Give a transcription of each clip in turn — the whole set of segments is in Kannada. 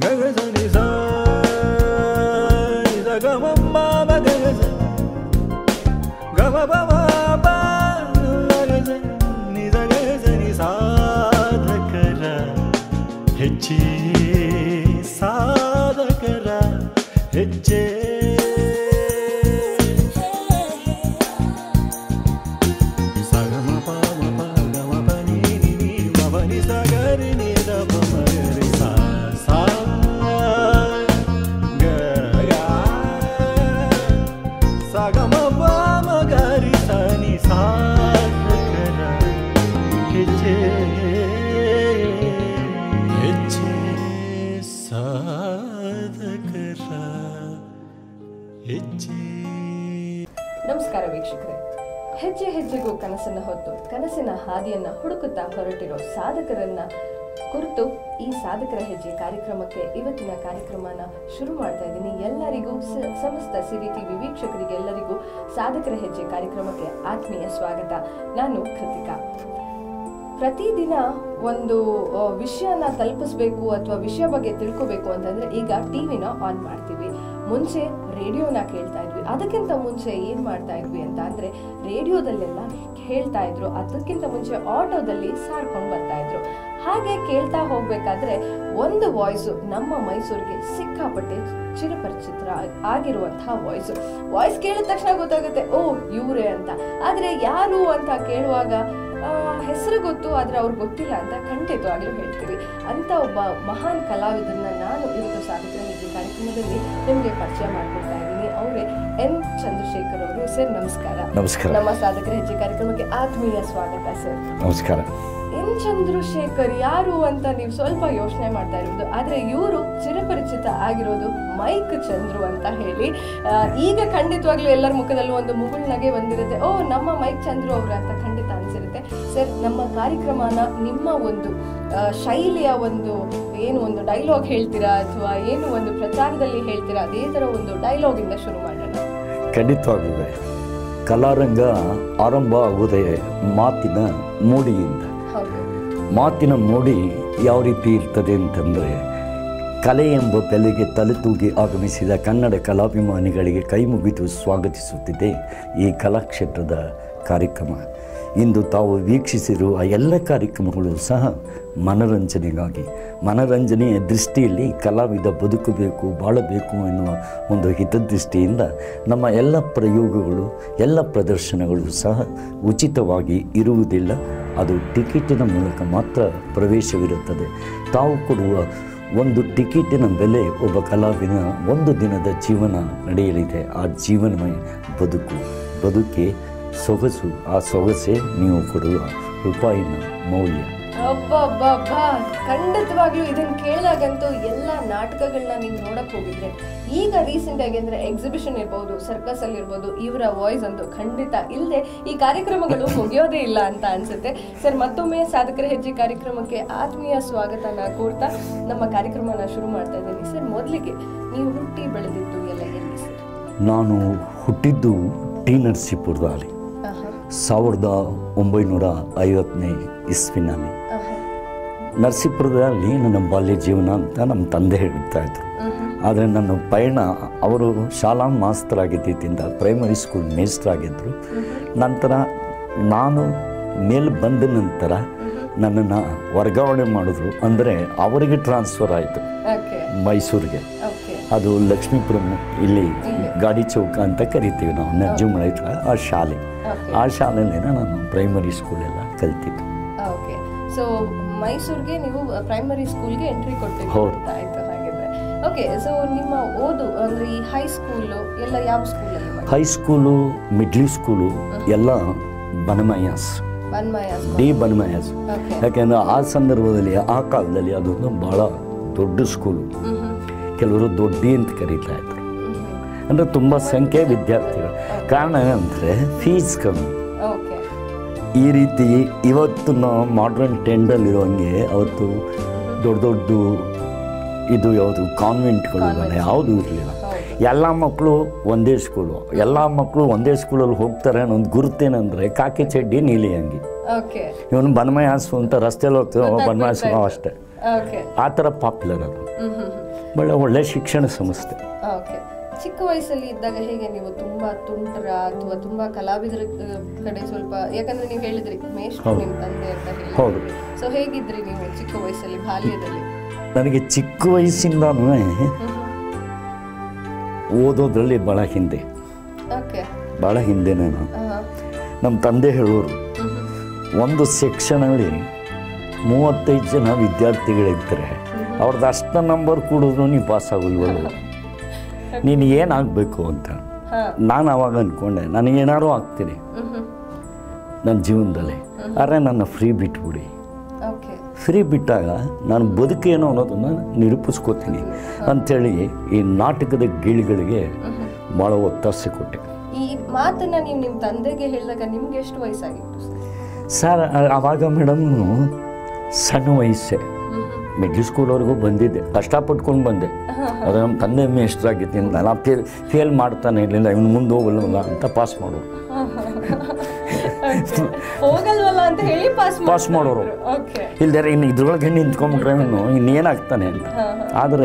ಗಗಸನಿ ಸ ನಿದ ಗಮಮ್ಮ ಗಗಸ ಗಮ ಬಮ ಬ ಗಗಸ ನಿದ ಗಗಸನಿ ಸಾಧಕರ ಹೆಜ್ಜೆ ಸಾಧಕರ ಹೆಜ್ಜೆ ಸಗಮ ಪಮ ಪ ಗಮ ಪ ನೀ ನಿ ನೀ ಮ ಪ ನಿ ಸ ಗ ರಿ ನಿ ದ ಪ ಮ ಗ ರಿ ಸ ಸ ಗ ಗ ಸ ಗ ಮ ಪ ಮ ಗ ರಿ ಸ ನಿ ಸ ಗ ರ ಹೆಜ್ಜೆ ಹೆಜ್ಜೆ ಸಾಧಕರ ಹೆಜ್ಜೆ ನಮಸ್ಕಾರ ವೀಕ್ಷಕರೇ ಹೆಜ್ಜೆ ಹೆಜ್ಜೆಗೂ ಕನಸನ್ನ ಹೊತ್ತು ಕನಸಿನ ಹಾದಿಯನ್ನ ಹುಡುಕುತ್ತಾ ಹೊರಟಿರೋ ಸಾಧಕರನ್ನ ಕುರಿತು ಈ ಸಾಧಕರ ಹೆಜ್ಜೆ ಕಾರ್ಯಕ್ರಮಕ್ಕೆ ಇವತ್ತಿನ ಕಾರ್ಯಕ್ರಮನ ಶುರು ಮಾಡ್ತಾ ಇದ್ದೀನಿ ಎಲ್ಲರಿಗೂ ಸ- ಸಮಸ್ತ ಸಿರಿ ಟಿವಿ ವೀಕ್ಷಕರಿಗೆ ಎಲ್ಲರಿಗೂ ಸಾಧಕರ ಹೆಜ್ಜೆ ಕಾರ್ಯಕ್ರಮಕ್ಕೆ ಆತ್ಮೀಯ ಸ್ವಾಗತ ನಾನು ಕೃತಿಕಾ ಪ್ರತಿದಿನ ಒಂದು ಆ, ವಿಷಯನ ತಲುಪಿಸ್ಬೇಕು ಅಥವಾ ವಿಷಯ ಬಗ್ಗೆ ತಿಳ್ಕೋಬೇಕು ಅಂತಂದ್ರೆ ಈಗ ಟಿವಿನ ಆನ್ ಮಾಡ್ತೀವಿ ಮುಂಚೆ ರೇಡಿಯೋನ ಕೇಳ್ತಾ ಇದ್ವಿ ಅದಕ್ಕಿಂತ ಮುಂಚೆ ಏನ್ ಮಾಡ್ತಾ ಇದ್ವಿ ಅಂತ ಅಂದ್ರೆ ರೇಡಿಯೋದಲ್ಲೆಲ್ಲ ಹೇಳ್ತಾ ಇದ್ರು ಅದಕ್ಕಿಂತ ಮುಂಚೆ ಆಟೋದಲ್ಲಿ ಸಾರ್ಕೊಂಡು ಬರ್ತಾ ಇದ್ರು ಹಾಗೆ ಕೇಳ್ತಾ ಹೋಗ್ಬೇಕಾದ್ರೆ ಒಂದು ವಾಯ್ಸು ನಮ್ಮ ಮೈಸೂರಿಗೆ ಸಿಕ್ಕಾಪಟ್ಟೆ ಚಿರಪರಿಚಿತ ಆಗಿರುವಂತಹ ವಾಯ್ಸು ವಾಯ್ಸ್ ಕೇಳಿದ ತಕ್ಷಣ ಗೊತ್ತಾಗುತ್ತೆ ಓ ಇವರೇ ಅಂತ ಆದ್ರೆ ಯಾರು ಅಂತ ಕೇಳುವಾಗ ಹೆಸರು ಗೊತ್ತು ಆದ್ರೆ ಅವ್ರಿಗೆ ಗೊತ್ತಿಲ್ಲ ಅಂತ ಖಂಡಿತವಾಗ್ಲೂ ಹೇಳ್ತೀವಿ ಅಂತ ಒಬ್ಬ ಮಹಾನ್ ಕಲಾವಿದರನ್ನ ನಾನು ಇವತ್ತು ಸಾಧಕರ ಹೆಜ್ಜೆ ಕಾರ್ಯಕ್ರಮದಲ್ಲಿ ನಿಮಗೆ ಪರಿಚಯ ಮಾಡ್ಕೊಡ್ತಾ ಇದ್ದೀನಿ ಅವರೇ ಎನ್ ಚಂದ್ರಶೇಖರ್ ಅವರು ಸರ್ ನಮಸ್ಕಾರ ನಮಸ್ಕಾರ ನಮ್ಮ ಸಾಧಕರ ಹೆಜ್ಜೆ ಕಾರ್ಯಕ್ರಮಕ್ಕೆ ಆತ್ಮೀಯ ಸ್ವಾಗತ ಸರ್ ನಮಸ್ಕಾರ ಎನ್ ಚಂದ್ರಶೇಖರ್ ಯಾರು ಅಂತ ನೀವು ಸ್ವಲ್ಪ ಯೋಚನೆ ಮಾಡ್ತಾ ಇರೋದು ಆದ್ರೆ ಇವರು ಚಿರಪರಿಚಿತ ಆಗಿರೋದು ಮೈಕ್ ಚಂದ್ರು ಅಂತ ಹೇಳಿ ಆ, ಈಗ ಖಂಡಿತವಾಗ್ಲೂ ಎಲ್ಲರ ಮುಖದಲ್ಲೂ ಒಂದು ಮುಗುಳ್ನಗೆ ಬಂದಿರುತ್ತೆ ಓ ನಮ್ಮ ಮೈಕ್ ಚಂದ್ರು ಅವರು ಅಂತ ಖಂಡಿತ ಅನ್ಸಿರುತ್ತೆ ಸರ್ ನಮ್ಮ ಕಾರ್ಯಕ್ರಮನ ನಿಮ್ಮ ಒಂದು ಆ, ಶೈಲಿಯ ಒಂದು ಏನು ಒಂದು ಡೈಲಾಗ್ ಹೇಳ್ತೀರಾ ಅಥವಾ ಏನು ಒಂದು ಪ್ರಚಾರದಲ್ಲಿ ಹೇಳ್ತೀರಾ ಅದೇ ತರ ಒಂದು ಡೈಲಾಗ್ ಇಂದ ಶುರು ಮಾಡೋಣ ಖಂಡಿತವಾಗ್ಲೂ ಕಲಾರಂಗ ಆರಂಭ ಆಗುವುದೇ ಮಾತಿನ ಮೋಡಿಯಿಂದ ಹೌದು ಮಾತಿನ ಮೋಡಿ ಯಾವ ರೀತಿ ಇರ್ತದೆ ಅಂತಂದರೆ ಕಲೆ ಎಂಬ ಬೆಲೆಗೆ ತಲೆ ತೂಗಿ ಆಗಮಿಸಿದ ಕನ್ನಡ ಕಲಾಭಿಮಾನಿಗಳಿಗೆ ಕೈ ಮುಗಿದು ಸ್ವಾಗತಿಸುತ್ತಿದೆ ಈ ಕಲಾಕ್ಷೇತ್ರದ ಕಾರ್ಯಕ್ರಮ ಇಂದು ತಾವು ವೀಕ್ಷಿಸಿರುವ ಎಲ್ಲ ಕಾರ್ಯಕ್ರಮಗಳು ಸಹ ಮನರಂಜನೆಗಾಗಿ ಮನರಂಜನೆಯ ದೃಷ್ಟಿಯಲ್ಲಿ ಕಲಾವಿದ ಬದುಕಬೇಕು ಬಾಳಬೇಕು ಎನ್ನುವ ಒಂದು ಹಿತದೃಷ್ಟಿಯಿಂದ ನಮ್ಮ ಎಲ್ಲ ಪ್ರಯೋಗಗಳು ಎಲ್ಲ ಪ್ರದರ್ಶನಗಳು ಸಹ ಉಚಿತವಾಗಿ ಇರುವುದಿಲ್ಲ ಅದು ಟಿಕೆಟಿನ ಮೂಲಕ ಮಾತ್ರ ಪ್ರವೇಶವಿರುತ್ತದೆ ತಾವು ಕೊಡುವ ಒಂದು ಟಿಕೆಟಿನ ಬೆಲೆ ಒಬ್ಬ ಕಲಾವಿದ ಒಂದು ದಿನದ ಜೀವನ ನಡೆಯಲಿದೆ ಆ ಜೀವನಮಯ ಬದುಕು ಬದುಕೆ ಸೊಗಸು ಆ ಸೊಗಸೇ ನೀವು ಕೊಡುವ ರೂಪಾಯಿನ ಮೌಲ್ಯ ಅಬ್ಬಬ್ಬಬ್ಬ ಖಂಡಿತವಾಗ್ಲೂ ಇದನ್ನ ಕೇಳಿದಾಗಂತೂ ಎಲ್ಲ ನಾಟಕಗಳನ್ನ ನೀವು ನೋಡಕ್ ಹೋಗಿದ್ರೆ ಈಗ ರೀಸೆಂಟ್ ಆಗಿ ಅಂದ್ರೆ ಎಕ್ಸಿಬಿಷನ್ ಇರ್ಬೋದು ಸರ್ಕಸ್ ಅಲ್ಲಿ ಇರ್ಬೋದು ಇವರ ವಾಯ್ಸ್ ಅಂತೂ ಖಂಡಿತ ಇಲ್ಲದೆ ಈ ಕಾರ್ಯಕ್ರಮಗಳು ಮುಗಿಯೋದೇ ಇಲ್ಲ ಅಂತ ಅನ್ಸುತ್ತೆ ಸರ್ ಮತ್ತೊಮ್ಮೆ ಸಾಧಕರ ಹೆಜ್ಜೆ ಕಾರ್ಯಕ್ರಮಕ್ಕೆ ಆತ್ಮೀಯ ಸ್ವಾಗತನ ಕೋರ್ತಾ ನಮ್ಮ ಕಾರ್ಯಕ್ರಮನ ಶುರು ಮಾಡ್ತಾ ಇದ್ದೀನಿ ಸರ್ ಮೊದಲಿಗೆ ನೀವು ಹುಟ್ಟಿ ಬೆಳೆದಿದ್ದು ಎಲ್ಲ ಎಲ್ಲಿ ಸರ್ ನಾನು ಹುಟ್ಟಿದ್ದು ಟಿ ನರಸೀಪುರದಲ್ಲಿ ಆಹಾ, ಸಾವಿರದ ಒಂಬೈನೂರ ಐವತ್ತನೇ ಇಸ್ವಿನಲ್ಲಿ ಆಹಾ. ನರಸೀಪುರದಲ್ಲಿ ನನ್ನ ಬಾಲ್ಯ ಜೀವನ ಅಂತ ನಮ್ಮ ತಂದೆ ಹೇಳ್ತಾ ಇದ್ರು ಆದರೆ ನನ್ನ ಪಯಣ ಅವರು ಶಾಲಾ ಮಾಸ್ತರಾಗಿದ್ದರಿಂದ ಪ್ರೈಮರಿ ಸ್ಕೂಲ್ ಮೇಸ್ಟ್ರಾಗಿದ್ದರು ನಂತರ ನಾನು ಮೇಲೆ ಬಂದ ನಂತರ ನನ್ನನ್ನು ವರ್ಗಾವಣೆ ಮಾಡಿದ್ರು ಅಂದರೆ ಅವರಿಗೆ ಟ್ರಾನ್ಸ್ಫರ್ ಆಯಿತು ಓಕೆ ಮೈಸೂರಿಗೆ ಓಕೆ ಅದು ಲಕ್ಷ್ಮೀಪುರಂ ಇಲ್ಲಿ ಗಾಡಿ ಚೌಕ ಅಂತ ಕರಿತೀವಿ ನಾವು ನರ್ಜುಮಳ ಹತ್ರ ಆ ಶಾಲೆ ಓಕೆ ಆ ಶಾಲೆಯಲ್ಲೇ ನಾನು ಪ್ರೈಮರಿ ಸ್ಕೂಲೆಲ್ಲ ಕಲ್ತಿದ್ದು ಓಕೆ ಸೊ ಮೈಸೂರಿಗೆ ನೀವು ಪ್ರೈಮರಿ ಸ್ಕೂಲ್ಗೆ ಎಂಟ್ರಿ ಕೊಟ್ಟಿದ್ದು ಹೌದು. ಅಂತ ಆಯ್ತು ಹಾಗಿದ್ರೆ ಓಕೆ ಸೊ ನಿಮ್ಮ ಓದು ಅಂದ್ರೆ ಈ ಹೈ ಸ್ಕೂಲು ಎಲ್ಲ ಯಾವ ಸ್ಕೂಲಲ್ಲಿ ಮಾಡಿ ಹೈಸ್ಕೂಲು ಮಿಡ್ಲ್ ಸ್ಕೂಲು ಎಲ್ಲ ಬನಮಯಾಸ್ ಬನ್ಮಯ ಡಿ ಬನಮಯಾಸ್ ಓಕೆ ಯಾಕೆಂದರೆ ಆ ಸಂದರ್ಭದಲ್ಲಿ ಆ ಕಾಲದಲ್ಲಿ ಅದೊಂದು ಭಾಳ ದೊಡ್ಡ ಸ್ಕೂಲು ಕೆಲವರು ದೊಡ್ಡಿ ಅಂತ ಕರೀತಾ ಇದ್ರು ಅಂದರೆ ತುಂಬ ಸಂಖ್ಯೆ ವಿದ್ಯಾರ್ಥಿಗಳು ಕಾರಣ ಅಂದರೆ ಫೀಸ್ ಕಮ್ಮಿ ಓಕೆ ಈ ರೀತಿ ಇವತ್ತು ನಾವು ಮಾಡ್ರನ್ ಟೆಂಡಲ್ಲಿರುವಂಗೆ ಅವತ್ತು ದೊಡ್ಡ ದೊಡ್ಡ ಇದು ಯಾವುದು ಕಾನ್ವೆಂಟ್ಗಳು ಯಾವುದು ಇರಲಿಲ್ಲ ಎಲ್ಲ ಮಕ್ಕಳು ಒಂದೇ ಸ್ಕೂಲು ಎಲ್ಲ ಮಕ್ಕಳು ಒಂದೇ ಸ್ಕೂಲಲ್ಲಿ ಹೋಗ್ತಾರೆ ಅನ್ನೋ ಒಂದು ಗುರುತೇನೆಂದರೆ ಕಾಕಿ ಚಡ್ಡಿ ನೀಲಿ ಅಂಗಿ ಓಕೆ ಇವನು ಬನ್ಮಯಾಸು ಅಂತ ರಸ್ತೆಯಲ್ಲಿ ಹೋಗ್ತೀವಿ ಬನ್ಮಯಾಸು ಅಷ್ಟೇ ಓಕೆ ಆ ಥರ ಪಾಪ್ಯುಲರ್ ಅದು ಒಳ್ಳೆ ಒಳ್ಳೆ ಶಿಕ್ಷಣ ಸಂಸ್ಥೆ ಓಕೆ ಚಿಕ್ಕ ವಯಸ್ಸಲ್ಲಿ ಇದ್ದಾಗ ಹೇಗೆ ನೀವು ತುಂಬಾ ತುಂಟರ ಅಥವಾ ತುಂಬಾ ಕಲಾವಿದರ ಆ, ಕಡೆ ಸ್ವಲ್ಪ ಯಾಕಂದ್ರೆ ನೀವು ಹೇಳಿದ್ರಿ ಮೇಷ್ಟ್ರು ಹೌದು. ನಿಮ್ ತಂದೆ ಅಂತ ಹೇಳಿ ಹೌದು ಸೊ ಹೇಗಿದ್ರಿ ನೀವು ಚಿಕ್ಕ ವಯಸ್ಸಲ್ಲಿ ಬಾಲ್ಯದಲ್ಲಿ ನನಗೆ ಚಿಕ್ಕ ವಯಸ್ಸಿಂದನೂ ಓದೋದ್ರಲ್ಲಿ ಭಾಳ ಹಿಂದೆ ಓಕೆ ಭಾಳ ಹಿಂದೆ ನಾನು ನಮ್ಮ ತಂದೆ ಹೇಳೋರು ಒಂದು ಸೆಕ್ಷನಲ್ಲಿ ಮೂವತ್ತೈದು ಜನ ವಿದ್ಯಾರ್ಥಿಗಳಿರ್ತಾರೆ ಅವ್ರದ್ದು ಅಷ್ಟ ನಂಬರ್ ಕೂಡಿದ್ರು ನೀವು ಪಾಸ್ ಆಗೋಲ್ವಲ್ಲ ನೀನು ಏನಾಗಬೇಕು ಅಂತ ಹಾ ನಾನು ಅವಾಗ ಅಂದ್ಕೊಂಡೆ ನನಗೇನಾದ್ರು ಆಗ್ತೀನಿ ನನ್ನ ಜೀವನದಲ್ಲಿ ಆದರೆ ನನ್ನ ಫ್ರೀ ಬಿಟ್ಬಿಡಿ ಓಕೆ ಫ್ರೀ ಬಿಟ್ಟಾಗ ನಾನು ಬದುಕೇನು ಅನ್ನೋದನ್ನು ನಿರೂಪಿಸ್ಕೋತೀನಿ ಅಂಥೇಳಿ ಈ ನಾಟಕದ ಗೀಳುಗಳಿಗೆ ಭಾಳ ಒತ್ತಾಸೆ ಕೊಟ್ಟೆ ಈ ಮಾತನ್ನ ನೀವು ನಿಮ್ಮ ತಂದೆಗೆ ಹೇಳಿದಾಗ ನಿಮ್ಗೆ ಎಷ್ಟು ವಯಸ್ಸಾಗಿತ್ತು ಸರ್ ಆ- ಆವಾಗ ಮೇಡಮ್ ಸಣ್ಣ ವಯಸ್ಸೆ ಮಿಡ್ಲ್ ಸ್ಕೂಲ್ವರೆಗೂ ಬಂದಿದ್ದೆ ಕಷ್ಟಪಟ್ಕೊಂಡು ಬಂದೆ ಅದು ನಮ್ಮ ತಂದೆ ಮೇಷ್ಟ್ರಾಗಿದ್ದೀನಿ ನಾನು ಫೇಲ್ ಫೇಲ್ ಮಾಡ್ತಾನೆ ಇರಲಿಲ್ಲ ಇವನು ಮುಂದೆ ಹೋಗಲ್ವಲ್ಲ ಅಂತ ಪಾಸ್ ಮಾಡೋರು ಹೋಗಲ್ವಲ್ಲ ಅಂತ ಹೇಳಿ ಪಾಸ್ ಪಾಸ್ ಮಾಡೋರು ಓಕೆ ಇಲ್ದರೆ ಇನ್ನು ಇದ್ರೊಳಗೆ ನಿಂತ್ಕೊಂಡ್ಬಿಟ್ರೆ ಇವನು ಇನ್ನೇನಾಗ್ತಾನೆ ಅಂತ ಆದರೆ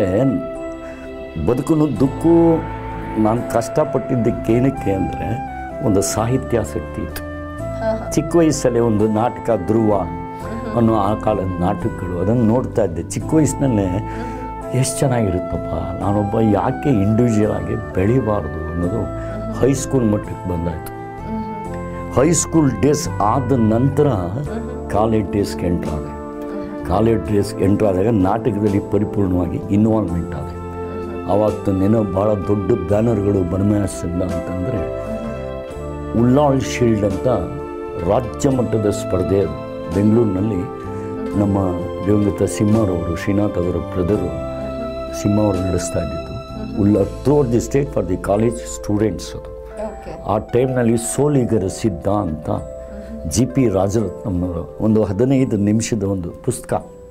ಬದುಕುನುದ್ದಕ್ಕೂ ನಾನು ಕಷ್ಟಪಟ್ಟಿದ್ದಕ್ಕೆ ಏನಕ್ಕೆ ಅಂದರೆ ಒಂದು ಸಾಹಿತ್ಯಾಸಕ್ತಿ ಇತ್ತು ಹಾ ಚಿಕ್ಕ ವಯಸ್ಸಲ್ಲೇ ಒಂದು ನಾಟಕ ಧ್ರುವ ಅನ್ನೋ ಆ ಕಾಲದ ನಾಟಕಗಳು ಅದನ್ನು ನೋಡ್ತಾ ಇದ್ದೆ ಚಿಕ್ಕ ವಯಸ್ಸಿನಲ್ಲೇ ಎಷ್ಟು ಚೆನ್ನಾಗಿರುತ್ತಪ್ಪ ನಾನೊಬ್ಬ ಯಾಕೆ ಇಂಡಿವಿಜುವಲ್ ಆಗಿ ಬೆಳಿಬಾರ್ದು ಅನ್ನೋದು ಹೈಸ್ಕೂಲ್ ಮಟ್ಟಕ್ಕೆ ಬಂದಾಯಿತು ಹೈಸ್ಕೂಲ್ ಡೇಸ್ ಆದ ನಂತರ ಕಾಲೇಜ್ ಡೇಸ್ಗೆ ಎಂಟ್ರ್ ಆದೆ ಕಾಲೇಜ್ ಡೇಸ್ಗೆ ಎಂಟ್ರ್ ಆದಾಗ ನಾಟಕದಲ್ಲಿ ಪರಿಪೂರ್ಣವಾಗಿ ಇನ್ವಾಲ್ವ್ಮೆಂಟ್ ಆದೆ ಆವತ್ತು ನೆನೋ ಭಾಳ ದೊಡ್ಡ ಬ್ಯಾನರ್ಗಳು ಬನಮನಸ್ಸಿಂದ ಅಂತಂದರೆ ಉಳ್ಳಾಳ್ ಶೀಲ್ಡ್ ಅಂತ ರಾಜ್ಯ ಮಟ್ಟದ ಸ್ಪರ್ಧೆ ಬೆಂಗಳೂರಿನಲ್ಲಿ ನಮ್ಮ ದಿವಂಗತ ಸಿಂಹರವರು ಶ್ರೀನಾಥ್ ಅವರ ಬ್ರದರು ಸಿಂಹ ಅವರು ನಡೆಸ್ತಾ ಇದ್ದಿದ್ದು ಉಲ್ಲ throughout the state for the college students ಅದು ಓಕೆ ಆ ಟೈಮ್ನಲ್ಲಿ ಸೋಲಿಗರ ಸಿದ್ಧ ಅಂತ ಜಿ ಪಿ ರಾಜರತ್ನಮ್ಮನವರ ಒಂದು ಹದಿನೈದು ನಿಮಿಷದ ಒಂದು ಪುಸ್ತಕ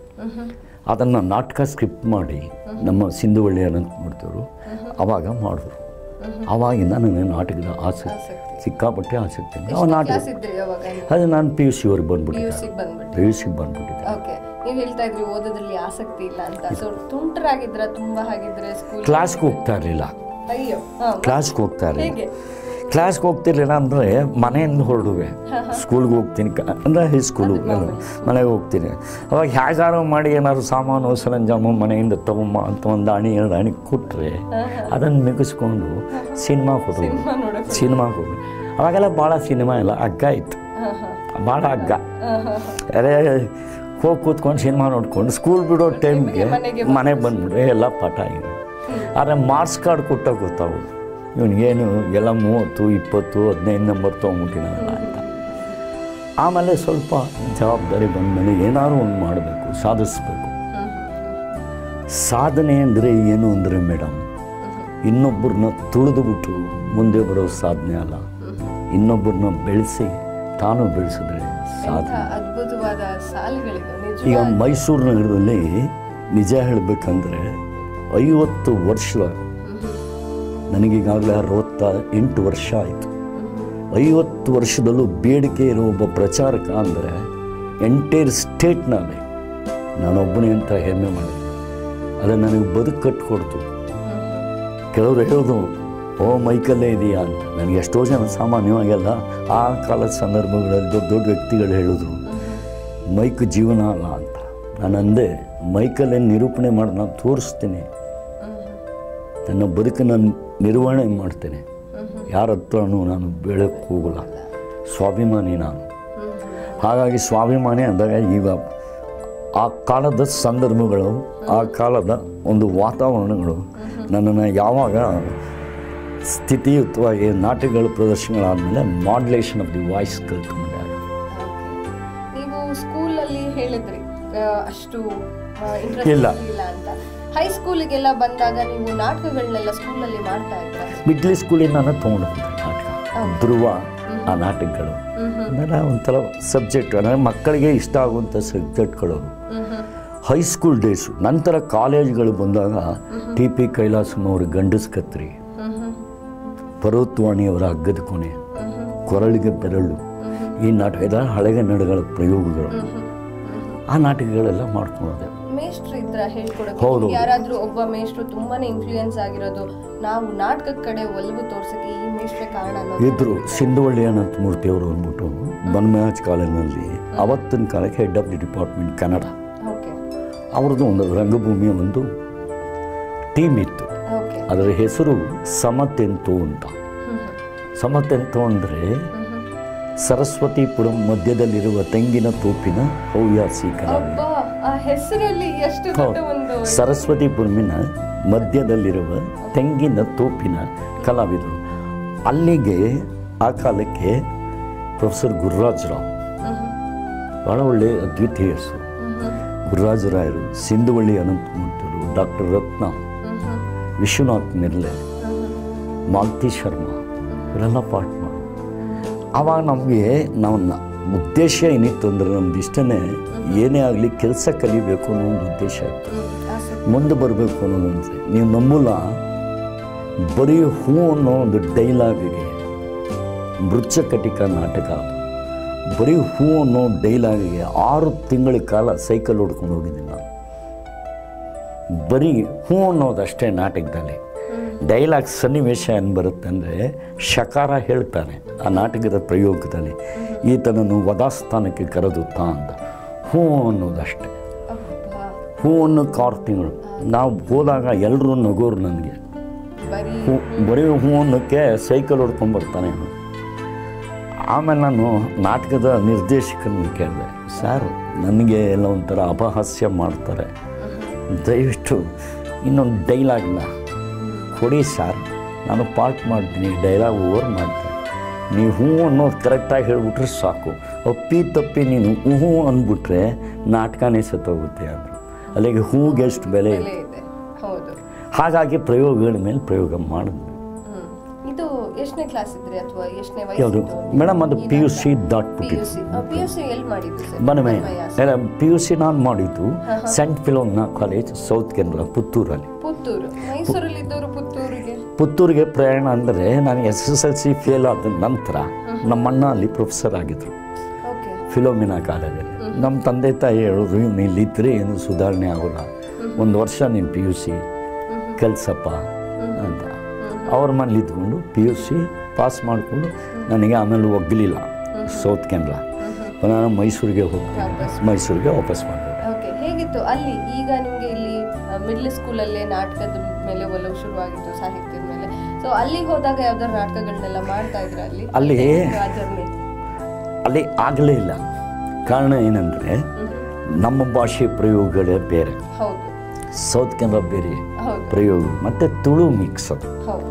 ಅದನ್ನು ನಾಟಕ ಸ್ಕ್ರಿಪ್ಟ್ ಮಾಡಿ ನಮ್ಮ ಸಿಂಧುವಳ್ಳಿ ಅನಂತಮೂರ್ತಿಯವರು ಅವಾಗ ಮಾಡಿದ್ರು ಆವಾಗಿಂದ ನನಗೆ ನಾಟಕದ ಆಸಕ್ತಿ ಆಸಕ್ತಿ. ಸಿಕ್ಕಾಪಟ್ಟೆ ಆಸಕ್ತಿ ನಾವು ನಾಟಕ ಕ್ಲಾಸ್ ಇದ್ರಿ ಅವಾಗ ನೀವು ಅದು ನಾನು ಪಿ ಯು ಸಿ ಅವ್ರಿಗೆ ಪಿ ಯು ಬಂದ್ಬಿಟ್ಟಿದ್ದೆ ಸಿಗೆ ಬಂದ್ಬಿಟ್ಟು ಪಿ ಯು ಸಿಗೆ ಬಂದ್ಬಿಟ್ಟಿದ್ದೆ ಓಕೆ ನೀವು ಹೇಳ್ತಾ ಇದ್ರಿ ಓದೋದ್ರಲ್ಲಿ ಆಸಕ್ತಿ ಇಲ್ಲ ಅಂತ ಸೊ ತುಂಟರಾಗಿದ್ರ ತುಂಬಾ ಹಾಗಿದ್ರೆ ಸ್ಕೂಲ್ ಕ್ಲಾಸ್ಗೆ ಹೋಗ್ತಾ ಇರಲಿಲ್ಲ ಅಯ್ಯೋ ಹಾ ಕ್ಲಾಸ್ಗೆ ಹೋಗ್ತಾ ಇರಲಿಲ್ಲ ಹೇಗೆ ಕ್ಲಾಸ್ಗೆ ಹೋಗ್ತಿರ್ಲಿಲ್ಲ ಅಂದರೆ ಮನೆಯಿಂದ ಹೊರಡುವೆ ಸ್ಕೂಲ್ಗೆ ಹೋಗ್ತೀನಿ ಕ- ಅಂದರೆ ಹೈಸ್ಕೂಲು ಎಲ್ಲ ಮನೆಗೆ ಹೋಗ್ತೀನಿ ಅವಾಗ ಹೇಗಾರು ಮಾಡಿ ಏನಾದ್ರು ಸಾಮಾನು ಸರಂಜಾಮು ಮನೆಯಿಂದ ತಗೊಂಬ ಅಂತ ಒಂದು ಅಣಿ ಎರಡು ಅಣಿ ಕೊಟ್ಟರೆ ಅದನ್ನು ಮಿಗಿಸ್ಕೊಂಡು ಸಿನಿಮಾ ಹೋದ್ರು ಸಿನಿಮಾಗೆ ಹೋಗಿ ಅವಾಗೆಲ್ಲ ಭಾಳ ಸಿನಿಮಾ ಎಲ್ಲ ಹಗ್ಗ ಇತ್ತು ಭಾಳ ಹಗ್ಗ ಅರೆ ಹೋಗಿ ಕೂತ್ಕೊಂಡು ಸಿನಿಮಾ ನೋಡ್ಕೊಂಡು ಸ್ಕೂಲ್ ಬಿಡೋ ಟೈಮ್ಗೆ ಮನೆಗೆ ಬಂದ್ಬಿಟ್ರೆ ಎಲ್ಲ ಪಟ ಇದೆ ಆದರೆ ಮಾರ್ಕ್ಸ್ ಕಾರ್ಡ್ ಕೊಟ್ಟಾಗ ಗೊತ್ತಾಗೋದು ಇವನಿಗೇನು ಎಲ್ಲ ಮೂವತ್ತು ಇಪ್ಪತ್ತು ಹದಿನೈದು ನಂಬರ್ ತೊಗೊಂಬಿಟ್ಟಿದ್ದಾನಲ್ಲ ಅಂತ ಆಮೇಲೆ ಸ್ವಲ್ಪ ಜವಾಬ್ದಾರಿ ಬಂದಮೇಲೆ ಏನಾದ್ರು ಒಂದು ಮಾಡಬೇಕು ಸಾಧಿಸ್ಬೇಕು ಸಾಧನೆ ಅಂದರೆ ಏನು ಅಂದರೆ ಮೇಡಮ್ ಇನ್ನೊಬ್ಬರನ್ನ ತುಳಿದುಬಿಟ್ಟು ಮುಂದೆ ಬರೋ ಸಾಧನೆ ಅಲ್ಲ ಇನ್ನೊಬ್ಬರನ್ನ ಬೆಳೆಸಿ ತಾನು ಬೆಳೆಸಿದ್ರೆ ಸಾಧನೆ ಎಂಥ ಅದ್ಭುತವಾದ ಸಾಲುಗಳಿದು ಈಗ ನಿಜ ಮೈಸೂರು ನಗರದಲ್ಲಿ ನಿಜ ಹೇಳಬೇಕಂದ್ರೆ ಐವತ್ತು ವರ್ಷ ನನಗೀಗಾಗಲೇ ಅರವತ್ತ ಎಂಟು ವರ್ಷ ಆಯಿತು ಐವತ್ತು ವರ್ಷದಲ್ಲೂ ಬೇಡಿಕೆ ಇರೋ ಒಬ್ಬ ಪ್ರಚಾರಕ ಅಂದರೆ ಎಂಟೈರ್ ಸ್ಟೇಟ್ನಲ್ಲಿ ನಾನೊಬ್ಬನೇ ಅಂತ ಹೆಮ್ಮೆ ಮಾಡಿ ಅದು ನನಗೆ ಬದುಕು ಕಟ್ಕೊಡ್ತು ಕೆಲವರು ಹೇಳೋದು ಓ ಮೈಕಲ್ಲೇ ಇದೆಯಾ ಅಂತ ನನಗೆ ಎಷ್ಟೋ ಜನ ಸಾಮಾನ್ಯವಾಗೆಲ್ಲ ಆ ಕಾಲದ ಸಂದರ್ಭಗಳಲ್ಲಿ ದೊಡ್ಡ ದೊಡ್ಡ ವ್ಯಕ್ತಿಗಳು ಹೇಳಿದ್ರು ಮೈಕ್ ಜೀವನ ಅಲ್ಲ ಅಂತ ನಾನು ಅಂದೆ ಮೈಕಲ್ಲೇ ನಿರೂಪಣೆ ಮಾಡಿ ನಾನು ತೋರಿಸ್ತೀನಿ ನನ್ನ ಬದುಕನ್ನು ನಿರ್ವಹಣೆ ಮಾಡ್ತೇನೆ ಯಾರ ಹತ್ರನೂ ನಾನು ಬೆಳಕ್ಕೆ ಹೋಗಲ್ಲ ಸ್ವಾಭಿಮಾನಿ ನಾನು ಹಾಗಾಗಿ ಸ್ವಾಭಿಮಾನಿ ಅಂದಾಗ ಈಗ ಆ ಕಾಲದ ಸಂದರ್ಭಗಳು ಆ ಕಾಲದ ಒಂದು ವಾತಾವರಣಗಳು ನನ್ನನ್ನು ಯಾವಾಗ ಸ್ಥಿತಿಯುತವಾಗಿ ನಾಟಕಗಳ ಪ್ರದರ್ಶನಗಳಾದಮೇಲೆ ಮಾಡ್ಯುಲೇಷನ್ ಆಫ್ ದಿ ವಾಯ್ಸ್ ಕಲ್ತ್ಕೊಂಡೆ ನೀವು ಸ್ಕೂಲಲ್ಲಿ ಹೇಳಿದ್ರಿ ಆ, ಅಷ್ಟು ಇಂಟ್ರೆಸ್ಟ್ ಇಲ್ಲ. ಇಲ್ಲ ಅಂತ ಹೈಸ್ಕೂಲಿಗೆಲ್ಲ ಬಂದಾಗ ನೀವು ನಾಟಕಗಳನ್ನೆಲ್ಲ ಸ್ಕೂಲಲ್ಲಿ ಮಾಡ್ತಾ ಇದ್ರ ಮಿಡ್ಲ್ ಸ್ಕೂಲಿಂದ ನಾನು ತೊಗೊಂಡು ನಾಟಕ ಧ್ರುವ ಆ ನಾಟಕಗಳು ಅಂದರೆ ಒಂಥರ ಸಬ್ಜೆಕ್ಟ್ ಅಂದರೆ ಮಕ್ಕಳಿಗೆ ಇಷ್ಟ ಆಗುವಂಥ ಸಬ್ಜೆಕ್ಟ್ಗಳು ಹೈಸ್ಕೂಲ್ ಡೇಸು ನಂತರ ಕಾಲೇಜ್ಗಳು ಬಂದಾಗ ಟಿ ಪಿ ಕೈಲಾಸಂ ಅವರ ಗಂಡಸ್ ಕತ್ರಿ ಪರ್ವತವಾಣಿಯವರ ಹಗ್ಗದ ಕೊನೆ ಕೊರಳಿಗೆ ಬೆರಳು ಈ ನಾಟಕ ಇದರ ಹಳೆಗನ್ನಡಗಳ ಪ್ರಯೋಗಗಳು ಆ ನಾಟಕಗಳೆಲ್ಲ ಮಾಡ್ಕೊಳೋದೆ ಮೇಷ್ಟ್ರು ಇದ್ದ ಹತ್ರ ಹೇಳ್ಕೊಡಕ್ಕೆ ಹೌದು. ನಿಮ್ಗೆ ಯಾರಾದ್ರೂ ಒಬ್ಬ ಮೇಷ್ಟ್ರು ತುಂಬಾನೇ ಇನ್ಫ್ಲೂಯೆನ್ಸ್ ಆಗಿರೋದು ನಾವು ನಾಟಕದ ಕಡೆ ಒಲವು ತೋರ್ಸಕ್ಕೆ ಈ ಮೇಷ್ಟ್ರೆ ಕಾರಣ ಅನ್ನೋದು ಇದ್ರು ಸಿಂಧುವಳ್ಳಿ ಅನಂತ ಮೂರ್ತಿ ಅವರು ಅಂದ್ಬಿಟ್ಟು ಬನ್ಮಯಾಜ್ ಕಾಲೇಜಿನಲ್ಲಿ ಅವತ್ತಿನ ಕಾಲಕ್ಕೆ head of the department Kannada okay ಅವ್ರದ್ದು ಒಂದು ರಂಗಭೂಮಿಯ ಒಂದು ಟೀಮ್ ಇತ್ತು ಓಕೆ ಅದರ ಹೆಸರು ಸಮತೆಂತು ಅಂತ ಸಮತೆಂತು ಅಂದರೆ ಸರಸ್ವತಿಪುರಂ ಮಧ್ಯದಲ್ಲಿರುವ ತೆಂಗಿನ ತೋಪಿನ ಹವ್ಯಾಸಿ ಕಲಾವಿದ ಅಬ್ಬಾ ಆ ಹೆಸರಲ್ಲಿ ಎಷ್ಟು ದೊಡ್ಡ ಒಂದು ಸರಸ್ವತಿಪುರಮಿನ ಮಧ್ಯದಲ್ಲಿರುವ ತೆಂಗಿನ ತೋಪಿನ ಕಲಾವಿದರು ಅಲ್ಲಿಗೆ ಆ ಕಾಲಕ್ಕೆ ಪ್ರೊಫೆಸರ್ ಗುರುರಾಜರಾವ್ ಬಹಳ ಒಳ್ಳೆಯ ಅದ್ವಿತೀಯ ಹೆಸರು ಗುರುರಾಜರಾಯರು ಸಿಂಧುವಳ್ಳಿ ಅನಂತಮೂರ್ತಿರು ಡಾಕ್ಟರ್ ರತ್ನ ವಿಶ್ವನಾಥ್ ಮಿರ್ಲೆ ಮಾಲ್ತಿ ಶರ್ಮಾ ಇವರೆಲ್ಲ ಪಾಠ ಮಾಡಿ ಆವಾಗ ನಮಗೆ ನಮ್ಮ ಉದ್ದೇಶ ಏನಿತ್ತು ಅಂದರೆ ನಮ್ದು ಇಷ್ಟನೇ ಏನೇ ಆಗಲಿ ಕೆಲಸ ಕಲಿಬೇಕು ಅನ್ನೋ ಒಂದು ಉದ್ದೇಶ ಇತ್ತು ಮುಂದೆ ಬರಬೇಕು ಅನ್ನೋದಂತೆ ನೀವು ನಂಬಲ್ಲ ಬರೀ ಹೂ ಅನ್ನೋ ಒಂದು ಡೈಲಾಗಿಗೆ ಮೃಚ್ಛಕಟಿಕ ನಾಟಕ ಬರೀ ಹೂ ಅನ್ನೋ ಡೈಲಾಗಿಗೆ ಆರು ತಿಂಗಳ ಕಾಲ ಸೈಕಲ್ ಹೊಡ್ಕೊಂಡು ಹೋಗಿದ್ದೀನಿ ನಾನು ಬರೀ ಹೂ ಅನ್ನೋದಷ್ಟೇ ನಾಟಕದಲ್ಲಿ ಡೈಲಾಗ್ ಸನ್ನಿವೇಶ ಏನು ಬರುತ್ತೆ ಅಂದರೆ ಶಕಾರ ಹೇಳ್ತಾನೆ ಆ ನಾಟಕದ ಪ್ರಯೋಗದಲ್ಲಿ ಈತನನ್ನು ವಧಾಸ್ಥಾನಕ್ಕೆ ಕರೆದು ತಾ ಅಂತ ಹೂ ಅನ್ನೋದಷ್ಟೇ ಅಬ್ಬಾ ಹೂ ಅನ್ನೋಕ್ಕೆ ಆರು ತಿಂಗಳು ನಾವು ಹೋದಾಗ ಎಲ್ಲರೂ ನಗೋರು ನನಗೆ ಬರೀ ಹೂ ಬರೀ ಹೂ ಅನ್ನೋಕ್ಕೆ ಸೈಕಲ್ ಹೊಡ್ಕೊಂಬರ್ತಾನೆ ಅವನು ಆಮೇಲೆ ನಾನು ನಾಟಕದ ನಿರ್ದೇಶಕರನ್ನ ಕೇಳಿದೆ ಸರ್ ನನಗೆ ಎಲ್ಲ ಒಂಥರ ಅಪಹಾಸ್ಯ ಮಾಡ್ತಾರೆ ದಯವಿಟ್ಟು ಇನ್ನೊಂದು ಡೈಲಾಗ್ನ ಕೊಡಿ ಸರ್ ನಾನು ಪಾರ್ಟ್ ಮಾಡ್ತೀನಿ ಡೈಲಾಗ್ ಓವರ್ ಮಾಡ್ತೀನಿ ನೀವು ಹ್ಞೂ ಅನ್ನೋದು ಕರೆಕ್ಟಾಗಿ ಹೇಳ್ಬಿಟ್ರೆ ಸಾಕು ಅಪ್ಪಿ ತಪ್ಪಿ ನೀನು ಹ್ಞೂ ಅಂದ್ಬಿಟ್ರೆ ನಾಟಕನೇ ಸತ್ತೋಗುತ್ತೆ ಅಂದರು ಅಲ್ಲಿಗೆ ಹೂಗೆ ಎಷ್ಟು ಬೆಲೆ ಇದೆ ಬೆಲೆ ಇದೆ ಹೌದು ಹಾಗಾಗಿ ಪ್ರಯೋಗಗಳ ಮೇಲೆ ಪ್ರಯೋಗ ಮಾಡಿದ್ವಿ ಹ್ಮ್ ಇದು ಎಷ್ಟನೇ ಕ್ಲಾಸ್ ಇದ್ರಿ ಅಥವಾ ಎಷ್ಟನೇ ಯಾವುದು ಮೇಡಮ್ ಅದು ಪಿ ಯು ಸಿ ದಾಟ್ಬಿಟ್ಟಿತ್ತು ಪಿಯುಸಿ ಪಿಯುಸಿ ಎಲ್ಲಿ ಮಾಡಿದ್ದು sir Banumaiah P U C ನಾನು ಮಾಡಿದ್ದು Saint Philomena college South Canara ಪುತ್ತೂರಲ್ಲಿ ಪುತ್ತೂರು ಮೈಸೂರಲ್ಲಿ ಇದ್ದವರು ಪುತ್ತೂರಿಗೆ ಪುತ್ತೂರಿಗೆ ಪ್ರಯಾಣ ಅಂದರೆ ನಾನು S S L C fail ಆದ ನಂತರ ನಮ್ಮಣ್ಣ ಅಲ್ಲಿ ಪ್ರೊಫೆಸರ್ ಆಗಿದ್ದರು ಓಕೆ ಫಿಲೋಮಿನಾ ಕಾಲೇಜಲ್ಲಿ ನಮ್ಮ ತಂದೆ ತಾಯಿ ಹೇಳಿದ್ರು ಇವ್ನು ಇಲ್ಲಿದ್ದರೆ ಏನು ಸುಧಾರಣೆ ಆಗೋಲ್ಲ ಒಂದು ವರ್ಷ ನೀನು ಪಿ ಯು ಸಿ ಕೆಲಸಪ್ಪ ಅಂತ ಅವ್ರ ಮನೇಲಿ ಇದ್ಕೊಂಡು ಪಿ ಯು ಸಿ ಪಾಸ್ ಮಾಡಿಕೊಂಡು ನನಗೆ ಆಮೇಲೆ ಒಗ್ಗಲಿಲ್ಲ ಸೌತ್ ಕೆನರಾ ನಾನು ಮೈಸೂರಿಗೆ ಹೋಗಿ ವಾಪಸ್ ಮೈಸೂರಿಗೆ ವಾಪಸ್ ಮಾಡಿದೆ ಓಕೆ ಹೇಗಿತ್ತು ಅಲ್ಲಿ ಈಗ ನಿಮಗೆ ಇಲ್ಲಿ ಮಿಡ್ಲ್ ಸ್ಕೂಲಲ್ಲೇ ನಾಟಕದ ಮೇಲೆ ಒಲವು ಶುರುವಾಗಿತ್ತು ಸಾಹಿತ್ಯದ ಮೇಲೆ ಸೊ ಅಲ್ಲಿಗೆ ಹೋದಾಗ ಯಾವ್ದಾದ್ರು ನಾಟಕಗಳನ್ನೆಲ್ಲ ಮಾಡ್ತಾ ಇದ್ರ ಅಲ್ಲಿ ಅಲ್ಲಿ ಆ ಜರ್ನಿ ಅಲ್ಲಿ ಆಗಲೇ ಇಲ್ಲ ಕಾರಣ ಏನಂದರೆ ನಮ್ಮ ಭಾಷೆ ಪ್ರಯೋಗಗಳೇ ಬೇರೆ ಹೌದು ಸೌತ್ ಕೆನರಾ ಬೇರೆ ಹೌದು ಪ್ರಯೋಗ ಮತ್ತು ತುಳು ಮಿಕ್ಸ್ ಅದು ಹೌದು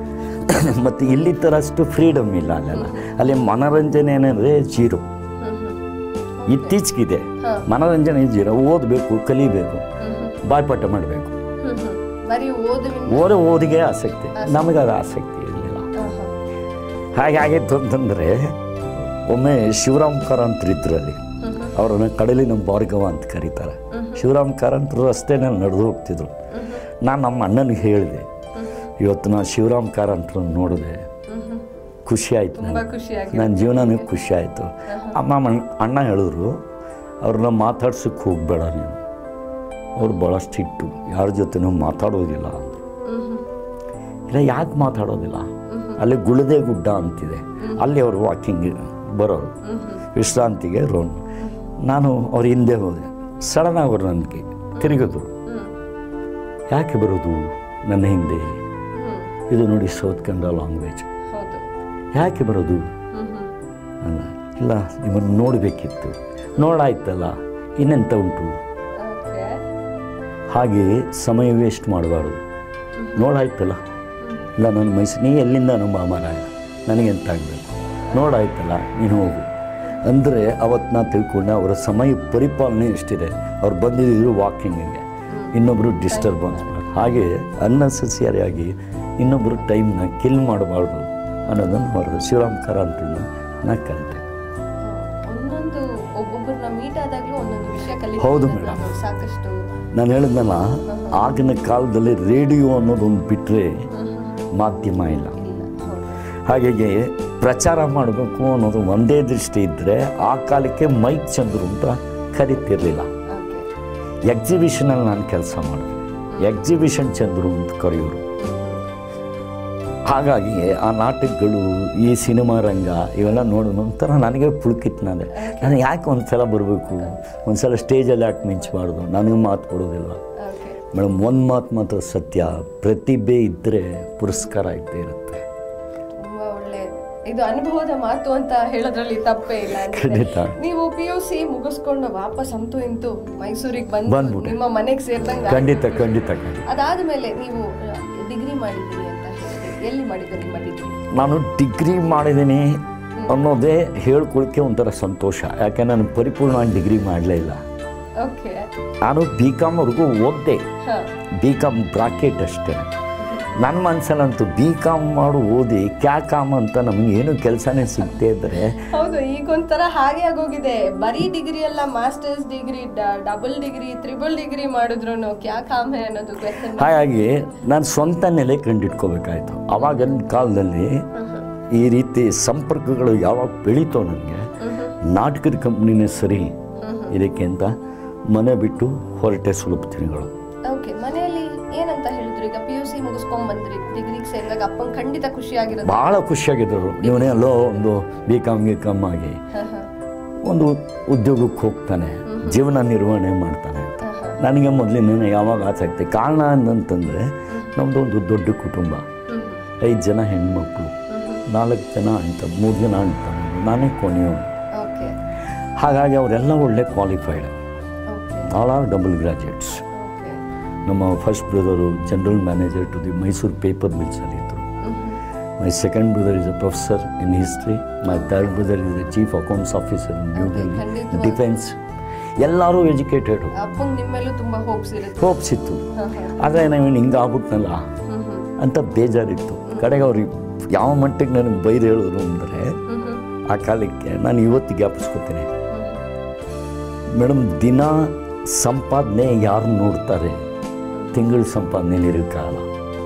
ಮತ್ತು ಇಲ್ಲಿ ಥರ ಅಷ್ಟು ಫ್ರೀಡಮ್ ಇಲ್ಲ ಅಲ್ಲೆಲ್ಲ ಅಲ್ಲಿ ಮನೋರಂಜನೆ ಏನಂದರೆ ಜೀರೋ ಹ್ಮ್ ಹ್ಮ್ ಇತ್ತೀಚೆಗಿದೆ ಹಾ. ಮನೋರಂಜನೆ ಜೀರೋ ಓದಬೇಕು ಕಲಿಬೇಕು ಹ್ಮ್ ಹ್ಮ್ ಬಾಯ್ಪಾಠ ಮಾಡಬೇಕು ಹ್ಮ್ ಹ್ಮ್ ಬರೀ ಓದುವಿನ ಓದ ಓದಿಗೆ ಆಸಕ್ತಿ ನಮಗೆ ಅದು ಆಸಕ್ತಿ ಇರಲಿಲ್ಲ ಆಹಾ. ಹಾಗೆ ಆಗಿತ್ತು ಅಂತಂದರೆ ಒಮ್ಮೆ ಶಿವರಾಮ್ ಕಾರಂತರು ಇದ್ರಲ್ಲಿ ಹ್ಮ್ ಹ್ಮ್ ಅವರನ್ನು ಕಡಲಿನ ಭಾರ್ಗವ ಅಂತ ಕರೀತಾರೆ ಶಿವರಾಮ್ ಕಾರಂತರು ರಸ್ತೆನಲ್ಲಿ ನಡೆದು ಹೋಗ್ತಿದ್ರು ನಾನು ನಮ್ಮ ಅಣ್ಣನಿಗೆ ಹೇಳಿದೆ ಇವತ್ತು ನಾನು ಶಿವರಾಮ್ ಕಾರಂತರನ್ನು ನೋಡಿದೆ ಹ್ಮ್ ಹ್ಮ್ ಖುಷಿ ಆಯ್ತು ತುಂಬಾ ನನಗೆ ಖುಷಿಯಾಗಿ ನನ್ನ ಜೀವನನೇ ಖುಷಿ ಆಯಿತು ಅಮ್ಮ ಮಣ್- ಅಣ್ಣ ಹೇಳಿದ್ರು ಅವ್ರನ್ನ ಮಾತಾಡ್ಸೋಕ್ಕೆ ಹೋಗಬೇಡ ನೀನು ಅವ್ರು ಭಾಳ ಸ್ಟ್ರಿಕ್ಟು ಯಾರ ಜೊತೆನೂ ಮಾತಾಡೋದಿಲ್ಲ ಅಂದ್ರು. ಹ್ಮ್ ಹ್ಮ್ ಇಲ್ಲ ಯಾಕೆ ಮಾತಾಡೋದಿಲ್ಲ ಅಲ್ಲಿ ಗುಳದೆ ಗುಡ್ಡ ಅಂತಿದೆ ಅಲ್ಲಿ ಅವರು ವಾಕಿಂಗ್ ಬರೋರು ಹ್ಮ್ ಹ್ಮ್ ವಿಶ್ರಾಂತಿಗೆ ರೌಂಡ್ ನಾನು ಅವ್ರ ಹಿಂದೆ ಹೋದೆ ಸಡನ್ ಅವರು ನನಗೆ ತಿರುಗಿದ್ರು ಹ್ಮ್ ಯಾಕೆ ಬರೋದು ನನ್ನ ಹಿಂದೆ ಹ್ಮ್ ಇದು ನೋಡಿ ಸೌತ್ ಕನ್ನಡ ಲ್ಯಾಂಗ್ವೇಜ್ ಹೌದು ಯಾಕೆ ಬರೋದು ಹ್ಮ್ ಹ್ಮ್ ಅಲ್ಲ ಇಲ್ಲ ನಿಮ್ಮನ್ನು ನೋಡಬೇಕಿತ್ತು ನೋಡಾಯ್ತಲ್ಲ ಇನ್ನೆಂತ ಉಂಟು ಓಕೆ ಹಾಗೆ ಸಮಯ ವೇಸ್ಟ್ ಮಾಡಬಾರ್ದು ನೋಡಾಯ್ತಲ್ಲ ಇಲ್ಲ ನನ್ನ ಮೈಸೂರು ನೀ ಎಲ್ಲಿಂದ ನಮ್ಮ ಮಾರಾಯ ನನಗೆಂತ ಆಗಬೇಕು ನೋಡಾಯ್ತಲ್ಲ ನೀನು ಹೋಗು ಅಂದರೆ ಅವತ್ತು ನಾ ತಿಳ್ಕೊಂಡೆ ಅವರ ಸಮಯ ಪರಿಪಾಲನೆ ಎಷ್ಟಿದೆ ಅವ್ರು ಬಂದಿದ್ದು ವಾಕಿಂಗಿಗೆ ಇನ್ನೊಬ್ಬರು ಡಿಸ್ಟರ್ಬೆನ್ಸ್ ಮಾಡಿ ಹಾಗೆ ಅನ್ನೆಸೆಸರಿಯಾಗಿ ಇನ್ನೊಬ್ಬರು ಟೈಮ್ನ ಕಿಲ್ ಮಾಡಬಾರ್ದು ಅನ್ನೋದನ್ನು ಅವರು ಶಿವರಾಮ್ ಕಾರಂತರನ್ನ ನಾ ಕಲಿತೆ ಒಂದೊಂದು ಒಬ್ಬೊಬ್ಬರನ್ನ ಮೀಟ್ ಆದಾಗ್ಲೂ ಒಂದೊಂದು ವಿಷಯ ಹೌದು ಕಲಿತೀವಿ ಮೇಡಮ್. ನಾವು ಸಾಕಷ್ಟು ನಾನು ಹೇಳಿದ್ನಲ್ಲ ಆಗಿನ ಕಾಲದಲ್ಲಿ ರೇಡಿಯೋ ಅನ್ನೋದೊಂದು ಬಿಟ್ಟರೆ ಮಾಧ್ಯಮ ಇಲ್ಲ ಇಲ್ಲ ಹೌದು ಹಾಗಾಗಿ ಪ್ರಚಾರ ಮಾಡಬೇಕು ಅನ್ನೋದು ಒಂದೇ ದೃಷ್ಟಿ ಇದ್ದರೆ ಆ ಕಾಲಕ್ಕೆ ಮೈಕ್ ಚಂದ್ರು ಅಂತ ಕರಿತಿರ್ಲಿಲ್ಲ ಓಕೆ ಎಕ್ಸಿಬಿಷನಲ್ಲಿ ನಾನು ಕೆಲಸ ಮಾಡಿದೆ ಎಕ್ಸಿಬಿಷನ್ ಚಂದ್ರು ಅಂತ ಕರೆಯೋರು ಹಾಗಾಗಿ ಆ ನಾಟಕಗಳು ಈ ಸಿನಿಮಾ ರಂಗ ಇವೆಲ್ಲ ನೋಡೋದು ಒಂಥರ ನನಗೆ ಪುಳುಕಿತ್ತು ನಾನು ನಾನು ಯಾಕೆ ಒಂದು ಸಲ ಬರಬೇಕು ಒಂದು ಸಲ ಸ್ಟೇಜಲ್ಲಿ ಯಾಕೆ ಮಿಂಚಬಾರ್ದು ನನಗೆ ಮಾತು ಕೊಡೋದಿಲ್ಲ ಓಕೆ ಮೇಡಮ್ ಒಂದು ಮಾತು ಮಾತ್ರ ಸತ್ಯ ಪ್ರತಿಭೆ ಇದ್ದರೆ ಪುರಸ್ಕಾರ ಇದ್ದೇ ಇರುತ್ತೆ ತುಂಬಾ ಒಳ್ಳೆ ಇದು ಅನುಭವದ ಮಾತು ಅಂತ ಹೇಳೋದ್ರಲ್ಲಿ ತಪ್ಪೇ ಇಲ್ಲ ಅಂದ್ರೆ ಖಂಡಿತ. ನೀವು ಪಿ ಯು ಸಿ ಮುಗಿಸ್ಕೊಂಡು ವಾಪಸ್ ಅಂತೂ ಇಂತೂ ಮೈಸೂರಿಗೆ ಬಂದು ಬಂದ್ಬಿಟ್ಟೆ. ನಿಮ್ಮ ಮನೆಗೆ ಸೇರ್ದಂಗ ಖಂಡಿತ ಖಂಡಿತ ಖಂಡಿತ ಅದಾದ್ಮೇಲೆ ನೀವು ಡಿಗ್ರಿ ಮಾಡಿದ್ದೀರಿ ಅಂತ ಹೇಳಿದ್ರಿ ಎಲ್ಲಿ ಮಾಡಿದ್ದು ನಿಮ್ಮ ಡಿಗ್ರಿ ನಾನು ಡಿಗ್ರಿ ಮಾಡಿದ್ದೀನಿ ಅನ್ನೋದೇ ಹೇಳ್ಕೊಳಕ್ಕೆ ಒಂಥರ ಸಂತೋಷ ಯಾಕೆ ನಾನು ಪರಿಪೂರ್ಣ ಡಿಗ್ರಿ ಮಾಡಲೇ ಇಲ್ಲ ಓಕೆ ನಾನು ಬಿ ಕಾಮ್ವರೆಗೂ ಓದಿದೆ ಹಾ ಬಿ ಕಾಮ್ ಬ್ರಾಕೆಟ್ ಅಷ್ಟೇ ನನ್ನ ಮನಸ್ಸಲ್ಲಂತೂ ಬಿ ಕಾಮ್ ಮಾಡು ಓದಿ ಕ್ಯಾ ಕಾಮ್ ಅಂತ ನಮ್ಗೆ ಏನು ಕೆಲಸನೇ ಸಿಗದೇ ಇದ್ದರೆ ಹೌದು ಈಗ ಒಂಥರ ಹಾಗೆ ಆಗೋಗಿದೆ ಬರೀ ಡಿಗ್ರಿ ಅಲ್ಲ masters degree double degree triple degree ಮಾಡಿದ್ರು ಕ್ಯಾ ಕಾಮ್ ಹೇ ಅನ್ನೋದು ಕ್ವೆಶನ್ ಹಾಗಾಗಿ ನಾನು ಸ್ವಂತ ನೆಲೆ ಕಂಡಿಟ್ಕೋಬೇಕಾಯ್ತು ಅವಾಗಿನ ಕಾಲದಲ್ಲಿ ಈ ರೀತಿ ಸಂಪರ್ಕಗಳು ಯಾವಾಗ ಬೆಳೀತೋ ನನಗೆ ನಾಟಕದ ಕಂಪ್ನಿನೇ ಸರಿ ಇದಕ್ಕೆ ಅಂತ ಮನೆ ಬಿಟ್ಟು ಹೊರಟೆ ಸುಲಭ ದಿನಗಳು ಓಕೆ ಮನೆಯಲ್ಲಿ ಏನಂತ ಹೇಳಿದ್ರು ಈಗ ಪಿ ಯು ಸಿ ಮುಗಿಸ್ಕೊಂಡ್ ಬಂದ್ರಿ ಡಿಗ್ರಿಗೆ ಸೇರಿದಾಗ ಅಪ್ಪಂಗ್ ಖಂಡಿತ ಖುಷಿ ಆಗಿರೋದು ಭಾಳ ಖುಷಿಯಾಗಿದ್ದರು ಇವನೇ ಅಲ್ಲೋ ಒಂದು ಬಿ ಕಾಮ್ ಗಿ ಕಾಮ್ ಆಗಿ ಹ, ಹ, ಒಂದು ಉದ್ಯೋಗಕ್ಕೆ ಹೋಗ್ತಾನೆ ಜೀವನ ನಿರ್ವಹಣೆ ಮಾಡ್ತಾನೆ ಅಂತ ಹ, ಹ. ನನಗೆ ಮೊದಲಿನ ಯಾವಾಗ ಆಸಕ್ತಿ ಕಾರಣ ಅಂತಂದರೆ ನಮ್ಮದು ಒಂದು ದೊಡ್ಡ ಕುಟುಂಬ ಹ್ಮ್, ಐದು ಜನ ಹೆಣ್ಮಕ್ಳು ನಾಲ್ಕು ಜನ ಅಂತ ಮೂರು ಜನ ಅಂತ ನಾನೇ ಕೊನೆಯವರು ಓಕೆ ಹಾಗಾಗಿ ಅವರೆಲ್ಲ ಒಳ್ಳೆ qualified okay all are double graduates okay ನಮ್ಮ first brother general manager to the Mysore paper ಮಿಲ್ಸಲ್ಲಿ ಇದ್ದರು my second brother is a professor in history my third brother is the chief accounts officer in New Delhi ಖಂಡಿತವಾಗಿ. ಡಿಫೆನ್ಸ್ ಎಲ್ಲರೂ ಎಜುಕೇಟೆಡು ಅಪ್ಪಂಗ್ ನಿಮ್ಮೇಲೂ ತುಂಬಾ ಹೋಪ್ಸ್ ಇರುತ್ತೆ ಹೋಪ್ಸ್ ಇತ್ತು ಹ, ಹ. ಆದರೆ ನಾವು ಹಿಂಗೆ ಆಗ್ಬಿಟ್ನಲ್ಲ ಹ್ಮ್, ಹ್ಮ್, ಅಂತ ಬೇಜಾರಿತ್ತು ಕಡೆಗೆ ಅವ್ರಿಗೆ ಯಾವ ಮಟ್ಟಿಗೆ ನನಗೆ ಬೈದು ಹೇಳಿದ್ರು ಅಂದರೆ ಹ್ಮ್, ಹ್ಮ್, ಆ ಕಾಲಕ್ಕೆ ನಾನು ಇವತ್ತು ಜ್ಞಾಪಿಸ್ಕೊತೀನಿ ಹ್ಮ್, ಮೇಡಮ್ ದಿನ ಸಂಪಾದನೆ ಯಾರು ನೋಡ್ತಾರೆ ತಿಂಗಳ ಸಂಪಾದನೆ ಇರೋಕ್ಕಾಗಲ್ಲ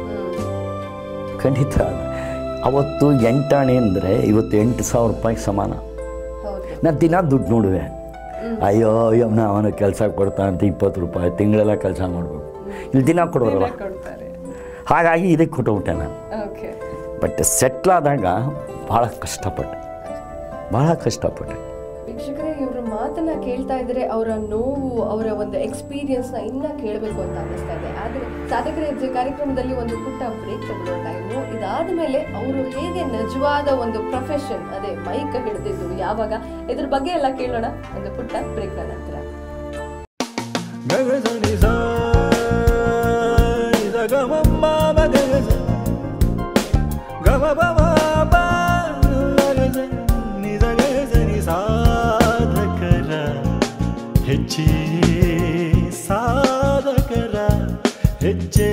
ಹ್ಮ್. ಖಂಡಿತ ಅಲ್ಲ. ಅವತ್ತು ಎಂಟಾಣೆ ಅಂದರೆ ಇವತ್ತು ಎಂಟು ಸಾವಿರ ರೂಪಾಯಿ ಸಮಾನ ಹೌದು ನಾನು ದಿನ ದುಡ್ಡು ನೋಡುವೆ ಅಯ್ಯೋ ಅವನ ಅವನ ಕೆಲಸ ಕೊಡ್ತಾ ಅಂತ ಇಪ್ಪತ್ತು ರೂಪಾಯಿ ತಿಂಗಳೆಲ್ಲ ಕೆಲಸ ಮಾಡಬೇಕು ಇಲ್ಲಿ ದಿನ ಕೊಡೋರಲ್ಲ ದಿನ ಕೊಡ್ತಾರೆ ಹಾಗಾಗಿ ಇದಕ್ಕೆ ಕೊಟ್ಟುಬಿಟ್ಟೆ ನಾನು ಓಕೆ ಬಟ್ ಸೆಟ್ಲಾದಾಗ ಭಾಳ ಕಷ್ಟಪಟ್ಟೆ ಭಾಳ ಕಷ್ಟಪಟ್ಟೆ ವೀಕ್ಷಕರೇ ಇವ್ರ ಮಾತನ್ನ ಕೇಳ್ತಾ ಇದ್ರೆ ಅವರ ನೋವು ಅವರ ಒಂದು ಎಕ್ಸ್ಪೀರಿಯನ್ಸ್ ನ ಇನ್ನ ಕೇಳಬೇಕು ಅಂತ ಅನ್ನಿಸ್ತಾ ಇದೆ ಆದ್ರೆ ಸಾಧಕರ ಹೆಜ್ಜೆ ಕಾರ್ಯಕ್ರಮದಲ್ಲಿ ಒಂದು ಪುಟ್ಟ ಬ್ರೇಕ್ ತಗೊಳ್ಳೋ ಟೈಮು ಇದಾದ ಮೇಲೆ ಅವರು ಹೇಗೆ ನಿಜವಾದ ಒಂದು ಪ್ರೊಫೆಷನ್ ಅದೇ ಮೈಕ್ ಹಿಡಿದಿದ್ದು ಯಾವಾಗ ಇದ್ರ ಬಗ್ಗೆ ಎಲ್ಲ ಕೇಳೋಣ ಒಂದು ಪುಟ್ಟ ಬ್ರೇಕ್ ನಂತರ ಗಗಸನಿ ಸಾ ನಿದ ಗಮಮ್ಮ ಮಗಗಸ ಗಮ ಬಮ ಬ ಗಗಸ ನಿದ ಗಗಸನಿ ಸಾಧಕರ ಹೆಜ್ಜೆ ಸಾಧಕರ ಹೆಜ್ಜೆ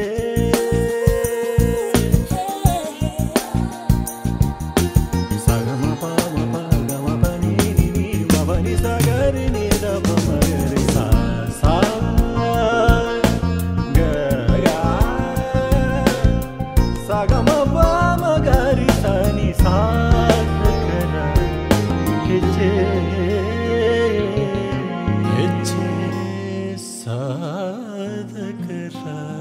ಸಗಮ ಪಾಮ ಪ ಗಮ ಪ ನೀ ನಿ ನೀ ಮ ಪ ನಿ ಸ ಗ ರಿ ನಿ ದ ಪ ಮ ಗ ರಿ ಸ ಸ ಗ ಗ ಸ ಗ ಮ ಪ ಮ ಗ ರಿ ಸ ನಿ ಸ ಗ ರ ಹೆಜ್ಜೆ ಹೆಜ್ಜೆ ಸಾಧಕರ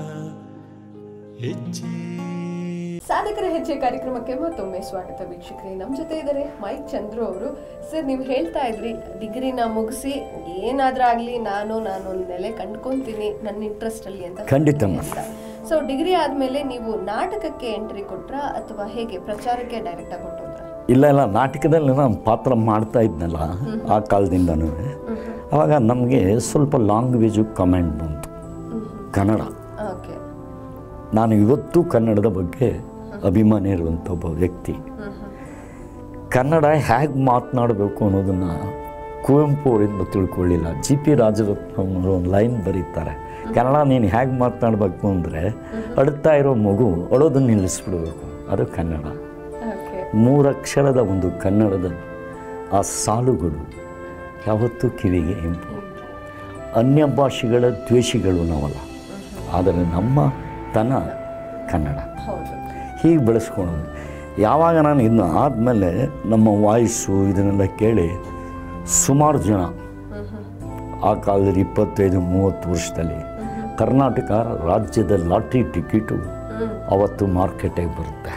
ಹೆಜ್ಜೆ ಸಾಧಕರ ಹೆಜ್ಜೆ ಕಾರ್ಯಕ್ರಮಕ್ಕೆ ಮತ್ತೊಮ್ಮೆ ಸ್ವಾಗತ ವೀಕ್ಷಕರೇ ನಮ್ಮ ಜೊತೆ ಇದ್ದಾರೆ ಮೈಕ್ ಚಂದ್ರು ಅವರು ಸರ್ ನೀವು ಹೇಳ್ತಾ ಇದ್ರಿ ಡಿಗ್ರಿನ ಮುಗಿಸಿ ಏನಾದ್ರೂ ಆಗ್ಲಿ ನಾನು ನಾನು ಒಂದು ನೆಲೆ ಕಂಡ್ಕೊಂತೀನಿ ನನ್ನ ಇಂಟ್ರೆಸ್ಟ್ ಅಲ್ಲಿ ಅಂತ ಖಂಡಿತಮ್ಮ. ಸೊ ಡಿಗ್ರಿ ಆದ್ಮೇಲೆ ನೀವು ನಾಟಕಕ್ಕೆ ಎಂಟ್ರಿ ಕೊಟ್ರಾ ಅಥವಾ ಹೇಗೆ ಪ್ರಚಾರಕ್ಕೆ ಡೈರೆಕ್ಟ್ ಆಗಿ ಕೊಟ್ಟೋದ್ರ ಇಲ್ಲ ಇಲ್ಲ ನಾಟಕದಲ್ಲಿ ನಾನು ಪಾತ್ರ ಮಾಡ್ತಾ ಇದ್ನಲ್ಲ ಆ ಕಾಲದಿಂದನೂ ಆವಾಗ ನಮಗೆ ಸ್ವಲ್ಪ ಲ್ಯಾಂಗ್ವೇಜು ಕಮೆಂಟ್ ಬಂತು ಕನ್ನಡ ಓಕೆ ನಾನು ಇವತ್ತು ಕನ್ನಡದ ಬಗ್ಗೆ ಅಭಿಮಾನಿ ಇರುವಂಥ ಒಬ್ಬ ವ್ಯಕ್ತಿ ಕನ್ನಡ ಹೇಗೆ ಮಾತನಾಡಬೇಕು ಅನ್ನೋದನ್ನು ಕುವೆಂಪು ಅವರಿಂದ ತಿಳ್ಕೊಳ್ಳಿಲ್ಲ ಜಿ ಪಿ ರಾಜರತ್ನವರು ಒಂದು ಲೈನ್ ಬರೀತಾರೆ ಕನ್ನಡ ನೀನು ಹೇಗೆ ಮಾತನಾಡಬೇಕು ಅಂದರೆ ಅಳ್ತಾ ಇರೋ ಮಗು ಅಳೋದನ್ನು ನಿಲ್ಲಿಸ್ಬಿಡ್ಬೇಕು ಅದು ಕನ್ನಡ ಓಕೆ ಮೂರಕ್ಷರದ ಒಂದು ಕನ್ನಡದ ಆ ಸಾಲುಗಳು ಯಾವತ್ತೂ ಕಿವಿಗೆ ಇಂಪು ಅನ್ಯ ಭಾಷೆಗಳ ದ್ವೇಷಿಗಳು ನಾವಲ್ಲ ಆದರೆ ನಮ್ಮ ತನ ಕನ್ನಡ ಹೌದು ಹೀಗೆ ಬೆಳೆಸ್ಕೊಳ್ಳೋದು ಯಾವಾಗ ನಾನು ಇದನ್ನ ಆದಮೇಲೆ ನಮ್ಮ ವಾಯ್ಸು ಇದನ್ನೆಲ್ಲ ಕೇಳಿ ಸುಮಾರು ಜನ ಆ ಕಾಲದಲ್ಲಿ ಇಪ್ಪತ್ತೈದು ಮೂವತ್ತು ವರ್ಷದಲ್ಲಿ ಕರ್ನಾಟಕ ರಾಜ್ಯದ ಲಾಟ್ರಿ ಟಿಕೆಟು ಅವತ್ತು ಮಾರ್ಕೆಟಿಗೆ ಬರುತ್ತೆ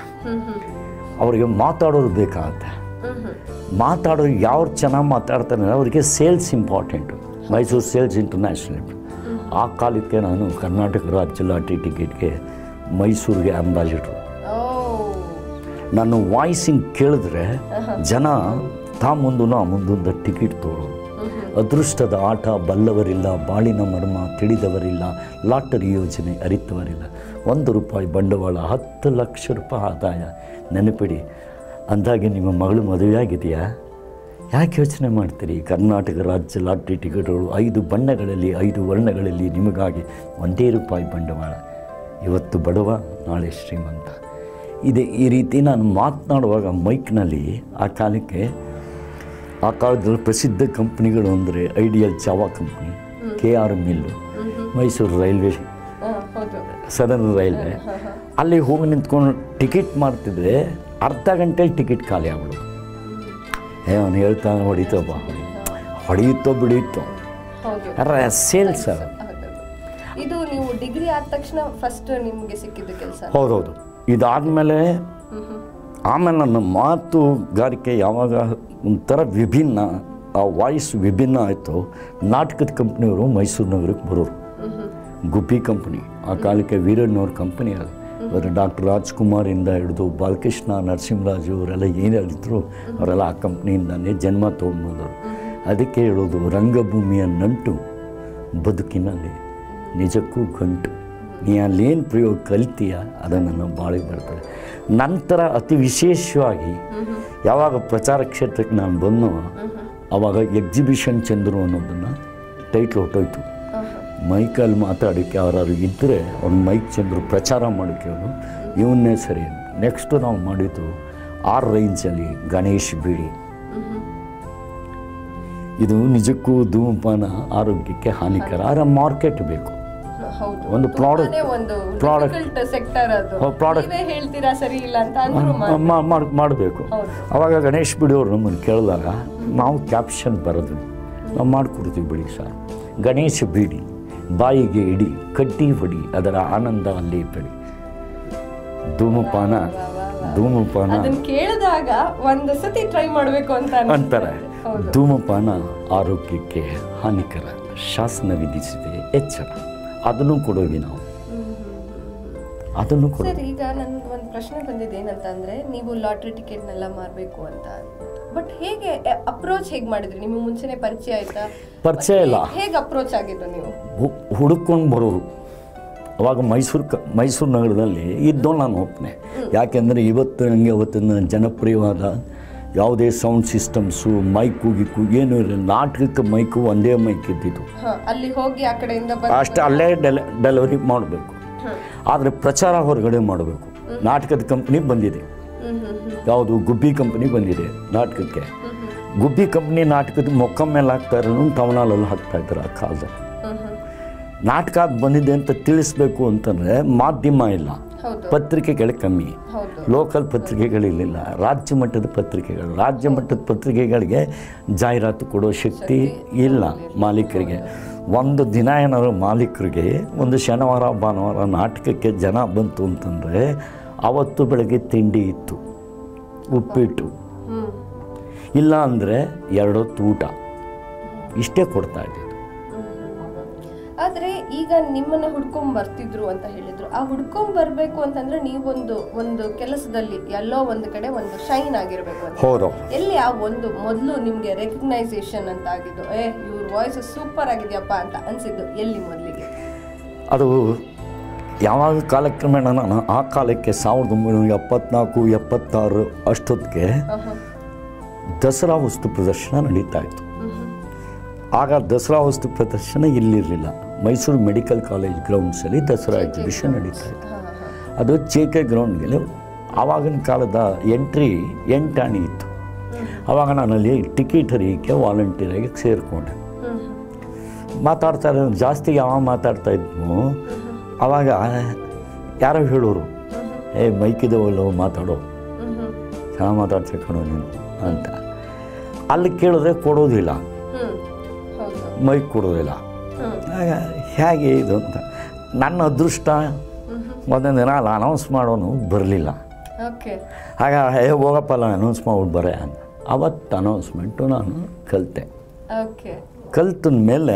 ಅವರಿಗೆ ಮಾತಾಡೋರು ಬೇಕಾಗತ್ತೆ ಮಾತಾಡೋರು ಯಾರು ಚೆನ್ನಾಗಿ ಮಾತಾಡ್ತಾರೆ ಅವರಿಗೆ sales important Mysore sales international ಆ ಕಾಲಕ್ಕೆ ನಾನು ಕರ್ನಾಟಕ ರಾಜ್ಯ ಲಾಟ್ರಿ ಟಿಕೆಟ್ಗೆ ಮೈಸೂರಿಗೆ ಅಂಬಾಸಿಡ್ರು ಓ ನನ್ನ ವಾಯ್ಸಿಂಗ್ ಕೇಳಿದ್ರೆ ಜನ ತಾ ಮುಂದೂ ಆ ಮುಂದೊಂದು ಟಿಕೆಟ್ ತೋರೋರು ಅದೃಷ್ಟದ ಆಟ ಬಲ್ಲವರಿಲ್ಲ ಬಾಳಿನ ಮರ್ಮ ತಿಳಿದವರಿಲ್ಲ ಲಾಟರಿ ಯೋಜನೆ ಅರಿತವರಿಲ್ಲ ಒಂದು ರೂಪಾಯಿ ಬಂಡವಾಳ ಹತ್ತು ಲಕ್ಷ ರೂಪಾಯಿ ಆದಾಯ ನೆನಪಿಡಿ ಅಂದಾಗೆ ನಿಮ್ಮ ಮಗಳು ಮದುವೆಯಾಗಿದೆಯಾ ಯಾಕೆ ಯೋಚನೆ ಮಾಡ್ತೀರಿ ಕರ್ನಾಟಕ ರಾಜ್ಯ ಲಾಟ್ರಿ ಟಿಕೆಟ್ಗಳು ಐದು ಬಣ್ಣಗಳಲ್ಲಿ ಐದು ವರ್ಣಗಳಲ್ಲಿ ನಿಮಗಾಗಿ ಒಂದೇ ರೂಪಾಯಿ ಬಂಡವಾಳ ಇವತ್ತು ಬಡವ ನಾಳೆ ಶ್ರೀಮಂತ ಇದೆ ಈ ರೀತಿ ನಾನು ಮಾತನಾಡುವಾಗ ಮೈಕ್ನಲ್ಲಿ ಆ ಕಾಲಕ್ಕೆ ಆ ಕಾಲದಲ್ಲಿ ಪ್ರಸಿದ್ಧ ಕಂಪ್ನಿಗಳು ಅಂದರೆ ideal Jawa company K R mill Mysore railway ಹಾ, ಹೌದು ಸದರ್ನ್ ರೈಲ್ವೆ ಅಲ್ಲಿ ಹೋಗಿ ನಿಂತ್ಕೊಂಡು ಟಿಕೆಟ್ ಮಾಡ್ತಿದ್ರೆ ಅರ್ಧ ಗಂಟೆಲಿ ಟಿಕೆಟ್ ಖಾಲಿ ಆಗ್ಬಿಡು ಏ ಅವನು ಹೇಳ್ತಾನೆ ಹೊಡಿತೋ ಬಾ ಹೊಡೆಯುತ್ತೋ ಬಿಡಿಯುತ್ತೋ ಹೌದು ಯಾರ ಸೇಲ್ಸ್ ಅದು ಹೌದು. ಇದು ನೀವು ಡಿಗ್ರಿ ಆದ ತಕ್ಷಣ ಫಸ್ಟ್ ನಿಮ್ಗೆ ಸಿಕ್ಕಿದ್ದು ಕೆಲಸ ಹೌದೌದು ಇದಾದಮೇಲೆ ಆಮೇಲೆ ನನ್ನ ಮಾತುಗಾರಿಕೆ ಯಾವಾಗ ಒಂಥರ ವಿಭಿನ್ನ ಆ ವಾಯ್ಸ್ ವಿಭಿನ್ನ ಆಯಿತು ನಾಟಕದ ಕಂಪ್ನಿಯವರು ಮೈಸೂರು ನಗರಕ್ಕೆ ಬರೋರು ಗುಬ್ಬಿ ಕಂಪ್ನಿ ಆ ಕಾಲಕ್ಕೆ ವೀರಣ್ಣವ್ರ ಕಂಪನಿ ಅದು ಇವರು ಡಾಕ್ಟರ್ ರಾಜ್ಕುಮಾರಿಂದ ಹಿಡಿದು ಬಾಲಕೃಷ್ಣ ನರಸಿಂಹರಾಜು ಅವರೆಲ್ಲ ಏನು ಹೇಳಿದ್ರು ಅವರೆಲ್ಲ ಆ ಕಂಪ್ನಿಯಿಂದಾನೇ ಜನ್ಮ ತೊಗೊಂಡ್ಬಂದವರು ಅದಕ್ಕೆ ಹೇಳೋದು ರಂಗಭೂಮಿಯ ನಂಟು ಬದುಕಿನಲ್ಲಿ ನಿಜಕ್ಕೂ ಗಂಟು ನೀ ಅಲ್ಲೇನು ಪ್ರಯೋಗ ಕಲಿತೀಯ ಅದನ್ನು ನಾವು ಬಾಳಿಗೆ ಬರ್ತದೆ ನಂತರ ಅತಿ ವಿಶೇಷವಾಗಿ ಯಾವಾಗ ಪ್ರಚಾರ ಕ್ಷೇತ್ರಕ್ಕೆ ನಾನು ಬಂದೋ ಆವಾಗ ಎಕ್ಸಿಬಿಷನ್ ಚಂದ್ರು ಅನ್ನೋದನ್ನು ಟೈಟ್ಲ್ ಹೊಟ್ಟೋಯ್ತು ಮೈಕಲ್ಲಿ ಮಾತಾಡೋಕ್ಕೆ ಯಾರು ಇದ್ದರೆ ಅವ್ನು ಮೈಕ್ ಚಂದ್ರು ಪ್ರಚಾರ ಮಾಡೋಕ್ಕೆ ಅವನು ಇವನ್ನೇ ಸರಿ ನೆಕ್ಸ್ಟು ನಾವು ಮಾಡಿದ್ದು ಆರ್ ರೇಂಜಲ್ಲಿ ಗಣೇಶ್ ಬೀಡಿ ಇದು ನಿಜಕ್ಕೂ ಧೂಮಪಾನ ಆರೋಗ್ಯಕ್ಕೆ ಹಾನಿಕರ ಆದರೆ ಮಾರ್ಕೆಟ್ ಬೇಕು ಹೌದು ಒಂದು product- ತುಂಬಾನೇ ಒಂದು product- ಸೆಕ್ಟರ್ ಅದು ಹೌದು, product- ನೀವೇ ಹೇಳ್ತೀರಾ ಸರಿ ಇಲ್ಲ ಅಂತ ಅಂದ್ರೂ ಮಾ- ಮಾಡಬೇಕು ಹೌದು. ಅವಾಗ ಗಣೇಶ್ ಬಿಡಿಯವ್ರು ನಮ್ಮನ್ನು ಕೇಳಿದಾಗ ನಾವು ಕ್ಯಾಪ್ಷನ್ ಬರೆದ್ವಿ ನಾವು ಮಾಡಿಕೊಡ್ತೀವಿ ಬಿಡಿ ಸರ್ ಗಣೇಶ ಬೀಡಿ ಬಾಯಿಗೆ ಇಡಿ ಕಡ್ಡಿ ಹೊಡಿ ಅದರ ಆನಂದ ಅಲ್ಲಿ ಬಿಡಿ ಧೂಮಪಾನ ಧೂಮಪಾನ ಅದನ್ನ ಕೇಳಿದಾಗ ಒಂದು ಸತಿ ಟ್ರೈ ಮಾಡ್ಬೇಕು ಅಂತ ಅನ್ಸುತ್ತೆ. ಅಂತಾರೆ ಹೌದು ಧೂಮಪಾನ ಆರೋಗ್ಯಕ್ಕೆ ಹಾನಿಕರ ಶಾಸನ ವಿಧಿಸಿದೆ ಎಚ್ಚರ ಅದನ್ನು ಕೊಡೋವಿ ನಾವು ಅದನ್ನು ಕೊಡೋ ಸರ್ ಈಗ ನನ್ಗೆ ಒಂದು ಪ್ರಶ್ನೆ ಬಂದಿದೆ ಏನಂತ ಅಂದ್ರೆ ನೀವು ಲಾಟ್ರಿ ಟಿಕೆಟ್ನೆಲ್ಲ ಮಾರಬೇಕು ಅಂತ ಬಟ್ ಹೇಗೆ ಅಪ್ರೋಚ್ ಹೇಗೆ ಮಾಡಿದ್ರಿ ನಿಮಗೆ ಮುಂಚೆನೆ ಪರಿಚಯ ಆಯ್ತಾ ಪರಿಚಯ ಇಲ್ಲ ಹೇಗೆ ಅಪ್ರೋಚ್ ಆಗಿದ್ದು ನೀವು ಹು- ಹುಡುಕೊಂಡು ಬರೋರು ಅವಾಗ ಮೈಸೂರು ಕ ಮೈಸೂರು ನಗರದಲ್ಲಿ ಇದ್ದೋ ನಾನು ಒಪ್ಪನೆ ಯಾಕೆಂದರೆ ಇವತ್ತು ನನಗೆ ಅವತ್ತಿನ ಜನಪ್ರಿಯವಾದ ಯಾವುದೇ ಸೌಂಡ್ ಸಿಸ್ಟಮ್ಸು ಮೈಕು ಗಿಕ್ಕು ಏನೂ ಇರಲಿಲ್ಲ ನಾಟಕಕ್ಕೆ ಮೈಕು ಒಂದೇ ಮೈಕ್ ಇದ್ದಿದ್ದು ಹ, ಅಲ್ಲಿ ಹೋಗಿ ಆ ಕಡೆಯಿಂದ ಬಂದು ಅಷ್ಟೇ ಅಲ್ಲೇ ಡೆಲ ಡೆಲಿವರಿ ಮಾಡಬೇಕು ಆದರೆ ಪ್ರಚಾರ ಹೊರಗಡೆ ಮಾಡಬೇಕು ನಾಟಕದ ಕಂಪ್ನಿ ಬಂದಿದೆ ಹ್ಮ್ ಹ್ಮ್ ಹ್ಮ್ ಯಾವುದು ಗುಬ್ಬಿ ಕಂಪ್ನಿ ಬಂದಿದೆ ನಾಟಕಕ್ಕೆ ಗುಬ್ಬಿ ಕಂಪ್ನಿ ನಾಟಕದ ಮೊಕ್ಕ ಮೇಲೆ ಹಾಕ್ತಾ ಇರೋನು ಟೌನಲ್ಲಿ ಹಾಕ್ತಾ ಇದ್ದಾರೆ ಆ ಕಾಲದಲ್ಲಿ ಹ್ಮ್ ಹ್ಮ್ ನಾಟಕ ಅದ್ ಬಂದಿದೆ ಅಂತ ತಿಳಿಸ್ಬೇಕು ಅಂತಂದರೆ ಮಾಧ್ಯಮ ಇಲ್ಲ ಹೌದು ಪತ್ರಿಕೆಗಳು ಕಮ್ಮಿ ಹೌದು ಲೋಕಲ್ ಪತ್ರಿಕೆಗಳಿರಲಿಲ್ಲ ರಾಜ್ಯ ಮಟ್ಟದ ಪತ್ರಿಕೆಗಳು ರಾಜ್ಯ ಮಟ್ಟದ ಪತ್ರಿಕೆಗಳಿಗೆ ಜಾಹೀರಾತು ಕೊಡೋ ಶಕ್ತಿ ಇಲ್ಲ ಮಾಲೀಕರಿಗೆ ಒಂದು ದಿನ ಏನಾದ್ರು ಮಾಲೀಕರಿಗೆ ಒಂದು ಶನಿವಾರ ಭಾನುವಾರ ನಾಟಕಕ್ಕೆ ಜನ ಬಂತು ಅಂತಂದರೆ ಅವತ್ತು ಬೆಳಗ್ಗೆ ತಿಂಡಿ ಇತ್ತು ಉಪ್ಪಿಟ್ಟು ಹ್ಮ್ ಇಲ್ಲ ಅಂದರೆ ಎರಡೊತ್ತು ಊಟ ಇಷ್ಟೇ ಕೊಡ್ತಾ ಇದ್ದಿದ್ದು ಆದ್ರೆ ಈಗ ನಿಮ್ಮನ್ನ ಹುಡ್ಕೊಂಡ್ ಬರ್ತಿದ್ರು ಅಂತ ಹೇಳಿದ್ರು ಆ ಹುಡ್ಕೊಂಡ್ ಬರ್ಬೇಕು ಅಂತಂದ್ರೆ ನೀವೊಂದು ಒಂದು ಕೆಲಸದಲ್ಲಿ ಎಲ್ಲೋ ಒಂದು ಕಡೆ ಒಂದು ಶೈನ್ ಆಗಿರ್ಬೇಕು ಅಂತ ಹೌದು ಎಲ್ಲಿ ಆ ಒಂದು ಮೊದಲು ನಿಮ್ಗೆ ರೆಕಗ್ನೈಸೇಷನ್ ಅಂತ ಆಗಿದ್ದು ಏ ಇವ್ರ ವಾಯ್ಸ್ ಸೂಪರ್ ಆಗಿದ್ಯಪ್ಪ ಅಂತ ಅನ್ಸಿದ್ದು ಎಲ್ಲಿ ಮೊದಲಿಗೆ ಅದು ಯಾವಾಗ ಕಾಲಕ್ರಮೇಣ ನಾನು ಆ ಕಾಲಕ್ಕೆ ಸಾವಿರದ ಒಂಬೈನೂರ ಎಪ್ಪತ್ನಾಲ್ಕು ಎಪ್ಪತ್ತಾರು ಅಷ್ಟೊತ್ತಿಗೆ ದಸರಾ ವಸ್ತು ಪ್ರದರ್ಶನ ನಡೀತಾ ಇತ್ತು ಆಗ ದಸರಾ ವಸ್ತು ಪ್ರದರ್ಶನ ಇಲ್ಲಿರಲಿಲ್ಲ ಮೈಸೂರು ಮೆಡಿಕಲ್ ಕಾಲೇಜ್ ಗ್ರೌಂಡ್ಸಲ್ಲಿ ದಸರಾ ಎಕ್ಸಿಬಿಷನ್ ನಡೀತಾ ಇತ್ತು ಅದು ಜೆ ಕೆ ಗ್ರೌಂಡ್ಗೆ ಆವಾಗಿನ ಕಾಲದ ಎಂಟ್ರಿ ಎಂಟಾಣಿ ಇತ್ತು ಆವಾಗ ನಾನಲ್ಲಿ ಟಿಕೆಟ್ ಹರಿಯಕ್ಕೆ ವಾಲಂಟಿಯರಾಗಿ ಸೇರಿಕೊಂಡೆ ಮಾತಾಡ್ತಾ ಇರೋ ಜಾಸ್ತಿ ಯಾವ ಮಾತಾಡ್ತಾ ಇದ್ವು ಆವಾಗ ಯಾರೋ ಹೇಳೋರು ಏ ಮೈಕಿದವಲ್ಲ ಮಾತಾಡೋ ಚೆನ್ನಾಗಿ ಮಾತಾಡ್ತಾ ಕಣೋ ನೀನು ಅಂತ ಅಲ್ಲಿ ಕೇಳಿದ್ರೆ ಕೊಡೋದಿಲ್ಲ ಹ್ಮ್ ಹೌದು ಮೈಕ್ ಕೊಡೋದಿಲ್ಲ ಆಗ ಹೇಗೆ ಇದು ಅಂತ ನನ್ನ ಅದೃಷ್ಟ ಒಂದೊಂದು ದಿನ ಅಲ್ಲಿ ಅನೌನ್ಸ್ ಮಾಡೋನು ಬರಲಿಲ್ಲ ಓಕೆ ಆಗ ಹೇ ಹೋಗಪ್ಪ ಅಲ್ಲ ಅನೌನ್ಸ್ ಮಾಡ್ಬಿಟ್ಟು ಬರೇ ಅಂತ ಅವತ್ತು ಅನೌನ್ಸ್ಮೆಂಟು ನಾನು ಕಲಿತೆ ಓಕೆ ಕಲ್ತ ಮೇಲೆ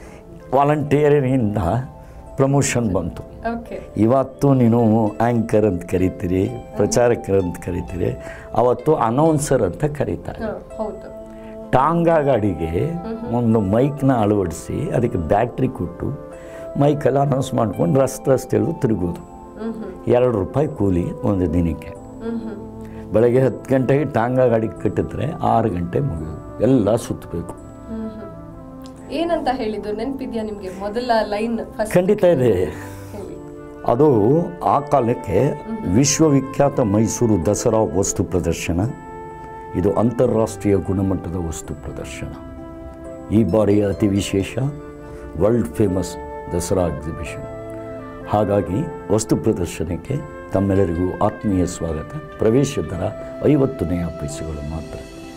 ವಾಲಂಟಿಯರಿಂದ ಪ್ರಮೋಷನ್ ಬಂತು ಓಕೆ ಇವತ್ತು ನೀನು ಆ್ಯಂಕರ್ ಅಂತ ಕರಿತೀರಿ ಪ್ರಚಾರಕರು ಅಂತ ಕರಿತೀರಿ ಅವತ್ತು ಅನೌನ್ಸರ್ ಅಂತ ಕರೀತಾರೆ ಹೌದು ಟಾಂಗಾ ಗಾಡಿಗೆ ಒಂದು ಮೈಕ್ನ ಅಳವಡಿಸಿ ಅದಕ್ಕೆ ಬ್ಯಾಟ್ರಿ ಕೊಟ್ಟು ಮೈಕೆಲ್ಲ ಅನೌನ್ಸ್ ಮಾಡ್ಕೊಂಡು ರಸ್ತೆ ರಸ್ತೆ ಎಳೆದು ತಿರುಗೋದು ಹ್ಮ್ ಹ್ಮ್ ಎರಡು ರೂಪಾಯಿ ಕೂಲಿ ಒಂದು ದಿನಕ್ಕೆ ಹ್ಮ್ ಹ್ಮ್ ಬೆಳಗ್ಗೆ ಹತ್ತು ಗಂಟೆಗೆ ಟಾಂಗಾ ಗಾಡಿಗೆ ಕಟ್ಟಿದ್ರೆ ಆರು ಗಂಟೆ ಮುಗಿಯೋದು ಎಲ್ಲ ಸುತ್ತಬೇಕು ಹ್ಮ್ ಹ್ಮ್ ಏನಂತ ಹೇಳಿದ್ದು ನೆನಪಿದ್ಯಾ ನಿಮ್ಗೆ ಮೊದಲ ಲೈನ್ ಫಸ್ಟ್ ಖಂಡಿತ ಇದೆ ಹೇಳಿ ಅದು ಆ ಕಾಲಕ್ಕೆ ವಿಶ್ವವಿಖ್ಯಾತ ಮೈಸೂರು ದಸರಾ ವಸ್ತು ಪ್ರದರ್ಶನ ಇದು ಅಂತಾರಾಷ್ಟ್ರೀಯ ಗುಣಮಟ್ಟದ ವಸ್ತು ಪ್ರದರ್ಶನ ಈ ಬಾರಿಯ ಅತಿ ವಿಶೇಷ ವರ್ಲ್ಡ್ ಫೇಮಸ್ ದಸರಾ ಎಕ್ಸಿಬಿಷನ್ ಹಾಗಾಗಿ ವಸ್ತು ಪ್ರದರ್ಶನಕ್ಕೆ ತಮ್ಮೆಲ್ಲರಿಗೂ ಆತ್ಮೀಯ ಸ್ವಾಗತ ಪ್ರವೇಶ ದರ ಐವತ್ತು ನಯ ಪೈಸೆಗಳು ಮಾತ್ರ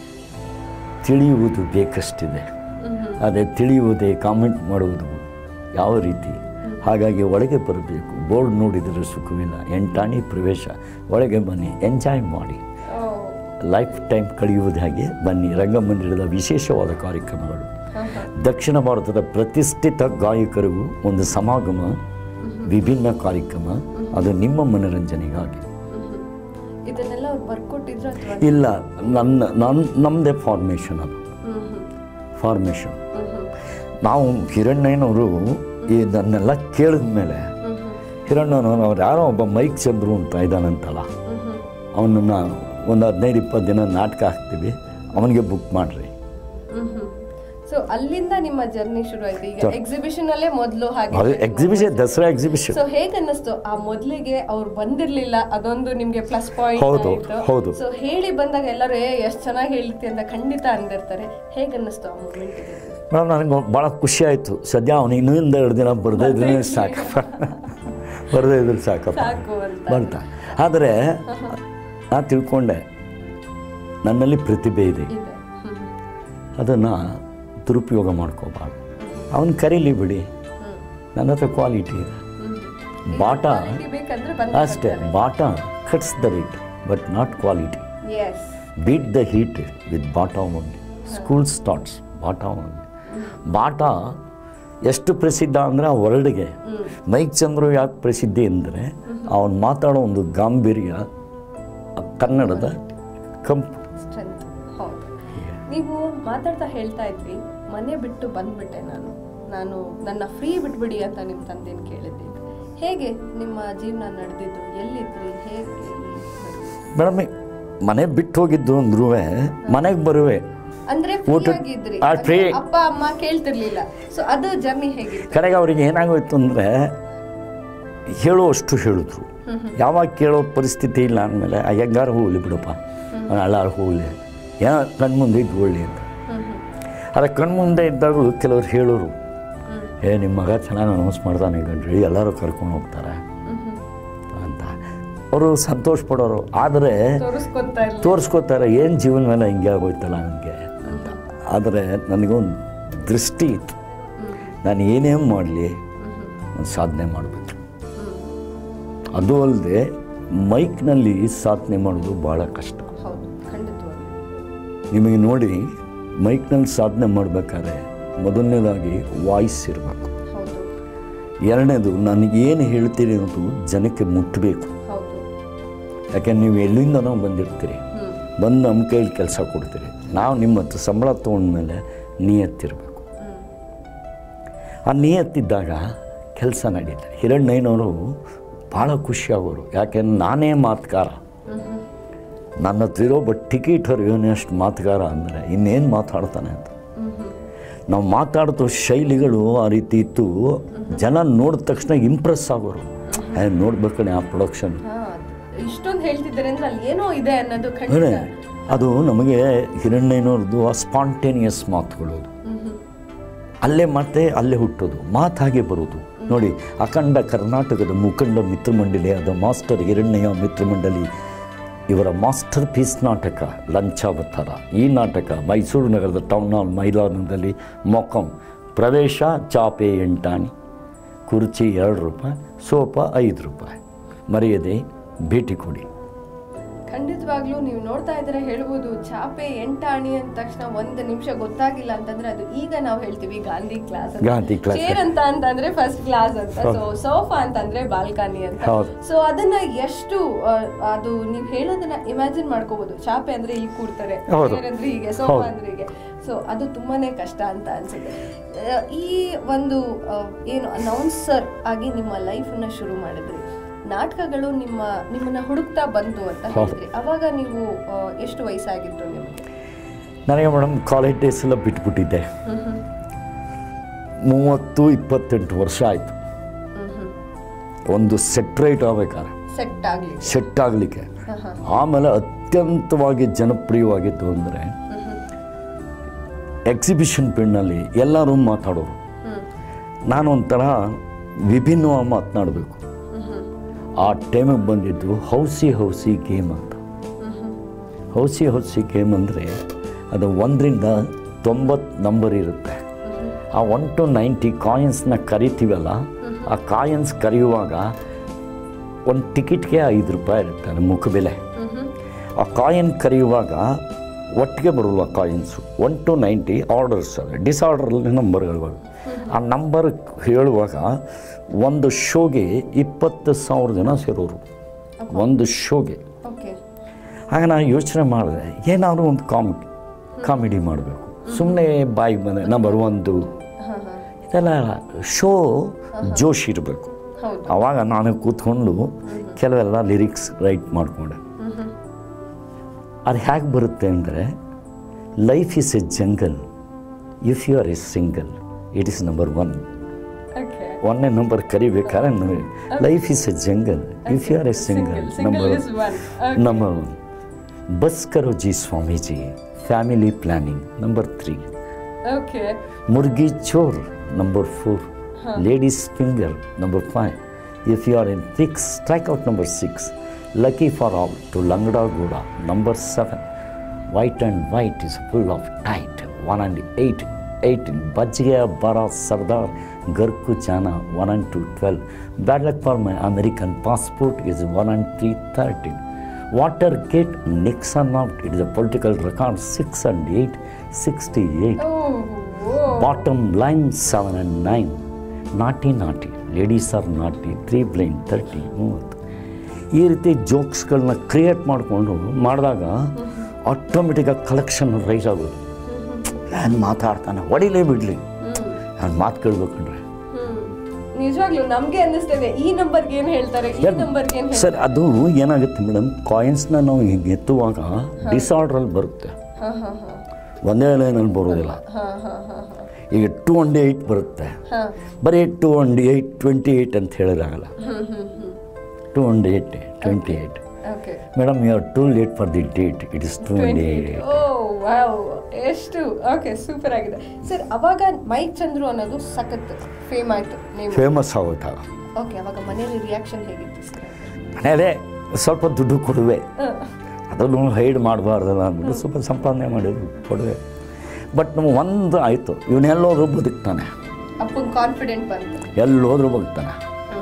ತಿಳಿಯುವುದು ಬೇಕಷ್ಟಿದೆ ಅದೇ ತಿಳಿಯುವುದೇ ಕಾಮೆಂಟ್ ಮಾಡುವುದು ಯಾವ ರೀತಿ ಹಾಗಾಗಿ ಒಳಗೆ ಬರಬೇಕು ಬೋರ್ಡ್ ನೋಡಿದರೆ ಸುಖವಿಲ್ಲ ಎಂಟಾಣಿ ಪ್ರವೇಶ ಒಳಗೆ ಬನ್ನಿ ಎಂಜಾಯ್ ಮಾಡಿ ಓ ಲೈಫ್ ಟೈಮ್ ಕಳೆಯುವುದು ಹಾಗೆ ಬನ್ನಿ ರಂಗಮಂದಿರದ ವಿಶೇಷವಾದ ಕಾರ್ಯಕ್ರಮಗಳು ದಕ್ಷಿಣ ಭಾರತದ ಪ್ರತಿಷ್ಠಿತ ಗಾಯಕರಿಗೂ ಒಂದು ಸಮಾಗಮ ವಿಭಿನ್ನ ಕಾರ್ಯಕ್ರಮ ಅದು ನಿಮ್ಮ ಮನರಂಜನೆಗಾಗಿ ಇದನ್ನೆಲ್ಲ ಅವ್ರು ಬರ್ಕೊಟ್ಟಿದ್ರು ಅಥವಾ ಇಲ್ಲ ನನ್ನ ನನ್ನ ನಮ್ಮದೇ ಫಾರ್ಮೇಷನ್ ಅದು ಹ್ಮ್ ಹ್ಮ್ ಫಾರ್ಮೇಷನ್ ಹ್ಮ್ ಹ್ಮ್ ನಾವು ಹಿರಣ್ಣಯ್ಯನವರು ಇದನ್ನೆಲ್ಲ ಕೇಳಿದ ಮೇಲೆ ಹ್ಮ್ ಹ್ಮ್ ಹಿರಣ್ಣನವರು ಅವ್ರು ಯಾರೋ ಒಬ್ಬ ಮೈಕ್ ಚಂದ್ರು ಅಂತ ಇದ್ದಾನಂತಲ್ಲ ಹ್ಮ್ ಹ್ಮ್ ಅವನನ್ನು ಒಂದು ಹದಿನೈದು ಇಪ್ಪತ್ತು ದಿನ ನಾಟಕ ಹಾಕ್ತೀವಿ ಅವನಿಗೆ ಬುಕ್ ಮಾಡಿರಿ ಹ್ಮ್ ಹ್ಮ್ ಸೊ ಅಲ್ಲಿಂದ ನಿಮ್ಮ ಜರ್ನಿ ಶುರು ಆಯ್ತು ಈಗ Sure. ಎಕ್ಸಿಬಿಷನ್ ಅಲ್ಲೇ ಮೊದಲು ಅದು ಹಾಗೆ ಎಕ್ಸಿಬಿಷನ್ ದಸರಾ ಎಕ್ಸಿಬಿಷನ್ ಸೊ ಹೇಗೆ ಅನ್ನಿಸ್ತು ಆ ಮೊದಲಿಗೆ ಅವ್ರು ಬಂದಿರ್ಲಿಲ್ಲ ಅದೊಂದು ನಿಮ್ಗೆ ಪ್ಲಸ್ ಪಾಯಿಂಟ್ ಹೌದು, ಹೌದು. ಸೊ ಹೇಳಿ ಬಂದಾಗ ಎಲ್ಲರೂ ಏ ಎಷ್ಟು ಚೆನ್ನಾಗಿ ಹೇಳ್ತಿ ಅಂತ ಖಂಡಿತ ಅಂದಿರ್ತಾರೆ ಹೇಗೆ ಅನ್ನಿಸ್ತು ಆ ಮೂಮೆಂಟ್ ಮೇಡಮ್ ನನಗೆ ಭಾಳ ಖುಷಿ ಆಯಿತು ಸದ್ಯ ಅವನು ಇನ್ನೊಂದು ಎರಡು ದಿನ ಬರದೇ ಇದ್ರೆ ಸಾಕು ಬರದೇ ಇದ್ರೆ ಸಾಕಪ್ಪ ಸಾಕು ಅಂತ ಬಂತ ಆದರೆ ನಾನು ತಿಳ್ಕೊಂಡೆ ನನ್ನಲ್ಲಿ ಪ್ರತಿಭೆ ಇದೆ ಇದೆ ಹ್ಮ್ ಅದನ್ನು ದುರುಪಯೋಗ ಮಾಡ್ಕೋಬಾರ್ದು ಅವನು ಕರೀಲಿ ಬಿಡಿ ಹ್ಮ್ ನನ್ನ ಹತ್ರ ಕ್ವಾಲಿಟಿ ಇದೆ ಹ್ಮ್ ಬಾಟ Quality ಬೇಕಂದ್ರೆ ಬಂದು ಅಷ್ಟೇ Bata cuts the rate but not quality yes beat the heat with Bata only school starts Bata only Bata ಎಷ್ಟು ಪ್ರಸಿದ್ಧ ಅಂದರೆ ಆ ವರ್ಲ್ಡ್ಗೆ ಮೈಕ್ ಚಂದ್ರು ಯಾಕೆ ಪ್ರಸಿದ್ಧಿ ಅಂದರೆ ಅವನು ಮಾತಾಡೋ ಒಂದು ಗಾಂಭೀರ್ಯ ಆ ಕನ್ನಡದ ಕಂಪು ಸ್ಟ್ರೆಂತ್ ಹೌದು ನೀವು ಮಾತಾಡ್ತಾ ಹೇಳ್ತಾ ಇದ್ವಿ ಮನೆ ಬಿಟ್ಟು ಬಂದ್ಬಿಟ್ಟೆ ನಾನು ನಾನು ನನ್ನ ಫ್ರೀ ಬಿಟ್ಬಿಡಿ ಅಂತ ನಿಮ್ಮ ತಂದೆನ ಕೇಳಿದ್ದೆ ಹೇಗೆ ನಿಮ್ಮ ಜೀವನ ನಡೆದಿದ್ದು ಎಲ್ಲಿದ್ರಿ ಹೇಗೆ ಮೇಡಮ್ ಮನೆ ಬಿಟ್ಟು ಹೋಗಿದ್ದು ಅಂದ್ರೂ ಮನೆಗೆ ಬರುವೆ ಅಂದ್ರೆ ಊಟ- ಫ್ರೀ ಆಗಿದ್ರಿ ಆ, ಅಂದ್ರೆ free. ಅಪ್ಪ ಅಮ್ಮ ಕೇಳ್ತಿರ್ಲಿಲ್ಲ ಸೊ ಅದು ಜರ್ನಿ ಹೇಗಿತ್ತು ಕಡೆಗೆ ಅವ್ರಿಗೆ ಏನಾಗೋಯ್ತು ಅಂದರೆ ಹೇಳುವಷ್ಟು ಹೇಳಿದ್ರು ಯಾವಾಗ ಕೇಳೋ ಪರಿಸ್ಥಿತಿ ಇಲ್ಲ ಅಂದಮೇಲೆ ಹೆಂಗಾರು ಹೋಗಲಿ ಬಿಡಪ್ಪ ಅಳ್ಳಾರು ಹೋಗಲಿ ಏನೋ ಕಣ್ಮುಂದೆ ಇದ್ದು ಒಳ್ಳೆ ಅಂತ ಹ್ಮ್ ಹ್ಮ್ ಆದರೆ ಕಣ್ಮುಂದೆ ಇದ್ದಾಗಲೂ ಕೆಲವ್ರು ಹೇಳೋರು ಏ ನಿಮ್ಮ ಮಗ ಚೆನ್ನಾಗಿ ಅನೌನ್ಸ್ ಮಾಡ್ತಾನೆ ಗಂಡ್ರಿ ಎಲ್ಲರೂ ಕರ್ಕೊಂಡು ಹೋಗ್ತಾರೆ ಹ್ಮ್ ಹ್ಮ್ ಅಂತ ಅವರು ಸಂತೋಷ ಪಡೋರು ಆದರೆ ತೋರಿಸ್ಕೊಂತ ಇಲ್ಲ ತೋರಿಸ್ಕೋತಾರೆ ಏನು ಜೀವನ ಮೇಲೆ ಹಿಂಗೆ ಆಗೋಯ್ತಲ್ಲ ನನಗೆ ಅಂತ ಆದರೆ ನನಗೊಂದು ದೃಷ್ಟಿ ಇತ್ತು ನಾನು ಏನೇ ಮಾಡಲಿ ಒಂದು ಸಾಧನೆ ಮಾಡಬೇಕು ಅದು ಅಲ್ಲದೆ ಮೈಕ್ನಲ್ಲಿ ಸಾಧನೆ ಮಾಡೋದು ಭಾಳ ಕಷ್ಟ ಹೌದು ಖಂಡಿತವಾಗಿ ನಿಮಗೆ ನೋಡಿ ಮೈಕ್ನಲ್ಲಿ ಸಾಧನೆ ಮಾಡಬೇಕಾದ್ರೆ ಮೊದಲನೇದಾಗಿ ವಾಯ್ಸ್ ಇರಬೇಕು ಹೌದು ಎರಡನೇದು ನನಗೇನು ಹೇಳ್ತೀರಿ ಅನ್ನೋದು ಜನಕ್ಕೆ ಮುಟ್ಟಬೇಕು ಹೌದು ಯಾಕೆ ನೀವು ಎಲ್ಲಿಂದನೋ ಬಂದಿರ್ತೀರಿ ಹ್ಮ್ ಬಂದು ನಮ್ಮ ಕೈಲಿ ಕೆಲಸ ಕೊಡ್ತೀರಿ ನಾವು ನಿಮ್ಮ ಹತ್ರ ಸಂಬಳ ತೊಗೊಂಡ್ಮೇಲೆ ನಿಯತ್ತಿರಬೇಕು ಹ್ಮ್ ಆ ನಿಯತ್ತಿದ್ದಾಗ ಕೆಲಸ ನಡೀತದೆ ಹಿರಣ್ಣಯ್ಯನವರು ಭಾಳ ಖುಷಿಯಾಗೋರು ಯಾಕೆಂದ್ರೆ ನಾನೇ ಮಾತುಗಾರ ಹ್ಮ್ ಹ್ಮ್ ನನ್ನ ಹತ್ರ ಇರೋ ಬಟ್ ಟಿಕೆಟ್ ಇವನಷ್ಟು ಮಾತುಗಾರ ಅಂದರೆ ಇನ್ನೇನು ಮಾತಾಡ್ತಾನೆ ಅಂತ ಹ್ಮ್ ಹ್ಮ್ ನಾವು ಮಾತಾಡ್ತೋ ಶೈಲಿಗಳು ಆ ರೀತಿ ಇತ್ತು ಜನ ನೋಡಿದ ತಕ್ಷಣ ಇಂಪ್ರೆಸ್ ಆಗೋರು ಏ ನೋಡ್ಬೇಕಣೆ ಆ ಪ್ರೊಡಕ್ಷನ್ ಹಾ ಇಷ್ಟೊಂದು ಹೇಳ್ತಿದ್ದಾರೆ ಅಂದ್ರೆ ಅಲ್ಲಿ ಏನೋ ಇದೆ ಅನ್ನೋದು ಅದೇ ಖಂಡಿತ ಅದು ನಮಗೆ ಹಿರಣ್ಣಯ್ಯನವ್ರದ್ದು ಆ ಸ್ಪಾಂಟೇನಿಯಸ್ ಮಾತುಗಳು ಅದು. ಹ್ಮ್ ಹ್ಮ್ ಅಲ್ಲೇ ಮತ್ತೆ ಅಲ್ಲೇ ಹುಟ್ಟೋದು ಮಾತು ಹಾಗೆ ಬರೋದು ನೋಡಿ ಅಖಂಡ ಕರ್ನಾಟಕದ ಮುಖಂಡ ಮಿತ್ರಮಂಡಳಿಯಾದ ಮಾಸ್ಟರ್ ಹಿರಣ್ಣಯ್ಯ ಮಿತ್ರಮಂಡಳಿ ಇವರ ಮಾಸ್ಟರ್ ಪೀಸ್ ನಾಟಕ ಲಂಚಾವತಾರ ಈ ನಾಟಕ ಮೈಸೂರು ನಗರದ ಟೌನ್ ಹಾಲ್ ಮೈದಾನದಲ್ಲಿ ಮೊಕಂ ಪ್ರವೇಶ ಚಾಪೆ ಎಂಟಾಣಿ ಕುರ್ಚಿ ಎರಡು ರೂಪಾಯಿ ಸೋಫಾ ಐದು ರೂಪಾಯಿ ಮರೆಯದೆ ಭೇಟಿ ಕೊಡಿ ಖಂಡಿತವಾಗ್ಲೂ ನೀವು ನೋಡ್ತಾ ಇದ್ರೆ ಹೇಳ್ಬೋದು ಚಾಪೆ ಎಂಟಾಣಿ ಅಂದ ತಕ್ಷಣ ಒಂದು ನಿಮಿಷ ಗೊತ್ತಾಗಿಲ್ಲ ಅಂತಂದ್ರೆ ಅದು ಈಗ ನಾವು ಹೇಳ್ತೀವಿ Gandhi class Gandhi class. Chair ಅಂತ ಅಂತಂದ್ರೆ ಫಸ್ಟ್ ಕ್ಲಾಸ್ ಅಂತ ಸೊ ಹೌದು. ಸೋಫಾ ಅಂತಂದ್ರೆ ಬಾಲ್ಕನಿ ಅಂತ ಹೌದು. ಸೊ ಅದನ್ನ ಎಷ್ಟು ಆ, ಅದು ನೀವು ಹೇಳೋದನ್ನ ಇಮ್ಯಾಜಿನ್ ಮಾಡ್ಕೋಬಹುದು ಚಾಪೆ ಅಂದ್ರೆ ಇಲ್ಲಿ ಕೂರ್ತಾರೆ ಹೌದು. chair ಅಂದ್ರೆ ಹೀಗೆ ಸೋಫಾ ಹೌದು. ಅಂದ್ರೆ ಹೀಗೆ ಸೊ ಅದು ತುಂಬಾನೇ ಕಷ್ಟ ಅಂತ ಅನ್ಸುತ್ತೆ ಆ, ಈ ಒಂದು ಆ, ಏನು ಅನೌನ್ಸರ್ ಆಗಿ ನಿಮ್ಮ ಲೈಫನ್ನ ಶುರು ಮಾಡಿದ್ರಿ ನಾಟಕಗಳು ನಿಮ್ಮ ನಿಮ್ಮನ್ನ ಹುಡುಕ್ತಾ ಬಂತು ಅಂತ ಹೌದು. ಹೇಳಿದ್ರಿ ಅವಾಗ ನೀವು ಆ, ಎಷ್ಟು ವಯಸ್ಸಾಗಿತ್ತು ನಿಮಗೆ ನನಗೆ ಮೇಡಮ್ ಕಾಲೇಜ್ ಡೇಸ್ ಎಲ್ಲ ಬಿಟ್ಬಿಟ್ಟಿದ್ದೆ ಮೂವತ್ತು ಇಪ್ಪತ್ತೆಂಟು ವರ್ಷ ಆಯಿತು ಒಂದು ಸೆಟ್ರೇಟ್ ಆಗ್ಬೇಕಾದ್ರೆ ಸೆಟ್ ಆಗ್ಲಿ ಸೆಟ್ ಆಗಲಿಕ್ಕೆ ಆಮೇಲೆ ಅತ್ಯಂತವಾಗಿ ಜನಪ್ರಿಯವಾಗಿತ್ತು ಅಂದರೆ ಎಕ್ಸಿಬಿಷನ್ ಪಿನ್ನಲ್ಲಿ ಎಲ್ಲರೂ ಮಾತಾಡೋರು ನಾನು ಒಂಥರ ವಿಭಿನ್ನವಾಗಿ ಮಾತನಾಡಬೇಕು ಆ ಟೈಮಿಗೆ ಬಂದಿದ್ದು ಹೌಸಿ ಹೌಸಿ ಗೇಮ್ ಅಂತ ಹೌಸಿ ಹೌಸಿ ಗೇಮ್ ಅಂದರೆ ಅದು ಒಂದರಿಂದ ತೊಂಬತ್ತು ನಂಬರ್ ಇರುತ್ತೆ ಆ ಒನ್ ಟು ನೈಂಟಿ ಕಾಯಿನ್ಸ್ನ ಕರಿತೀವಲ್ಲ ಆ ಕಾಯಿನ್ಸ್ ಕರೆಯುವಾಗ ಒಂದು ಟಿಕೆಟ್ಗೆ ಐದು ರೂಪಾಯಿ ಇರುತ್ತೆ ಅದು ಮುಖಬೆಲೆ ಆ ಕಾಯಿನ್ ಕರೆಯುವಾಗ ಒಟ್ಟಿಗೆ ಬರಲ್ಲ coins one two ninety orders ಅವೆ ಡಿಸಾರ್ಡರ್ಲಿ ನಂಬರ್ಗಳು ಆ ನಂಬರ್ ಹೇಳುವಾಗ ಒಂದು ಶೋಗೆ ಇಪ್ಪತ್ತು ಸಾವಿರ ಜನ ಸೇರೋರು ಒಂದು ಶೋಗೆ ಓಕೆ ಆಗ ನಾನು ಯೋಚನೆ ಮಾಡಿದೆ ಏನಾದರೂ ಒಂದು ಕಾಮಿಡಿ ಕಾಮಿಡಿ ಮಾಡಬೇಕು ಸುಮ್ಮನೆ ಬಾಯಿಗೆ ಬಂದೆ ನಂಬರ್ ಒಂದು ಹಾ ಹಾ ಇದೆಲ್ಲ ಶೋ ಜೋಶ್ ಇರಬೇಕು ಹೌದು ಆವಾಗ ನಾನು ಕೂತ್ಕೊಂಡು ಕೆಲವೆಲ್ಲ ಲಿರಿಕ್ಸ್ ರೈಟ್ ಮಾಡಿಕೊಂಡೆ ಅದು ಹೇಗೆ ಬರುತ್ತೆ ಅಂದರೆ life is a jungle if you are a single it is number one okay ಒಂದನೇ ನಂಬರ್ ಕರಿಬೇಕಾದ್ರೆ ನನಗೆ life is a jungle if you are a single Single number is one. Number one ಬಸ್ ಕರೋ ಜಿ ಸ್ವಾಮೀಜಿ family planning number three okay ಮುರ್ಗಿ ಚೋರ್ number four ladies finger number five if you are in fix strike out number six lucky for all ಟು ಲಂಗಡಾ ಗೂಡ number seven white and white is full of tight one and eight eight ಬಜ್ಜಿಗೆ ಬರ ಸರ್ದಾರ್ ಗರ್ಕು ಚಾನ one and two twelve bad luck for my American passport is one and three thirteen Watergate Nixon out it is a political record six and eight sixty eight bottom line seven and nine naughty naughty ladies are naughty three blind thirty ಮೂವತ್ತು ಈ ರೀತಿ ಜೋಕ್ಸ್ಗಳನ್ನ ಕ್ರಿಯೇಟ್ ಮಾಡಿಕೊಂಡು ಮಾಡಿದಾಗ ಆಟೋಮೆಟಿಕಾಗಿ ಕಲೆಕ್ಷನ್ ರೈಸ್ ಆಗೋದು ನಾನು ಮಾತಾಡ್ತಾನೆ ಹೊಡಿಲೇ ಬಿಡಲಿ ನಾನು ಮಾತು ಕೇಳ್ಬೇಕಂದ್ರೆ ನಿಜವಾಗ್ಲೂ ನಮ್ಗೆ ಅನ್ನಿಸ್ತೇವೆ ಈ ನಂಬರ್ಗೆ ಏನ್ ಹೇಳ್ತಾರೆ ಈ ನಂಬರ್ಗೆ ಏನ್ ಹೇಳ್ತಾರೆ ಸರ್ ಅದು ಏನಾಗುತ್ತೆ ಮೇಡಮ್ ಕಾಯಿನ್ಸ್ನ ನಾವು ಹಿಂಗೆ ಎತ್ತುವಾಗ ಡಿಸಾರ್ಡ್ರಲ್ಲಿ ಬರುತ್ತೆ ಹಾ ಹಾ ಹಾ ಒಂದೇ ಲೈನಲ್ಲಿ ಬರೋದಿಲ್ಲ ಹಾ ಹಾ ಹಾ ಹಾ ಈಗ ಟೂ ಅಂಡ್ ಏಯ್ಟ್ ಬರುತ್ತೆ ಹಾ ಬರೀ two and eight twenty eight ಅಂತ ಹೇಳಿದಾಗಲ್ಲ two and eight twenty eight okay madam you are too late for the date it is two and eight oh wow ಎಷ್ಟು ಓಕೆ ಸೂಪರ್ ಆಗಿದೆ ಸರ್ ಅವಾಗ ಮೈಕ್ ಚಂದ್ರು ಅನ್ನೋದು ಸಖತ್ ಫೇಮ್ ಆಯ್ತು ನೀವು ಫೇಮಸ್ ಆಗುತ್ತೆ ಓಕೆ ಅವಾಗ ಮನೇಲಿ ರಿಯಾಕ್ಷನ್ ಹೇಗಿತ್ತು ಸರ್ ಮನೇಲೆ ಸ್ವಲ್ಪ ದುಡ್ಡು ಕೊಡುವೆ ಅದನ್ನು ಹೈಡ್ ಮಾಡಬಾರ್ದಲ್ಲ ಅಂದ್ಬಿಟ್ಟು ಸ್ವಲ್ಪ ಸಂಪಾದನೆ ಮಾಡಿದ್ರು ಕೊಡುವೆ ಬಟ್ ನಾವು ಒಂದು ಆಯಿತು ಇವನೆಲ್ಲೋದ್ರೂ ಬದುಕ್ತಾನೆ ಅಪ್ಪನ ಕಾನ್ಫಿಡೆಂಟ್ ಬಂತು ಎಲ್ಲೋದ್ರೂ ಬದುಕ್ತಾನೆ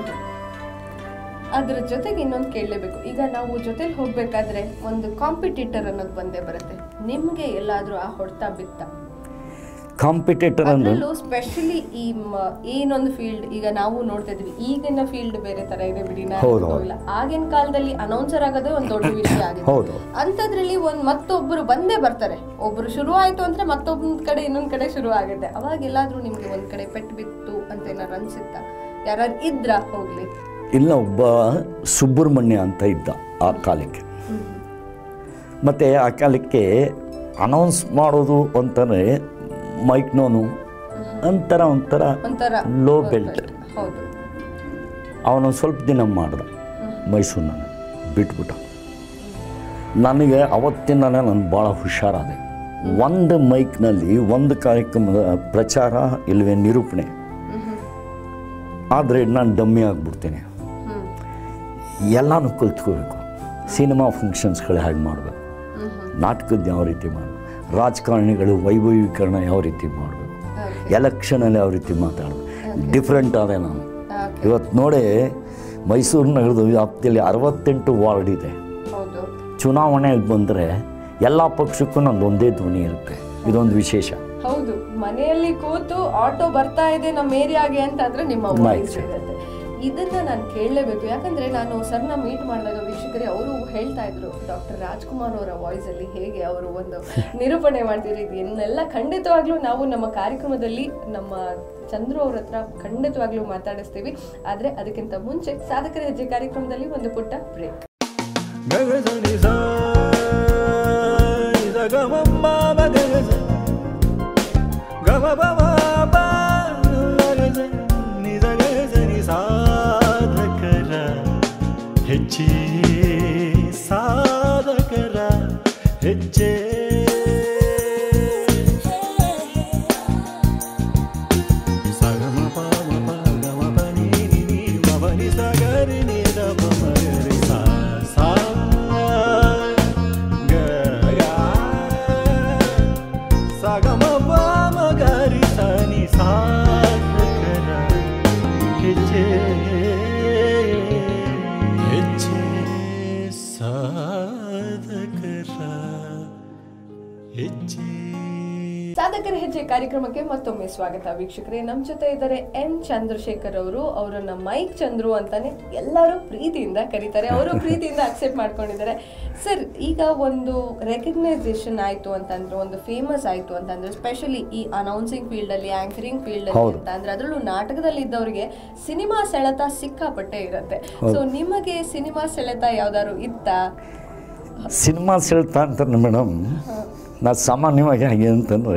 ಅದ್ರ ಜೊತೆಗೆ ಇನ್ನೊಂದು ಕೇಳಲೇಬೇಕು ಈಗ ನಾವು ಜೊತೆಲಿ ಹೋಗ್ಬೇಕಾದ್ರೆ ಒಂದು ಕಾಂಪಿಟೇಟರ್ ಅನ್ನೋದು ಬಂದೇ ಬರುತ್ತೆ ನಿಮ್ಗೆ ಎಲ್ಲಾದ್ರೂ ಆ ಹೊಡ್ತಾ ಬಿತ್ತ ಕಾಂಪಿಟೇಟರ್ ಅಂದ್ರೆ ಅದರಲ್ಲೂ ಸ್ಪೆಷಲಿ ಈ ಮ- ಏನೊಂದು ಫೀಲ್ಡ್ ಈಗ ನಾವು ನೋಡ್ತಾ ಇದ್ವಿ ಈಗಿನ ಫೀಲ್ಡ್ ಬೇರೆ ತರ ಇದೆ ಬಿಡಿ ನಾನು ಹೌದು, ಹೌದು. ಹೋಗಿಲ್ಲ. ಆಗಿನ ಕಾಲದಲ್ಲಿ ಅನೌನ್ಸರ್ ಆಗೋದೇ ಒಂದು ದೊಡ್ಡ ವಿಷಯ ಆಗಿದೆ ಹೌದು ಅಂಥದ್ರಲ್ಲಿ ಒಂದ್ ಮತ್ತೊಬ್ಬರು ಬಂದೇ ಬರ್ತಾರೆ ಒಬ್ರು ಶುರು ಆಯ್ತು ಅಂದ್ರೆ ಮತ್ತೊಬ್ಬನ ಕಡೆ ಇನ್ನೊಂದ್ ಕಡೆ ಶುರು ಆಗುತ್ತೆ ಅವಾಗ ಎಲ್ಲಾದ್ರೂ ನಿಮ್ಗೆ ಒಂದ್ ಕಡೆ ಪೆಟ್ಟು ಬಿತ್ತು ಅಂತ ಏನಾರು ಅನ್ಸುತ್ತಾ ಯಾರು ಇದ್ರ ಹೋಗ್ಲಿ ಇಲ್ಲ ಒಬ್ಬ ಸುಬ್ರಹ್ಮಣ್ಯ ಅಂತ ಇದ್ದ ಆ ಕಾಲಕ್ಕೆ ಮತ್ತು ಆ ಕಾಲಕ್ಕೆ ಅನೌನ್ಸ್ ಮಾಡೋದು ಅಂತಂದರೆ ಮೈಕ್ನೋನು ಒಂಥರ ಒಂಥರ ಒಂಥರ ಲೋ ಬೆಲ್ಟ್ ಹೌದು ಅವನು ಸ್ವಲ್ಪ ದಿನ ಮಾಡ್ದ ಮೈಸೂರಿನಲ್ಲಿ ಬಿಟ್ಬಿಟ್ಟ ನನಗೆ ಅವತ್ತಿನಲ್ಲೇ ನಾನು ಭಾಳ ಹುಷಾರಾದೆ ಒಂದು ಮೈಕ್ನಲ್ಲಿ ಒಂದು ಕಾರ್ಯಕ್ರಮದ ಪ್ರಚಾರ ಇಲ್ಲವೇ ನಿರೂಪಣೆ ಆದರೆ ನಾನು ಡಮ್ಮಿ ಆಗಿಬಿಡ್ತೀನಿ ಹ್ಮ್ ಎಲ್ಲನೂ ಕಲ್ತ್ಕೋಬೇಕು ಸಿನಿಮಾ ಫಂಕ್ಷನ್ಸ್ಗಳು ಹೇಗೆ ಮಾಡಬೇಕು ಹ್ಮ್ ಹ್ಮ್ ನಾಟಕದ ಯಾವ ರೀತಿ ಮಾಡಬೇಕು ರಾಜಕಾರಣಿಗಳು ವೈಭವೀಕರಣ ಯಾವ ರೀತಿ ಮಾಡಬೇಕು Okay. ಎಲೆಕ್ಷನಲ್ಲಿ ಯಾವ ರೀತಿ ಮಾತಾಡೋದು ಡಿಫ್ರೆಂಟ್ ಆದೆ ನಾನು ಓಕೆ ಇವತ್ತು ನೋಡಿ ಮೈಸೂರು ನಗರದ ವ್ಯಾಪ್ತಿಯಲ್ಲಿ ಅರವತ್ತೆಂಟು ವಾರ್ಡ್ ಇದೆ ಹೌದು ಚುನಾವಣೆಗೆ ಬಂದರೆ ಎಲ್ಲ ಪಕ್ಷಕ್ಕೂ ನಂದು ಒಂದೇ ಧ್ವನಿ ಇರುತ್ತೆ ಇದೊಂದು ವಿಶೇಷ ಹೌದು ಮನೆಯಲ್ಲಿ ಕೂತು ಆಟೋ ಬರ್ತಾ ಇದೆ ನಮ್ಮ ಏರಿಯಾಗೆ ಅಂತ ಆದ್ರೆ ನಿಮ್ಮ ವಾಯ್ಸ್ Nice. ಇರುತ್ತೆ ಇದನ್ನ ನಾನು ಕೇಳಲೇಬೇಕು ಯಾಕಂದ್ರೆ ನಾನು ಸರ್ನ ಮೀಟ್ ಮಾಡಿದಾಗ ವೀಕ್ಷಕರೇ ಅವರು ಹೇಳ್ತಾ ಇದ್ರು ಡಾಕ್ಟರ್ ರಾಜ್ಕುಮಾರ್ ಅವರ ವಾಯ್ಸ್ ಅಲ್ಲಿ ಹೇಗೆ ಅವರು ಒಂದು ನಿರೂಪಣೆ ಮಾಡ್ತಿದ್ರು ಇದನ್ನೆಲ್ಲ ಖಂಡಿತವಾಗ್ಲೂ ನಾವು ನಮ್ಮ ಕಾರ್ಯಕ್ರಮದಲ್ಲಿ ನಮ್ಮ ಚಂದ್ರು ಅವ್ರ ಹತ್ರ ಖಂಡಿತವಾಗ್ಲೂ ಮಾತಾಡಿಸ್ತೀವಿ ಆದ್ರೆ ಅದಕ್ಕಿಂತ ಮುಂಚೆ ಸಾಧಕರ ಹೆಜ್ಜೆ ಕಾರ್ಯಕ್ರಮದಲ್ಲಿ ಒಂದು ಪುಟ್ಟ ಬ್ರೇಕ್ ಗಗಸನಿ ಸಾ ನಿಸ ಗಮಮ್ಮ ಬಗಗಸ ಗಮ ಬಮ ಬ ಗಗಸ ನಿಸ ಗಗಸನಿ ಸಾಧಕರ ಹೆಜ್ಜೆ ಸಾಧಕರ ಹೆಜ್ಜೆ ಸಗಮ ಪಾಮ ಪಗಮ ಪನಿ ನಿ ಮವನಿ ಸಗರಿ ನಿ ದ ಪಮ ಗರಿ ಸಾ ಸಾ ಗ ಗ ಸಗಮ ಪಾಮ ಗರಿ ಸನಿ ಸಾಧಕರ ಹೆಜ್ಜೆ ಹೆಜ್ಜೆ ಸಾಧಕರ ಹೆಜ್ಜೆ ಸಾಧಕರ ಹೆಜ್ಜೆ ಕಾರ್ಯಕ್ರಮಕ್ಕೆ ಮತ್ತೊಮ್ಮೆ ಸ್ವಾಗತ ವೀಕ್ಷಕರೇ ನಮ್ಮ ಜೊತೆ ಇದ್ದಾರೆ ಎನ್ ಚಂದ್ರಶೇಖರ್ ಅವರು ಅವರನ್ನ ಮೈಕ್ ಚಂದ್ರು ಅಂತಾನೆ ಎಲ್ಲರೂ ಪ್ರೀತಿಯಿಂದ ಕರೀತಾರೆ ಅವರು ಪ್ರೀತಿಯಿಂದ ಅಕ್ಸೆಪ್ಟ್ ಮಾಡ್ಕೊಂಡಿದ್ದಾರೆ ಸರ್ ಈಗ ಒಂದು ರೆಕಗ್ನೈಸೇಷನ್ ಆಯ್ತು ಅಂತಂದ್ರೆ ಒಂದು ಫೇಮಸ್ ಆಯ್ತು ಅಂತಂದ್ರೆ ಸ್ಪೆಷಲಿ ಈ ಅನೌನ್ಸಿಂಗ್ ಫೀಲ್ಡ್ ಅಲ್ಲಿ ಆಂಕರಿಂಗ್ ಫೀಲ್ಡ್ ಅಲ್ಲಿ ಹೌದು. ಅಂತ ಅಂದ್ರೆ ಅದರಲ್ಲೂ ನಾಟಕದಲ್ಲಿ ಇದ್ದವರಿಗೆ ಸಿನಿಮಾ ಸೆಳೆತ ಸಿಕ್ಕಾಪಟ್ಟೆ ಇರುತ್ತೆ ಸೊ ನಿಮಗೆ ಸಿನಿಮಾ ಸೆಳೆತ ಯಾವ್ದಾದ್ರು ಇತ್ತಾ ಸಿನಿಮಾ ಸೆಳ್ತಾ ಅಂತಾರೆ ಮೇಡಮ್ ನಾ ಸಾಮಾನ್ಯವಾಗಿ ಹಾಗೆ ಅಂತಂದರೆ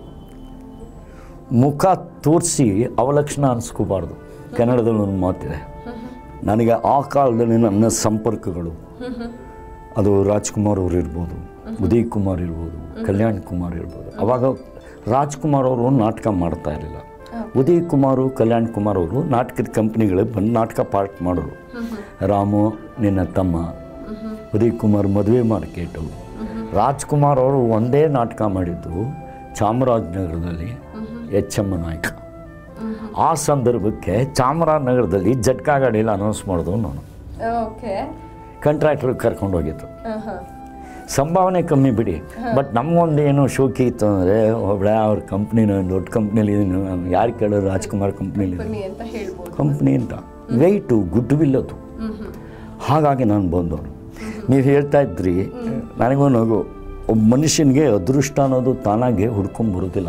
ಮುಖ ತೋರಿಸಿ ಅವಲಕ್ಷಣ ಅನಿಸ್ಕೋಬಾರ್ದು ಕನ್ನಡದಲ್ಲಿ ಒಂದು ಮಾತಿದೆ ನನಗೆ ಆ ಕಾಲದಲ್ಲಿ ನನ್ನ ಸಂಪರ್ಕಗಳು ಅದು ರಾಜ್ಕುಮಾರ್ ಅವರು ಇರ್ಬೋದು ಉದಯ್ ಕುಮಾರ್ ಇರ್ಬೋದು ಕಲ್ಯಾಣ್ ಕುಮಾರ್ ಇರ್ಬೋದು ಅವಾಗ ರಾಜ್ಕುಮಾರ್ ಅವರು ನಾಟಕ ಮಾಡ್ತಾ ಇರಲಿಲ್ಲ ಉದಯ್ ಕುಮಾರು ಕಲ್ಯಾಣ್ ಕುಮಾರ್ ಅವರು ನಾಟಕದ ಕಂಪ್ನಿಗಳಿಗೆ ಬಂದು ನಾಟಕ ಪಾರ್ಟ್ ಮಾಡೋರು ರಾಮು ನಿನ್ನ ತಮ್ಮ ಉದಯ್ ಕುಮಾರ್ ಮದುವೆ ಮಾರ್ಕೆಟು ರಾಜ್ಕುಮಾರ್ ಅವರು ಒಂದೇ ನಾಟಕ ಮಾಡಿದ್ದು ಚಾಮರಾಜನಗರದಲ್ಲಿ ಎಚ್ ಎಮ್ಮ ನಾಯಕ ಆ ಸಂದರ್ಭಕ್ಕೆ ಚಾಮರಾಜನಗರದಲ್ಲಿ ಜಟ್ಕಾ ಗಾಡಿಯಲ್ಲಿ ಅನೌನ್ಸ್ ಮಾಡಿದವು ನಾನು ಓಕೆ ಕಂಟ್ರಾಕ್ಟ್ರಿಗೆ ಕರ್ಕೊಂಡು ಹೋಗಿದ್ದು ಸಂಭಾವನೆ ಕಮ್ಮಿ ಬಿಡಿ ಬಟ್ ನಮಗೊಂದು ಏನು ಶೋಕಿ ಇತ್ತು ಅಂದರೆ ಒಬ್ಬಳೆ ಅವ್ರ ಕಂಪ್ನಿನ ದೊಡ್ಡ ಕಂಪ್ನಿಲಿ ನಾನು ಯಾರು ಕೇಳೋರು ರಾಜ್ಕುಮಾರ್ ಕಂಪ್ನಿಲಿ ಬನ್ನಿ ಅಂತ ಹೇಳ್ಬೋದು ಕಂಪ್ನಿ ಅಂತ ವೆಯ್ಟು ಗುಡ್ ವಿಲ್ ಅದು ಹಾಗಾಗಿ ನಾನು ಬಂದವನು ನೀವು ಹೇಳ್ತಾ ಇದ್ರಿ ನನಗೂ ನಗು ಒಬ್ಬ ಮನುಷ್ಯನಿಗೆ ಅದೃಷ್ಟ ಅನ್ನೋದು ತಾನಾಗೆ ಹುಡ್ಕೊಂಬರೋದಿಲ್ಲ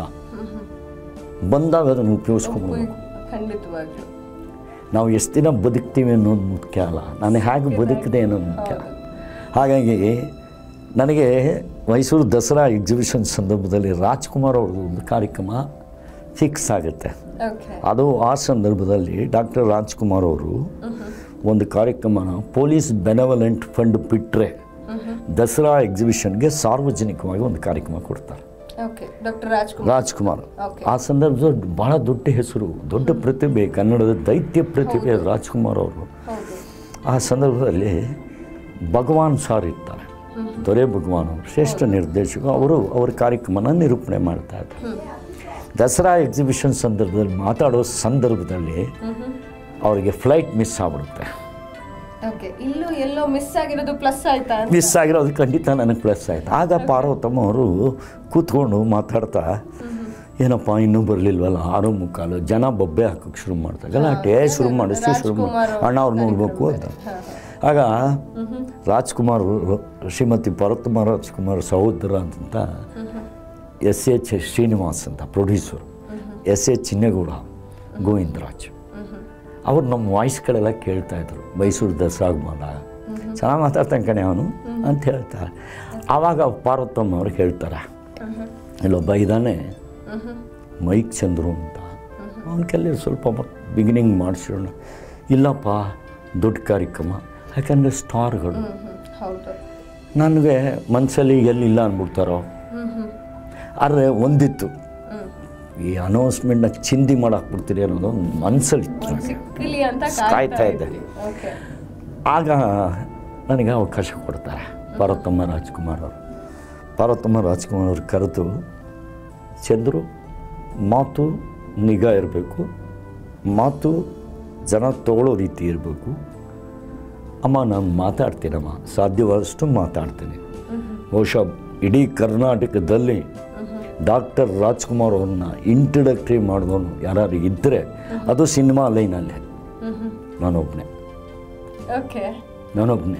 ಬಂದಾಗ ಅದನ್ನು ಉಪಯೋಗಿಸ್ಕೊಂಬರ್ಬೇಕು ಖಂಡಿತವಾಗ್ಲು ನಾವು ಎಷ್ಟು ದಿನ ಬದುಕ್ತೀವಿ ಅನ್ನೋದು ಮುಖ್ಯ ಅಲ್ಲ ನಾನು ಹೇಗೆ ಬದುಕಿದೆ ಅನ್ನೋದು ಮುಖ್ಯ ಹಾಗಾಗಿ ನನಗೆ ಮೈಸೂರು ದಸರಾ ಎಕ್ಸಿಬಿಷನ್ ಸಂದರ್ಭದಲ್ಲಿ ರಾಜ್ಕುಮಾರ್ ಅವ್ರದ್ದು ಒಂದು ಕಾರ್ಯಕ್ರಮ ಫಿಕ್ಸ್ ಆಗುತ್ತೆ ಓಕೆ ಅದು ಆ ಸಂದರ್ಭದಲ್ಲಿ ಡಾಕ್ಟರ್ ರಾಜ್ಕುಮಾರ್ ಅವರು ಒಂದು ಕಾರ್ಯಕ್ರಮನ ಪೊಲೀಸ್ ಬೆನವಲೆಂಟ್ ಫಂಡ್ ಬಿಟ್ಟರೆ ದಸರಾ ಎಕ್ಸಿಬಿಷನ್ಗೆ ಸಾರ್ವಜನಿಕವಾಗಿ ಒಂದು ಕಾರ್ಯಕ್ರಮ ಕೊಡ್ತಾರೆ okay doctor Rajkumar Rajkumar Okay. ಆ ಸಂದರ್ಭದಲ್ಲಿ ಬಹಳ ದೊಡ್ಡ ಹೆಸರು ದೊಡ್ಡ ಪ್ರತಿಭೆ ಕನ್ನಡದ ದೈತ್ಯ ಪ್ರತಿಭೆ ರಾಜ್ಕುಮಾರ್ ಅವರು ಹೌದು ಆ ಸಂದರ್ಭದಲ್ಲಿ ಭಗವಾನ್ ಸಾರ್ ಇರ್ತಾರೆ ದೊರೆ ಭಗವಾನ್ ಅವರು ಶ್ರೇಷ್ಠ ನಿರ್ದೇಶಕ ಅವರು ಅವರ ಕಾರ್ಯಕ್ರಮನ ನಿರೂಪಣೆ ಮಾಡ್ತಾ ಇದ್ದಾರೆ ದಸರಾ ಎಕ್ಸಿಬಿಷನ್ ಸಂದರ್ಭದಲ್ಲಿ ಮಾತಾಡೋ ಸಂದರ್ಭದಲ್ಲಿ ಅವರಿಗೆ ಫ್ಲೈಟ್ ಮಿಸ್ ಆಗ್ಬಿಡುತ್ತೆ ಓಕೆ ಇಲ್ಲೂ ಎಲ್ಲೋ ಮಿಸ್ ಆಗಿರೋದು ಪ್ಲಸ್ ಆಯ್ತಾ ಅಂತ ಮಿಸ್ ಆಗಿರೋದು ಖಂಡಿತ ನನಗೆ ಪ್ಲಸ್ ಆಯಿತು ಆಗ ಪಾರ್ವತಮ್ಮ ಅವರು ಕೂತ್ಕೊಂಡು ಮಾತಾಡ್ತಾ ಏನಪ್ಪ ಇನ್ನೂ ಬರಲಿಲ್ವಲ್ಲ ಆರು ಮುಕ್ಕಾಲು ಜನ ಬೊಬ್ಬೆ ಹಾಕೋಕ್ಕೆ ಶುರು ಮಾಡ್ತಾರೆ ಗಲಾಟೆ ಶುರು ಮಾಡಿಸಿ ಶುರು ಮಾಡಿ ರಾಜ್ಕುಮಾರ್ ಅವ್ರು ಅಣ್ಣ ಅವ್ರು ನೋಡ್ಬೇಕು ಅಂತ ಆಗ ರಾಜ್ಕುಮಾರ್ ಅವರು ಶ್ರೀಮತಿ ಪಾರ್ವತಮ್ಮ ರಾಜ್ಕುಮಾರ್ ಸಹೋದರ ಅಂತ ಎಸ್ ಎಚ್ ಶ್ರೀನಿವಾಸ್ ಅಂತ producer S H Chinnegowda Govindraj ಅವ್ರು ನಮ್ಮ ವಾಯ್ಸ್ಗಳೆಲ್ಲ ಕೇಳ್ತಾ ಇದ್ರು ಮೈಸೂರು ದಸರಾಗ ಬಂದಾಗ ಚೆನ್ನಾಗಿ ಮಾತಾಡ್ತಾನೆ ಕಣೆ ಅವನು ಅಂತ ಹೇಳ್ತಾರೆ ಆವಾಗ ಪಾರ್ವತಮ್ಮ ಅವ್ರು ಹೇಳ್ತಾರೆ ಇಲ್ಲೊಬ್ಬ ಇದ್ದಾನೆ ಮೈಕ್ ಚಂದ್ರು ಅಂತ ಅವನ ಕಲ್ಲಿ ಸ್ವಲ್ಪ ಬಿಗಿನಿಂಗ್ ಮಾಡಿಸೋಣ ಇಲ್ಲಪ್ಪ ದೊಡ್ಡ ಕಾರ್ಯಕ್ರಮ ಯಾಕಂದರೆ ಸ್ಟಾರ್ಗಳು ಹ್ಮ್ ಹ್ಮ್ ಹೌದು ನನಗೆ ಮನಸ್ಸಲ್ಲಿ ಎಲ್ಲಿಲ್ಲ ಅಂದ್ಬಿಡ್ತಾರೋ ಆದರೆ ಒಂದಿತ್ತು ಹ್ಮ್ ಈ ಅನೌನ್ಸ್ಮೆಂಟ್ನ ಚಿಂದಿ ಮಾಡಾಕ್ಬಿಡ್ತೀರಿ ಅನ್ನೋದು ಒಂದು ಮನಸ್ಸಲ್ಲಿತ್ತು ನನಗೆ ಸಿಕ್ಕಿಲಿ ಅಂತ ಕಾಯ್ತಾ ಕಾಯ್ತಾ ಇದ್ದೆ. ಇದ್ರಿ ಓಕೆ ಆಗ ನನಗೆ ಅವಕಾಶ ಕೊಡ್ತಾರೆ ಪಾರ್ವತಮ್ಮ ರಾಜ್ಕುಮಾರ್ ಅವರು ಪಾರ್ವತಮ್ಮ ರಾಜ್ಕುಮಾರ್ ಅವರು ಕರೆದು ಚಂದ್ರು ಮಾತು ನಿಗಾ ಇರಬೇಕು ಮಾತು ಜನ ತಗೊಳ್ಳೋ ರೀತಿ ಇರಬೇಕು ಅಮ್ಮ ನಾನು ಮಾತಾಡ್ತೀನಮ್ಮ ಸಾಧ್ಯವಾದಷ್ಟು ಮಾತಾಡ್ತೀನಿ ಬಹುಶಃ ಇಡೀ ಕರ್ನಾಟಕದಲ್ಲಿ ಡಾಕ್ಟರ್ ರಾಜ್ಕುಮಾರ್ ಅವ್ರನ್ನ ಇಂಟ್ರಡಕ್ಟ್ರಿ ಮಾಡಿದವನು ಯಾರು ಇದ್ದರೆ ಅದು ಸಿನಿಮಾ ಲೈನಲ್ಲೇ ನಾನೊಬ್ಬನೇ ಓಕೆ ನಾನೊಬ್ಬನೇ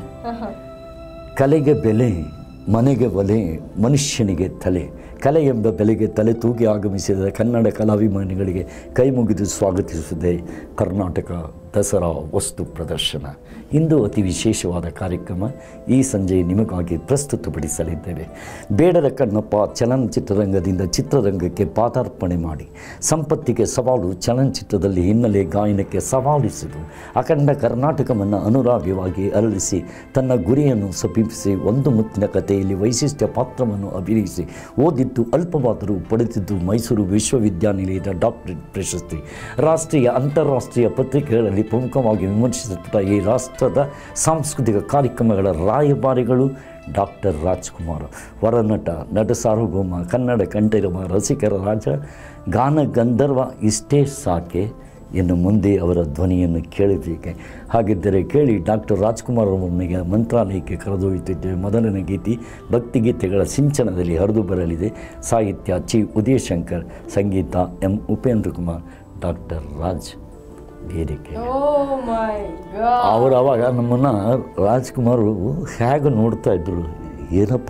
ಕಲೆಗೆ ಬೆಲೆ ಮನೆಗೆ ಒಲೆ ಮನುಷ್ಯನಿಗೆ ತಲೆ ಕಲೆ ಎಂಬ ಬೆಲೆಗೆ ತಲೆ ತೂಗಿ ಆಗಮಿಸಿದ ಕನ್ನಡ ಕಲಾಭಿಮಾನಿಗಳಿಗೆ ಕೈ ಮುಗಿದು ಸ್ವಾಗತಿಸುತ್ತದೆ ಕರ್ನಾಟಕ ದಸರಾ ವಸ್ತು ಪ್ರದರ್ಶನ ಇಂದು ಅತಿ ವಿಶೇಷವಾದ ಕಾರ್ಯಕ್ರಮ ಈ ಸಂಜೆ ನಿಮಗಾಗಿ ಪ್ರಸ್ತುತಪಡಿಸಲಿದ್ದೇವೆ ಬೇಡರ ಕಣ್ಣಪ್ಪ ಚಲನಚಿತ್ರರಂಗದಿಂದ ಚಿತ್ರರಂಗಕ್ಕೆ ಪಾದಾರ್ಪಣೆ ಮಾಡಿ ಸಂಪತ್ತಿಗೆ ಸವಾಲು ಚಲನಚಿತ್ರದಲ್ಲಿ ಹಿನ್ನೆಲೆ ಗಾಯನಕ್ಕೆ ಸವಾಲಿಸಿತು ಅಖಂಡ ಕರ್ನಾಟಕವನ್ನು ಅನುರಾಗವಾಗಿ ಅರಳಿಸಿ ತನ್ನ ಗುರಿಯನ್ನು ಸಮೀಪಿಸಿ ಒಂದು ಮುತ್ತಿನ ಕಥೆಯಲ್ಲಿ ವೈಶಿಷ್ಟ್ಯ ಪಾತ್ರವನ್ನು ಅಭಿನಯಿಸಿ ಓದಿದ್ದು ಅಲ್ಪವಾದರೂ ಪಡೆದಿದ್ದು ಮೈಸೂರು ವಿಶ್ವವಿದ್ಯಾನಿಲಯದ ಡಾಕ್ಟರೇಟ್ ಪ್ರಶಸ್ತಿ ರಾಷ್ಟ್ರೀಯ ಅಂತಾರಾಷ್ಟ್ರೀಯ ಪತ್ರಿಕೆಗಳಲ್ಲಿ ಪ್ರಮುಖವಾಗಿ ವಿಮರ್ಶಿಸಲ್ಪಟ್ಟ ಈ ರಾಷ್ಟ್ರದ ಸಾಂಸ್ಕೃತಿಕ ಕಾರ್ಯಕ್ರಮಗಳ ರಾಯಭಾರಿಗಳು ಡಾಕ್ಟರ್ ರಾಜ್ಕುಮಾರ್ ಹೊರನಟ ನಟ ಸಾರ್ವಭೌಮ ಕನ್ನಡ ಕಂಠಿರುವ ರಸಿಕರ ರಾಜ ಗಾನ ಗಂಧರ್ವ ಇಷ್ಟೇ ಸಾಕೆ ಇನ್ನು ಮುಂದೆ ಅವರ ಧ್ವನಿಯನ್ನು ಕೇಳಬೇಕೆ ಹಾಗಿದ್ದರೆ ಕೇಳಿ ಡಾಕ್ಟರ್ ರಾಜ್ಕುಮಾರ್ ಅವರೊಂದಿಗೆ ಮಂತ್ರಾಲಯಕ್ಕೆ ಕರೆದೊಯ್ಯುತ್ತಿದ್ದೇವೆ ಮೊದಲನೇ ಗೀತಿ ಭಕ್ತಿಗೀತೆಗಳ ಸಿಂಚನದಲ್ಲಿ ಹರಿದು ಬರಲಿದೆ ಸಾಹಿತ್ಯ ಚಿ ಉದಯಶಂಕರ್ ಸಂಗೀತ ಎಂ ಉಪೇಂದ್ರ ಕುಮಾರ್ ಡಾಕ್ಟರ್ ರಾಜ್ ವೇದಿಕೆ ಓ ಮೈ ಗಾಡ್ ಅವರು ಅವಾಗ ನಮ್ಮನ್ನು ರಾಜ್ಕುಮಾರು ಹೇಗೆ ನೋಡ್ತಾ ಇದ್ರು ಏನಪ್ಪ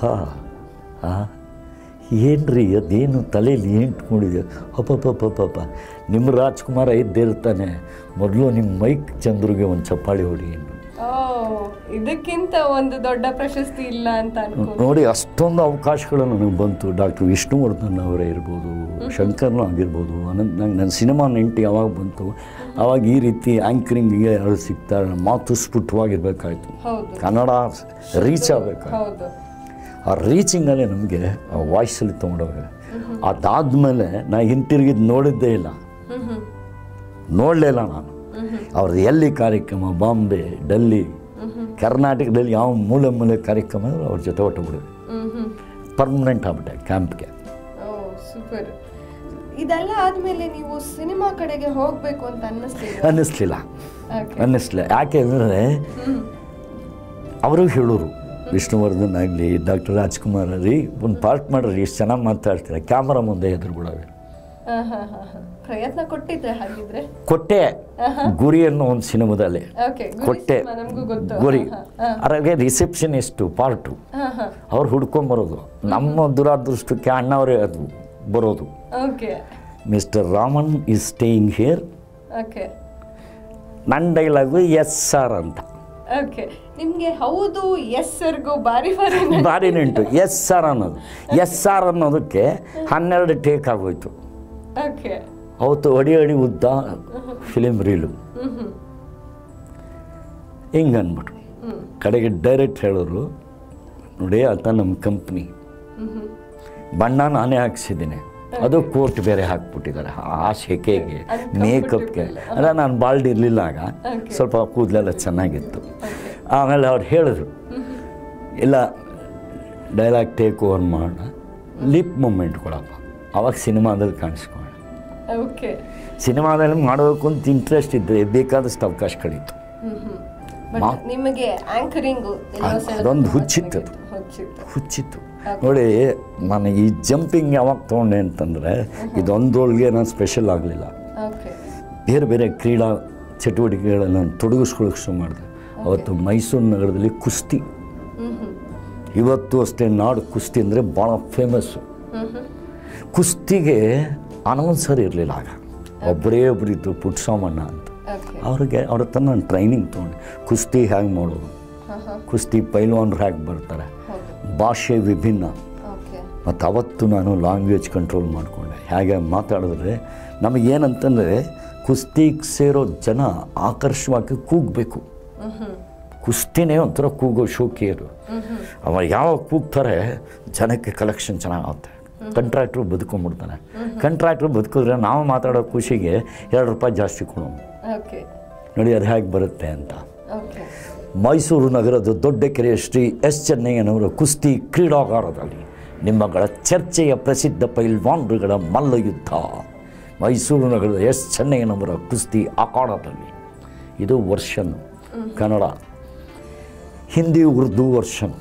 ಆ ಏನ್ರಿ ಅದೇನು ತಲೆಯಲ್ಲಿ ಏನು ಇಟ್ಕೊಂಡಿದೆ ಅಪ್ಪಪ್ಪಪ್ಪಪ್ಪ ನಿಮ್ಮ ರಾಜ್ಕುಮಾರ ಇದ್ದಿರ್ತಾನೆ ಮೊದಲು ನಿಮ್ಮ ಮೈಕ್ ಚಂದ್ರಿಗೆ ಒಂದು ಚಪ್ಪಾಳಿ ಹೊಡಿ ಏನು ಓ ಇದಕ್ಕಿಂತ ಒಂದು ದೊಡ್ಡ ಪ್ರಶಸ್ತಿ ಇಲ್ಲ ಅಂತ ಅನ್ಕೋ ನೋಡಿ ಅಷ್ಟೊಂದು ಅವಕಾಶಗಳು ನನಗೆ ಬಂತು ಡಾಕ್ಟರ್ ವಿಷ್ಣುವರ್ಧನ್ ಅವರೇ ಇರ್ಬೋದು ಶಂಕರ್ನು ಆಗಿರ್ಬೋದು ಅನಂತ್ ನಂಗೆ ನನ್ನ ಸಿನಿಮಾ ನೆಂಟು ಯಾವಾಗ ಬಂತು ಆವಾಗ ಈ ರೀತಿ ಆ್ಯಂಕರಿಂಗಿಗೆ ಯಾರು ಸಿಗ್ತಾರೆ ಮಾತು ಸ್ಫುಟವಾಗಿರ್ಬೇಕಾಯ್ತು ಹೌದು ಕನ್ನಡ ರೀಚ್ ಆಗಬೇಕಾಯ್ತು ಹೌದು ಆ ರೀಚಿಂಗಲ್ಲೇ ನಮಗೆ ಆ ವಾಯ್ಸಲ್ಲಿ ತೊಗೊಂಡೋಗ ಅದಾದಮೇಲೆ ನಾ ಹಿಂತಿರುಗಿದ್ದು ನೋಡಿದ್ದೇ ಇಲ್ಲ ಹ್ಮ್ ಹ್ಮ್ ನೋಡಲೇ ಇಲ್ಲ ನಾನು ಅವ್ರದ್ದು ಎಲ್ಲಿ ಕಾರ್ಯಕ್ರಮ ಬಾಂಬೆ ಡೆಲ್ಲಿ ಕರ್ನಾಟಕದಲ್ಲಿ ಯಾವ ಮೂಲೆ ಮೂಲೆ ಕಾರ್ಯಕ್ರಮ ಇದ್ರೂ ಅವ್ರ ಜೊತೆ ಹೊಟ್ಟುಬಿಡಿದೆ ಹ್ಮ್ ಹ್ಮ್ ಪರ್ಮನೆಂಟ್ ಆಗ್ಬಿಟ್ಟೆ ಕ್ಯಾಂಪ್ಗೆ ಓ ಸೂಪರ್ ಇದೆಲ್ಲ ಆದ್ಮೇಲೆ ನೀವು ಸಿನಿಮಾ ಕಡೆಗೆ ಹೋಗ್ಬೇಕು ಅಂತ ಅನ್ನಿಸ್ತಿಲ್ಲ ಅನ್ನಿಸ್ಲಿಲ್ಲ ಓಕೆ ಅನ್ನಿಸ್ಲಿಲ್ಲ ಯಾಕೆ ಅಂದರೆ ಅವರು ಹೇಳೋರು ವಿಷ್ಣುವರ್ಧನ್ ಆಗಲಿ ಡಾಕ್ಟರ್ ರಾಜ್ಕುಮಾರ್ ಆಗಲಿ ಒಂದು ಪಾರ್ಟ್ ಮಾಡ್ರಿ ಎಷ್ಟು ಚೆನ್ನಾಗಿ ಮಾತಾಡ್ತೀರ ಕ್ಯಾಮ್ರಾ ಮುಂದೆ ಎದುರುಬಿಡೋವೆ ಪ್ರಯತ್ನ ಕೊಟ್ಟಿದ್ರೆ ಹಾಗಿದ್ರೆ ಕೊಟ್ಟೆ ಗುರಿ ಅನ್ನೋ ಒಂದು ಸಿನಿಮಾದಲ್ಲಿ ಓಕೆ ಕೊಟ್ಟೆ ನಮಗೂ ಗೊತ್ತು ಗುರಿ ಅದ್ರಾಗೆ ರಿಸೆಪ್ಷನಿಸ್ಟು ಪಾರ್ಟು ಹಾ ಹಾ ಅವ್ರು ಹುಡ್ಕೊಂಬರೋದು ನಮ್ಮ ದುರಾದೃಷ್ಟಕ್ಕೆ ಅಣ್ಣವರೇ ಅದು ಬರೋದು okay mister Raman is staying here okay ನನ್ನ ಡೈಲಾಗು ಎಸ್ ಸರ್ ಅಂತ ಓಕೆ ನಿಮ್ಗೆ ಹೌದು ಎಸ್ ಸರ್ಗೂ ಬಾರಿ ಬಾರಿ ಭಾರಿ ನೆಂಟು ಎಸ್ ಸರ್ ಅನ್ನೋದು ಎಸ್ ಸರ್ ಅನ್ನೋದಕ್ಕೆ ಹನ್ನೆರಡು ಟೇಕ್ ಆಗೋಯ್ತು ಓಕೆ ಅವತ್ತು ಅಡಿ ಅಡಿ ಉದ್ದ ಫಿಲಿಮ್ ರೀಲು ಹ್ಮ್ ಹ್ಮ್ ಹಿಂಗೆ ಅಂದ್ಬಿಟ್ರು ಹ್ಮ್ ಕಡೆಗೆ ಡೈರೆಕ್ಟ್ ಹೇಳೋರು ನೋಡಿ ಆತ ನಮ್ಮ ಕಂಪ್ನಿ ಹ್ಮ್ ಹ್ಮ್ ಬಣ್ಣ ನಾನೇ ಹಾಕ್ಸಿದ್ದೀನಿ ಅದು ಕೋಟ್ ಬೇರೆ ಹಾಕ್ಬಿಟ್ಟಿದ್ದಾರೆ ಆ ಶೆಕೆಗೆ ಮೇಕಪ್ಗೆ ಅಲ್ಲ ನಾನು ಬಾಲ್ಡ್ ಇರಲಿಲ್ಲ ಆಗ ಸ್ವಲ್ಪ ಕೂದಲೆಲ್ಲ ಚೆನ್ನಾಗಿತ್ತು ಆಮೇಲೆ ಅವ್ರು ಹೇಳಿದ್ರು ಇಲ್ಲ ಡೈಲಾಗ್ ಟೇಕ್ ಓವರ್ ಮಾಡೋಣ ಲಿಪ್ ಮೂಮೆಂಟ್ ಕೊಡಪ್ಪ ಅವಾಗ ಸಿನಿಮಾದಲ್ಲಿ ಕಾಣಿಸ್ಕೊಳ್ಳೋಣ ಓಕೆ ಸಿನಿಮಾದಲ್ಲಿ ಮಾಡಬೇಕು ಅಂತ ಇಂಟ್ರೆಸ್ಟ್ ಇದ್ದರೆ ಬೇಕಾದಷ್ಟು ಅವಕಾಶಗಳಿತ್ತು ಹ್ಮ್ ಹ್ಮ್ ಬಟ್ ನಿಮಗೆ ಆಂಕರಿಂಗು ಅದೊಂದು ಹುಚ್ಚಿತ್ತು ಅದು. ಹುಚ್ಚಿತ್ತು ಹುಚ್ಚಿತ್ತು ನೋಡಿ ನಾನು ಈ ಜಂಪಿಂಗ್ ಯಾವಾಗ ತೊಗೊಂಡೆ ಅಂತಂದರೆ ಇದೊಂದರೊಳಗೆ ನಾನು ಸ್ಪೆಷಲ್ ಆಗಲಿಲ್ಲ ಓಕೆ ಬೇರೆ ಬೇರೆ ಕ್ರೀಡಾ ಚಟುವಟಿಕೆಗಳನ್ನು ತೊಡಗಿಸ್ಕೊಳ್ಳೋಕೆ ಶುರು ಮಾಡಿದೆ ಅವತ್ತು ಮೈಸೂರು ನಗರದಲ್ಲಿ ಕುಸ್ತಿ ಹ್ಮ್ ಹ್ಮ್ ಇವತ್ತು ಅಷ್ಟೇ ನಾಡು ಕುಸ್ತಿ ಅಂದರೆ ಭಾಳ ಫೇಮಸ್ಸು ಹ್ಮ್ ಹ್ಮ್ ಕುಸ್ತಿಗೆ ಅನೌನ್ಸರ್ ಇರಲಿಲ್ಲ ಆಗ ಒಬ್ಬರೇ ಒಬ್ಬರಿದ್ದು ಪುಟ್ಸಾಮಣ್ಣ ಅಂತ ಓಕೆ ಅವ್ರಿಗೆ ಅವ್ರ ಹತ್ರ ನಾನು ಟ್ರೈನಿಂಗ್ ತೊಗೊಂಡೆ ಕುಸ್ತಿ ಹೇಗೆ ಮಾಡೋದು ಹಾ ಹಾ ಕುಸ್ತಿ ಪೈಲ್ವಾನ್ರು ಹೇಗೆ ಬರ್ತಾರೆ ಹೌದು ಭಾಷೆ ವಿಭಿನ್ನ ಓಕೆ ಮತ್ತು ಅವತ್ತು ನಾನು ಲ್ಯಾಂಗ್ವೇಜ್ ಕಂಟ್ರೋಲ್ ಮಾಡಿಕೊಂಡೆ ಹೇಗೆ ಮಾತಾಡಿದ್ರೆ ನಮಗೇನಂತಂದರೆ ಕುಸ್ತಿಗೆ ಸೇರೋ ಜನ ಆಕರ್ಷವಾಗಿ ಕೂಗಬೇಕು ಹ್ಮ್ ಹ್ಮ್ ಕುಸ್ತಿನೇ ಒಂಥರ ಕೂಗೋ ಶೋಕಿ ಅದು ಹ್ಮ್ ಹ್ಮ್ ಅವ ಯಾವಾಗ ಕೂಗ್ತಾರೆ ಜನಕ್ಕೆ ಕಲೆಕ್ಷನ್ ಚೆನ್ನಾಗುತ್ತೆ ಕಂಟ್ರಾಕ್ಟ್ರು ಬದುಕೊಂಡ್ಬಿಡ್ತಾನೆ ಕಂಟ್ರಾಕ್ಟ್ರು ಬದುಕಿದ್ರೆ ನಾವು ಮಾತಾಡೋ ಖುಷಿಗೆ ಎರಡು ರೂಪಾಯಿ ಜಾಸ್ತಿ ಕೊಡೋಣ ಓಕೆ ನೋಡಿ ಅದು ಹೇಗೆ ಬರುತ್ತೆ ಅಂತ ಓಕೆ ಮೈಸೂರು ನಗರದ ದೊಡ್ಡ ಕೆರೆಯ ಶ್ರೀ ಎಸ್ ಚೆನ್ನಯ್ಯನವರ ಕುಸ್ತಿ ಕ್ರೀಡಾಗಾರದಲ್ಲಿ ನಿಮ್ಮಗಳ ಚರ್ಚೆಯ ಪ್ರಸಿದ್ಧ ಪೈಲ್ವಾನ್ರುಗಳ ಮಲ್ಲಯುದ್ಧ ಮೈಸೂರು ನಗರದ ಎಸ್ ಚೆನ್ನಯ್ಯನವರ ಕುಸ್ತಿ ಅಖಾಡದಲ್ಲಿ ಇದು ವರ್ಷನ್ ಕನ್ನಡ ಹಿಂದಿ ಉರ್ದು ವರ್ಷನ್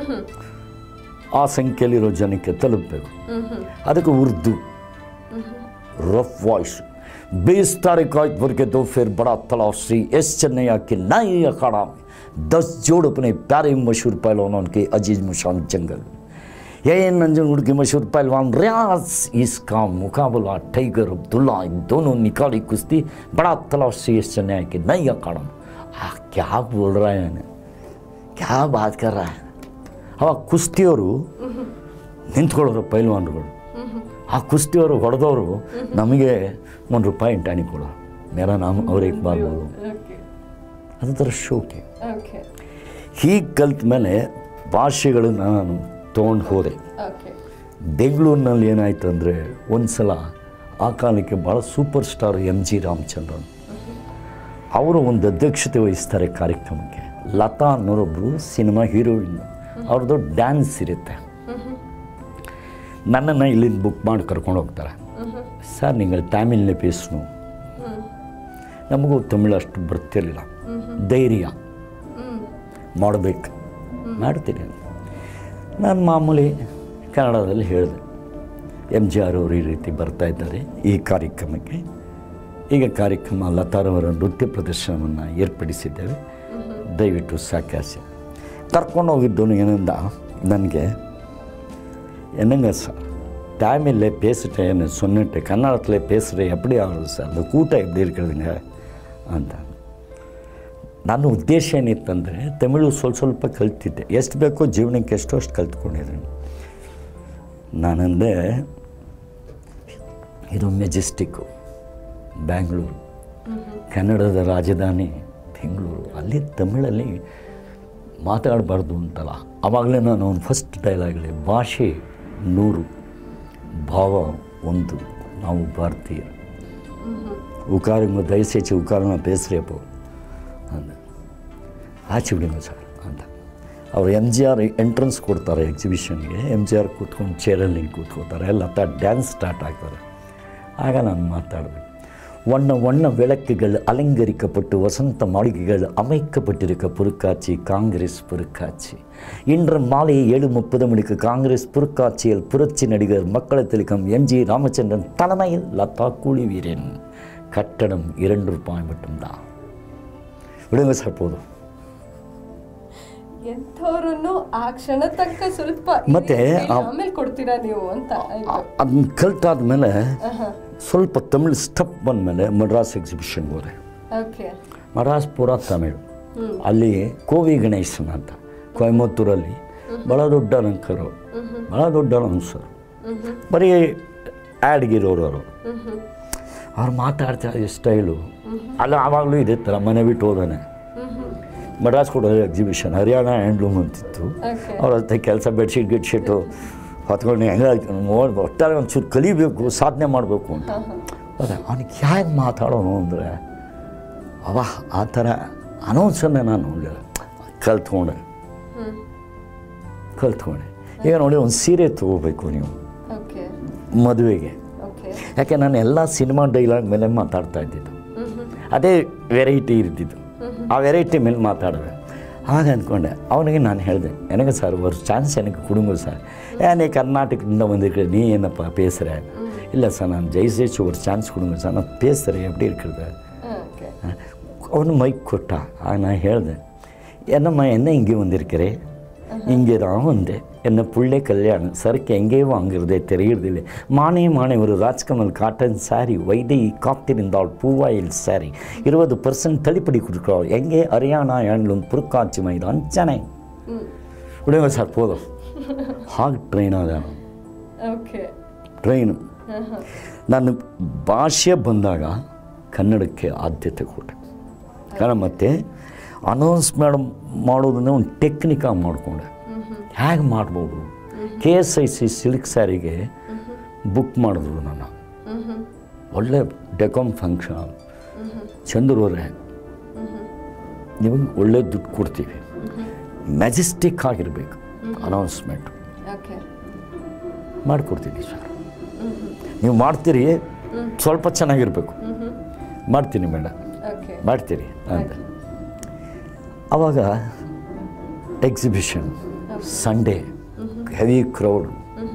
ಆ ಸಂಖ್ಯೆಯಲ್ಲಿರೋ ಜನಕ್ಕೆ ತಲುಪಬೇಕು ಅದಕ್ಕೆ ಉರ್ದು रफ वॉइस बीस तारीख को इतवर के दो फिर बड़ा तालाब श्री एस चन्नैया के नए अखाड़ा में दस जोड़ अपने प्यारे मशहूर पहलवानों के अजीज मुशान जंगल ये नंजनगुड़ के मशहूर पहलवान रियाज इसका मुकाबला टाइगर अब्दुल्ला इन दोनों निकाली कुश्ती बड़ा तालाब श्री एस चन्नैया के नए अखाड़ा में आ, क्या बोल रहा है ना क्या बात कर रहा है ಅವಾಗ ಕುಸ್ತಿಯವರು ನಿಂತ್ಕೊಳ್ಳೋರು ಪೈಲ್ವಾನ್ರುಗಳು ಆ ಕುಸ್ತಿಯವರು ಹೊಡೆದವರು ನಮಗೆ ಒಂದು ರೂಪಾಯಿ ಟಾಣಿ ಕೊಡೋರು ಮೇರ ನಾಮ ಅವ್ರಿಗೆ ಬಾರ್ಬೋದು ಓಕೆ ಅದೊಂಥರ ಶೋಕಿ ಓಕೆ ಹೀಗೆ ಕಲ್ತ ಮೇಲೆ ಭಾಷೆಗಳನ್ನು ನಾನು ತೊಗೊಂಡು ಹೋದೆ ಓಕೆ ಬೆಂಗಳೂರಿನಲ್ಲಿ ಏನಾಯ್ತು ಅಂದರೆ ಒಂದು ಸಲ ಆ ಕಾಲಕ್ಕೆ ಭಾಳ super star M G Ramachandran ಅವರು ಒಂದು ಅಧ್ಯಕ್ಷತೆ ವಹಿಸ್ತಾರೆ ಕಾರ್ಯಕ್ರಮಕ್ಕೆ ಲತಾ ಅನ್ನೋರೊಬ್ಬರು ಸಿನಿಮಾ ಹೀರೋಯಿನ್ ಅವ್ರದ್ದು ಡ್ಯಾನ್ಸ್ ಇರುತ್ತೆ ನನ್ನನ್ನು ಇಲ್ಲಿಂದ ಬುಕ್ ಮಾಡಿ ಕರ್ಕೊಂಡು ಹೋಗ್ತಾರೆ ಸರ್ നിങ്ങൾ ತಮಿಳ್ನೇ ಪೇಸ್ನು ನಮಗೂ ತಮಿಳು ಅಷ್ಟು ಬರ್ತಿರಲಿಲ್ಲ ಧೈರ್ಯ ಮಾಡಬೇಕು ಮಾಡ್ತೀನಿ ನಾನು ಮಾಮೂಲಿ ಕನ್ನಡದಲ್ಲಿ ಹೇಳಿದೆ ಎಮ್ ಜಿ ಆರ್ ಅವರು ಈ ರೀತಿ ಬರ್ತಾ ಇದ್ದಾರೆ ಈ ಕಾರ್ಯಕ್ರಮಕ್ಕೆ ಈಗ ಕಾರ್ಯಕ್ರಮ ಲತಾರವರ ನೃತ್ಯ ಪ್ರದರ್ಶನವನ್ನು ಏರ್ಪಡಿಸಿದ್ದೇವೆ ದಯವಿಟ್ಟು ಸಾಕಾಸೆ ಕರ್ಕೊಂಡು ಹೋಗಿದ್ದವನು ಏನಂದ ನನಗೆ என்னங்க சார் தமிழில் பேசிட்டேன்னு சொன்னிட்டு கன்னடத்தில் பேசுகிறேன் எப்படி ஆகுது சார் அந்த கூட்டம் எப்படி இருக்கிறதுங்க ಅಂತ ನನ್ನ ಉದ್ದೇಶ ಏನಿತ್ತಂದರೆ ತಮಿಳು ಸ್ವಲ್ಪ ಸ್ವಲ್ಪ ಕಲ್ತಿದ್ದೆ ಎಷ್ಟು ಬೇಕೋ ಜೀವನಕ್ಕೆ ಎಷ್ಟೋ ಅಷ್ಟು ಕಲ್ತ್ಕೊಂಡಿದ್ದೀನಿ ನಾನಂದೆ ಇದು ಮೆಜೆಸ್ಟಿಕ್ಕು ಬ್ಯಾಂಗ್ಳೂರು ಕನ್ನಡದ ರಾಜಧಾನಿ ಬೆಂಗಳೂರು ಅಲ್ಲಿ ತಮಿಳಲ್ಲಿ ಮಾತಾಡಬಾರ್ದು ಅಂತಲ್ಲ ಆವಾಗಲೇ ನಾನು ಒಂದು ಫಸ್ಟ್ ಡೈಲಾಗಲ್ಲಿ ಭಾಷೆ ನೂರು ಭಾವ ಒಂದು ನಾವು ಭಾರತೀಯರು ಉಕಾರಂಗ ದಯచేసి ಉಕಾರನ ಬೇಸರೇಪು ಅಂದ ಆಚೆ ಬಿಡಿಂಗ ಸರ್ ಅಂತ ಅವ್ರು ಎಮ್ ಜಿ ಆರ್ ಎಂಟ್ರೆನ್ಸ್ ಕೊಡ್ತಾರೆ ಎಕ್ಸಿಬಿಷನ್ಗೆ ಎಮ್ ಜಿ ಆರ್ ಕೂತ್ಕೊಂಡು ಚೇರಲ್ಲಿ ಹಿಂಗೆ ಕೂತ್ಕೋತಾರೆ ಲತಾ ಡ್ಯಾನ್ಸ್ ಸ್ಟಾರ್ಟ್ ಆಗ್ತಾರೆ ಆಗ ನಾನು ಮಾತಾಡಿದೆ வண்ண வண்ண விளக்குகள் அலங்கரிக்கப்பட்டு வசந்த மாளிகைகள் அமைக்கப்பட்டிருக்க பொருட்காட்சி காங்கிரஸ் பொருட்காட்சி இன்று மாலை ஏழு முப்பது மணிக்கு காங்கிரஸ் பொருட்காட்சியில் புரட்சி நடிகர் மக்கள் திலகம் எம்ஜி ராமச்சந்திரன் தலைமையில் லதா கூலி வீரன் கட்டணம் இரண்டு ரூபாய் மட்டும்தான் விடுங்க சார் போதும் ಎಂಥವ್ರನ್ನು ಆ ಕ್ಷಣ ತನಕ ಸ್ವಲ್ಪ ಮತ್ತೆ ಇರಿ, ಆ- ಆಮೇಲೆ ಕೊಡ್ತೀರಾ ನೀವು ಅಂತ ಆಯ್ತು ಅದನ್ನ ಕಲ್ತಾದ್ಮೇಲೆ ಸ್ವಲ್ಪ ತಮಿಳು ಸ್ಟಪ್ ಬಂದಮೇಲೆ ಮಡ್ರಾಸ್ ಎಕ್ಸಿಬಿಷನ್ಗೆ ಹೋದೆ ಓಕೆ ಮಡ್ರಾಸ್ ಪೂರ ತಮಿಳು ಅಲ್ಲಿ ಕೋವಿ ಗಣೇಶನ್ ಅಂತ ಕೊಯಮತ್ತೂರಲ್ಲಿ ಭಾಳ ದೊಡ್ಡ ಅಲಂಕರು ಭಾಳ ದೊಡ್ಡ ಅನೌನ್ಸರು ಬರೀ ಆ್ಯಡ್ಗಿರೋರು ಅವರು ಅವ್ರು ಮಾತಾಡ್ತಾರೆ ಸ್ಟೈಲು ಅಲ್ಲ ಆವಾಗಲೂ ಇದೇ ಥರ ಮನೆ ಬಿಟ್ಟು ಹೋದಾನೆ ಮಡ್ರಾಸ್ ಕೂಡ ಎಕ್ಸಿಬಿಷನ್ ಹರಿಯಾಣ ಹ್ಯಾಂಡ್ಲೂಮ್ ಅಂತಿತ್ತು ಓಕೆ ಅವ್ರ ಹತ್ರ ಕೆಲಸ ಬೆಡ್ಶೀಟ್ ಗಿಡ್ಶೀಟು ಹೊತ್ಕೊಂಡು ಹೆಂಗಾಯ್ತು ನೋಡಿ ಒಟ್ಟಾರೆ ಒಂಚೂರು ಕಲಿಬೇಕು ಸಾಧನೆ ಮಾಡಬೇಕು ಅಂತ ಅದೇ ಅವನಿಗೆ ಹ್ಯಾಂಗೆ ಮಾತಾಡೋನು ಅಂದರೆ ಅವ ಆ ಥರ ಅನೌನ್ಸನ್ನೇ ನಾನು ನೋಡಲಿಲ್ಲ ಕಲ್ತ್ಕೊಂಡೆ ಕಲ್ತ್ಕೊಂಡೆ ಈಗ ನೋಡಿ ಒಂದು ಸೀರೆ ತೊಗೋಬೇಕು ನೀವು ಓಕೆ ಮದುವೆಗೆ ಓಕೆ ಯಾಕೆ ನಾನು ಎಲ್ಲ ಸಿನಿಮಾ ಡೈಲಾಗ್ ಮೇಲೆ ಮಾತಾಡ್ತಾ ಇದ್ದಿದ್ದು ಅದೇ ವೆರೈಟಿ ಇರ್ತಿದ್ದು ಆ ವೆರೈಟಿ ಮೇಲೆ ಮಾತಾಡಿದೆ ಆಗ ಅಂದ್ಕೊಂಡೆ ಅವನಿಗೆ ನಾನು ಹೇಳಿದೆ ನನಗೆ ಸರ್ ஒரு ಚಾನ್ಸ್ எனக்கு கொடுங்க சார் ஏன் நீ கர்நாடகದಿಂದ வந்திருக்கிற நீ என்னப்பா பேசுகிற இல்லை சார் நான் ஜெயிச்சு ஒரு சான்ஸ் கொடுங்க சார் நான் பேசுகிறேன் எப்படி இருக்கிறது ಓಕೆ ಅವನು ಮೈಕ್ ಕೊಟ್ಟ ಆಗ ನಾನು ಹೇಳಿದೆ என்னம்மா என்ன இங்கே வந்திருக்கிறே இங்கே தான் வந்தேன் என்ன புள்ளை கல்யாணம் சரக்கு எங்கேயோ வாங்குறதே தெரியறதில்லை மானே மானே ஒரு ராஜ்கமல் காட்டன் சாரி வைதை காத்திருந்தால் பூவாயில் சாரி இருபது பர்சன்ட் தள்ளுபடி கொடுக்குறோம் எங்கே ஹரியானா ஹேண்ட்லூம் பொருட்காட்சி மைதான் சென்னை விடுங்க சார் போதும் ಹಾಗೆ ಟ್ರೈನ್ ಆದ ಓಕೆ ಟ್ರೈನು ನಾನು ಭಾಷೆ ಬಂದಾಗ ಕನ್ನಡಕ್ಕೆ ಆದ್ಯತೆ ಕೊಟ್ಟೆ ಕಾರಣ ಮತ್ತೆ ಅನೌನ್ಸ್ ಮೇಡಮ್ ಮಾಡೋದನ್ನ ಒಂದು ಟೆಕ್ನಿಕಾಗಿ ಮಾಡಿಕೊಂಡೆ ಹೇಗೆ ಮಾಡ್ಬೋದು K S I C silk ಸ್ಯಾರಿಗೆ ಬುಕ್ ಮಾಡಿದ್ರು ನನ್ನ ಒಳ್ಳೆ ಡೆಕಾಮ್ ಫಂಕ್ಷನ್ ಚಂದ್ರವರೇ ನಿಮಗೆ ಒಳ್ಳೆ ದುಡ್ಡು ಕೊಡ್ತೀವಿ ಮೆಜೆಸ್ಟಿಕ್ ಆಗಿರಬೇಕು ಅನೌನ್ಸ್ಮೆಂಟ್ ಓಕೆ ಮಾಡಿಕೊಡ್ತೀನಿ ಸರ್ ನೀವು ಮಾಡ್ತೀರಿ ಸ್ವಲ್ಪ ಚೆನ್ನಾಗಿರಬೇಕು ಮಾಡ್ತೀನಿ ಮೇಡಮ್ ಓಕೆ ಮಾಡ್ತೀನಿ ಅಂತ ಆವಾಗ ಎಕ್ಸಿಬಿಷನ್ ಸಂಡೇ ಹೆವಿ ಕ್ರೌಡ್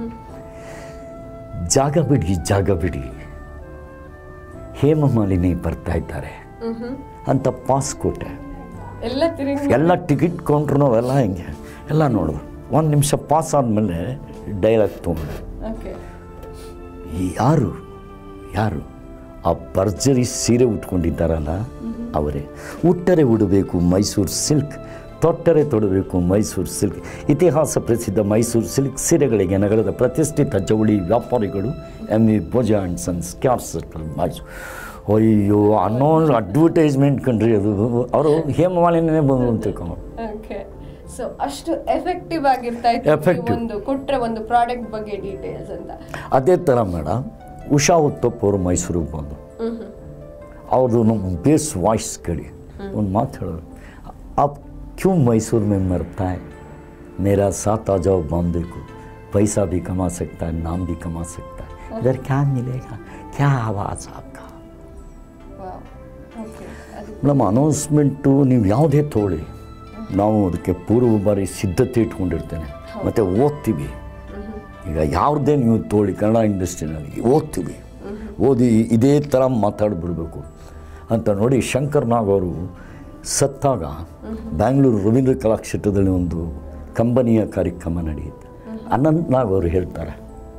ಜಾಗ ಬಿಡಿ ಜಾಗ ಬಿಡಿ ಹೇಮಮಾಲಿನಿ ಬರ್ತಾ ಇದ್ದಾರೆ ಅಂತ ಪಾಸ್ ಕೊಟ್ಟೆ ಎಲ್ಲ ತಿರುಗಿ ಎಲ್ಲ ಟಿಕೆಟ್ ಕೌಂಟ್ರು ಅವೆಲ್ಲ ಹಿಂಗೆ ಎಲ್ಲ ನೋಡು ಒಂದು ನಿಮಿಷ ಪಾಸ್ ಆದಮೇಲೆ ಡೈಲಾಗ್ ತೊಗೊಂಡೆ ಓಕೆ ಯಾರು ಯಾರು ಆ ಭರ್ಜರಿ ಸೀರೆ ಉಟ್ಕೊಂಡಿದ್ದಾರಲ್ಲ ಅವರೇ ಉಟ್ಟರೆ ಉಡಬೇಕು ಮೈಸೂರು ಸಿಲ್ಕ್ ತೊಟ್ಟರೆ ತೊಡಬೇಕು ಮೈಸೂರು ಸಿಲ್ಕ್ ಇತಿಹಾಸ ಪ್ರಸಿದ್ಧ ಮೈಸೂರು ಸಿಲ್ಕ್ ಸೀರೆಗಳಿಗೆ ನಗರದ ಪ್ರತಿಷ್ಠಿತ ಜವಳಿ ವ್ಯಾಪಾರಿಗಳು M E Bhoja and sons ಕ್ಯಾರ್ ಸರ್ಕಲ್ ಮೈಸೂರು ಅಯ್ಯೋ ಅನ್ನೋ ಅಡ್ವರ್ಟೈಸ್ಮೆಂಟ್ ಕಣ್ರಿ ಅದು ಅವರು ಹೇಮಮಾಲಿನೇ ಬಂದು ಅಂತ ತಿಳ್ಕೊಂಡು ಓಕೆ ಸೊ ಅಷ್ಟು ಎಫೆಕ್ಟಿವ್ ಆಗಿರ್ತಾ ಇತ್ತು Effective. ನೀವು ಒಂದು ಕೊಟ್ರೆ ಒಂದು ಪ್ರಾಡಕ್ಟ್ ಬಗ್ಗೆ ಡೀಟೇಲ್ಸ್ ಅಂತ ಅದೇ ಥರ ಮೇಡಮ್ ಉಷಾ ಉತ್ತಪ್ಪ ಅವರು ಮೈಸೂರಿಗೆ ಬಂದು ಅವ್ರದ್ದು ನಮ್ಮ ಬೇಸ್ ವಾಯ್ಸ್ ಕೇಳಿ ಒಂದು ಮಾತು ಹೇಳೋರು ಅಪ್ ಕ್ಯೂ ಮೈಸೂರು में मरता है मेरा साथ आ जाओ बॉम्बे को पैसा भी कमा सकता है नाम भी कमा सकता है इधर क्या मिलेगा क्या आवाज़ आपका ವಾವ್ ಓಕೆ ಅದು ನಮ್ಮ ಅನೌನ್ಸ್ಮೆಂಟು ನೀವು ಯಾವುದೇ ತಗೊಳ್ಳಿ ನಾವು ಅದಕ್ಕೆ ಪೂರ್ವ ಬಾರಿ ಸಿದ್ಧತೆ ಇಟ್ಕೊಂಡಿರ್ತೇನೆ ಮತ್ತು ಓದ್ತೀವಿ ಈಗ ಯಾವುದೇ ನೀವು ತಗೊಳ್ಳಿ ಕನ್ನಡ ಇಂಡಸ್ಟ್ರಿನಲ್ಲಿ ಓದ್ತೀವಿ ಓದಿ ಇದೇ ಥರ ಮಾತಾಡ್ಬಿಡ್ಬೇಕು ಅಂತ ನೋಡಿ ಶಂಕರ್ ನಾಗ್ ಅವರು ಸತ್ತಾಗ ಬ್ಯಾಂಗ್ಳೂರು ರವೀಂದ್ರ ಕಲಾಕ್ಷೇತ್ರದಲ್ಲಿ ಒಂದು ಕಂಬನಿಯ ಕಾರ್ಯಕ್ರಮ ನಡೆಯುತ್ತೆ ಅನಂತ್ ನಾಗ್ ಅವರು ಹೇಳ್ತಾರೆ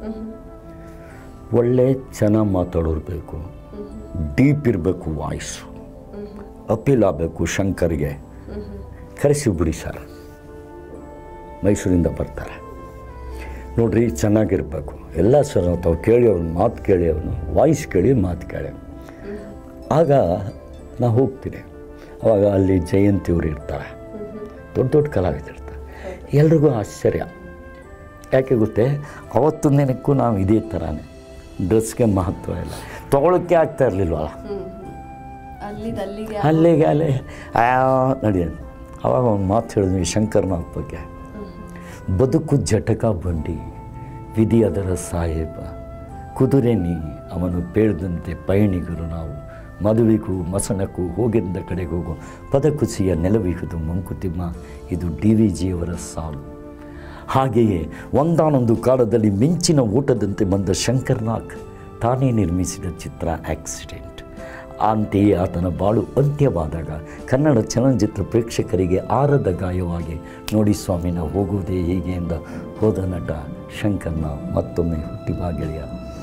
ಒಳ್ಳೆ ಚೆನ್ನಾಗಿ ಮಾತಾಡೋರು ಬೇಕು ಡೀಪ್ ಇರಬೇಕು ವಾಯ್ಸು ಅಪೀಲ್ ಆಗಬೇಕು ಶಂಕರ್ಗೆ ಕರೆಸಿ ಬಿಡಿ ಸರ್ ಮೈಸೂರಿಂದ ಬರ್ತಾರೆ ನೋಡ್ರಿ ಚೆನ್ನಾಗಿರ್ಬೇಕು ಎಲ್ಲ ಸರ್ ತಾವು ಕೇಳಿ ಅವ್ನ ಮಾತು ಕೇಳಿ ಅವನು ವಾಯ್ಸ್ ಕೇಳಿ ಮಾತು ಕೇಳಿ ಆಗ ನಾ ಹೋಗ್ತೀನಿ ಅವಾಗ ಅಲ್ಲಿ ಜಯಂತಿಯವರು ಇರ್ತಾರೆ ದೊಡ್ಡ ದೊಡ್ಡ ಕಲಾವಿದರಿರ್ತಾರೆ ಎಲ್ರಿಗೂ ಆಶ್ಚರ್ಯ ಯಾಕೆ ಗೊತ್ತೇ ಅವತ್ತು ದಿನಕ್ಕೂ ನಾವು ಇದೇ ಥರನೇ ಡ್ರೆಸ್ಗೆ ಮಹತ್ವ ಇಲ್ಲ ತೊಗೊಳಕ್ಕೆ ಆಗ್ತಾ ಇರಲಿಲ್ವಲ್ಲ ಅಲ್ಲಿದ್ ಅಲ್ಲಿಗೆ ಅಲ್ಲಿಗೆ ಅಲ್ಲಿ ಆ ನಡೆಯ ಅವಾಗ ಒಂದು ಮಾತು ಹೇಳಿದ್ವಿ ಶಂಕರ್ನಾಥ್ ಬಗ್ಗೆ ಬದುಕು ಜಟಕ ಬಂಡಿ ವಿಧಿ ಅದರ ಸಾಹೇಬ ಕುದುರೆ ನೀ ಅವನು ಪೇಳ್ದಂತೆ ಪಯಣಿಗರು ನಾವು ಮದುವೆಗೂ ಮಸಣಕ್ಕೂ ಹೋಗಿದ್ದ ಕಡೆಗೆ ಹೋಗೋ ಪದಕುಸಿಯ ನೆಲವಿಹುದು ಮಂಕುತಿಮ್ಮ ಇದು ಡಿ ವಿ ಜಿಯವರ ಸಾಲು ಹಾಗೆಯೇ ಒಂದಾನೊಂದು ಕಾಲದಲ್ಲಿ ಮಿಂಚಿನ ಓಟದಂತೆ ಬಂದ ಶಂಕರ್ನಾಗ್ ತಾನೇ ನಿರ್ಮಿಸಿದ ಚಿತ್ರ ಆಕ್ಸಿಡೆಂಟ್ ಅಂತೆಯೇ ಆತನ ಬಾಳು ಅಂತ್ಯವಾದಾಗ ಕನ್ನಡ ಚಲನಚಿತ್ರ ಪ್ರೇಕ್ಷಕರಿಗೆ ಆರದ ಗಾಯವಾಗಿ ನೋಡಿ ಸ್ವಾಮಿ ನಾವು ಹೋಗುವುದೇ ಹೀಗೆ ಎಂದ ಹೋದ ನಟ ಶಂಕರ್ನಾಗ್ ಮತ್ತೊಮ್ಮೆ ಹುಟ್ಟಿಬಾ ಗೆಳೆಯ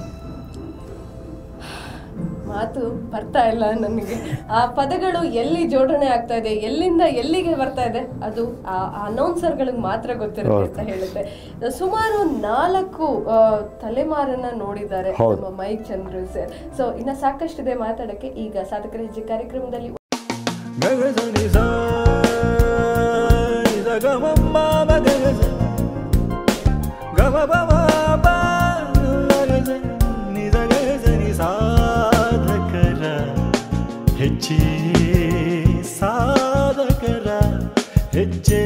ಮಾತು ಬರ್ತಾ ಇಲ್ಲ ನನಗೆ ಆ ಪದಗಳು ಎಲ್ಲಿ ಜೋಡಣೆ ಆಗ್ತಾ ಇದೆ ಎಲ್ಲಿಂದ ಎಲ್ಲಿಗೆ ಬರ್ತಾ ಇದೆ ಅದು ಆ ಅನೌನ್ಸರ್ಗಳಿಗೆ ಮಾತ್ರ ಗೊತ್ತಿರುತ್ತೆ ಅಂತ ಹೇಳುತ್ತೆ ಸುಮಾರು ನಾಲ್ಕು ಆ, ತಲೆಮಾರನ್ನ ನೋಡಿದ್ದಾರೆ ಹೌದು. ನಮ್ಮ ಮೈಕ್ ಚಂದ್ರು ಸರ್ ಸೊ ಇನ್ನ ಸಾಕಷ್ಟಿದೆ ಮಾತಾಡಕ್ಕೆ ಈಗ ಸಾಧಕರ ಹೆಜ್ಜೆ ಕಾರ್ಯಕ್ರಮದಲ್ಲಿ ಗಗಸನಿ ಸಾ ನಿದ ಗಮಮ್ಮ ಮಗಗಸ ಗಮ ಬಮ ಬ ಗಗಸ ನಿದ ಗಗಸನಿ ಸಾಧಕರ ಹೆಜ್ಜೆ ಸಾಧಕರ ಹೆಜ್ಜೆ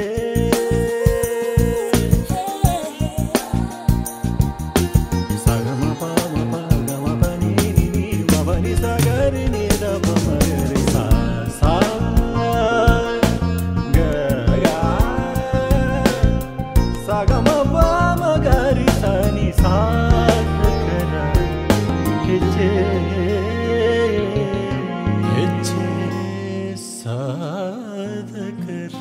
ಸಗಮ ಪಮ ಪ ಗಮ ಪ ನೀ ನಿ ನೀ ಮ ಪ ನಿ ಸ ಗ ರಿ ನಿ ದ ಪ ಮ ಗ ರಿ ಸ ಸ ಗ ಗ ಸ ಗ ಮ ಪ ಮ ಗ ರಿ ಸ ನಿ ಸ ಗ ರ ಹೆಜ್ಜೆ ಹೆಜ್ಜೆ ಸಾಧಕರ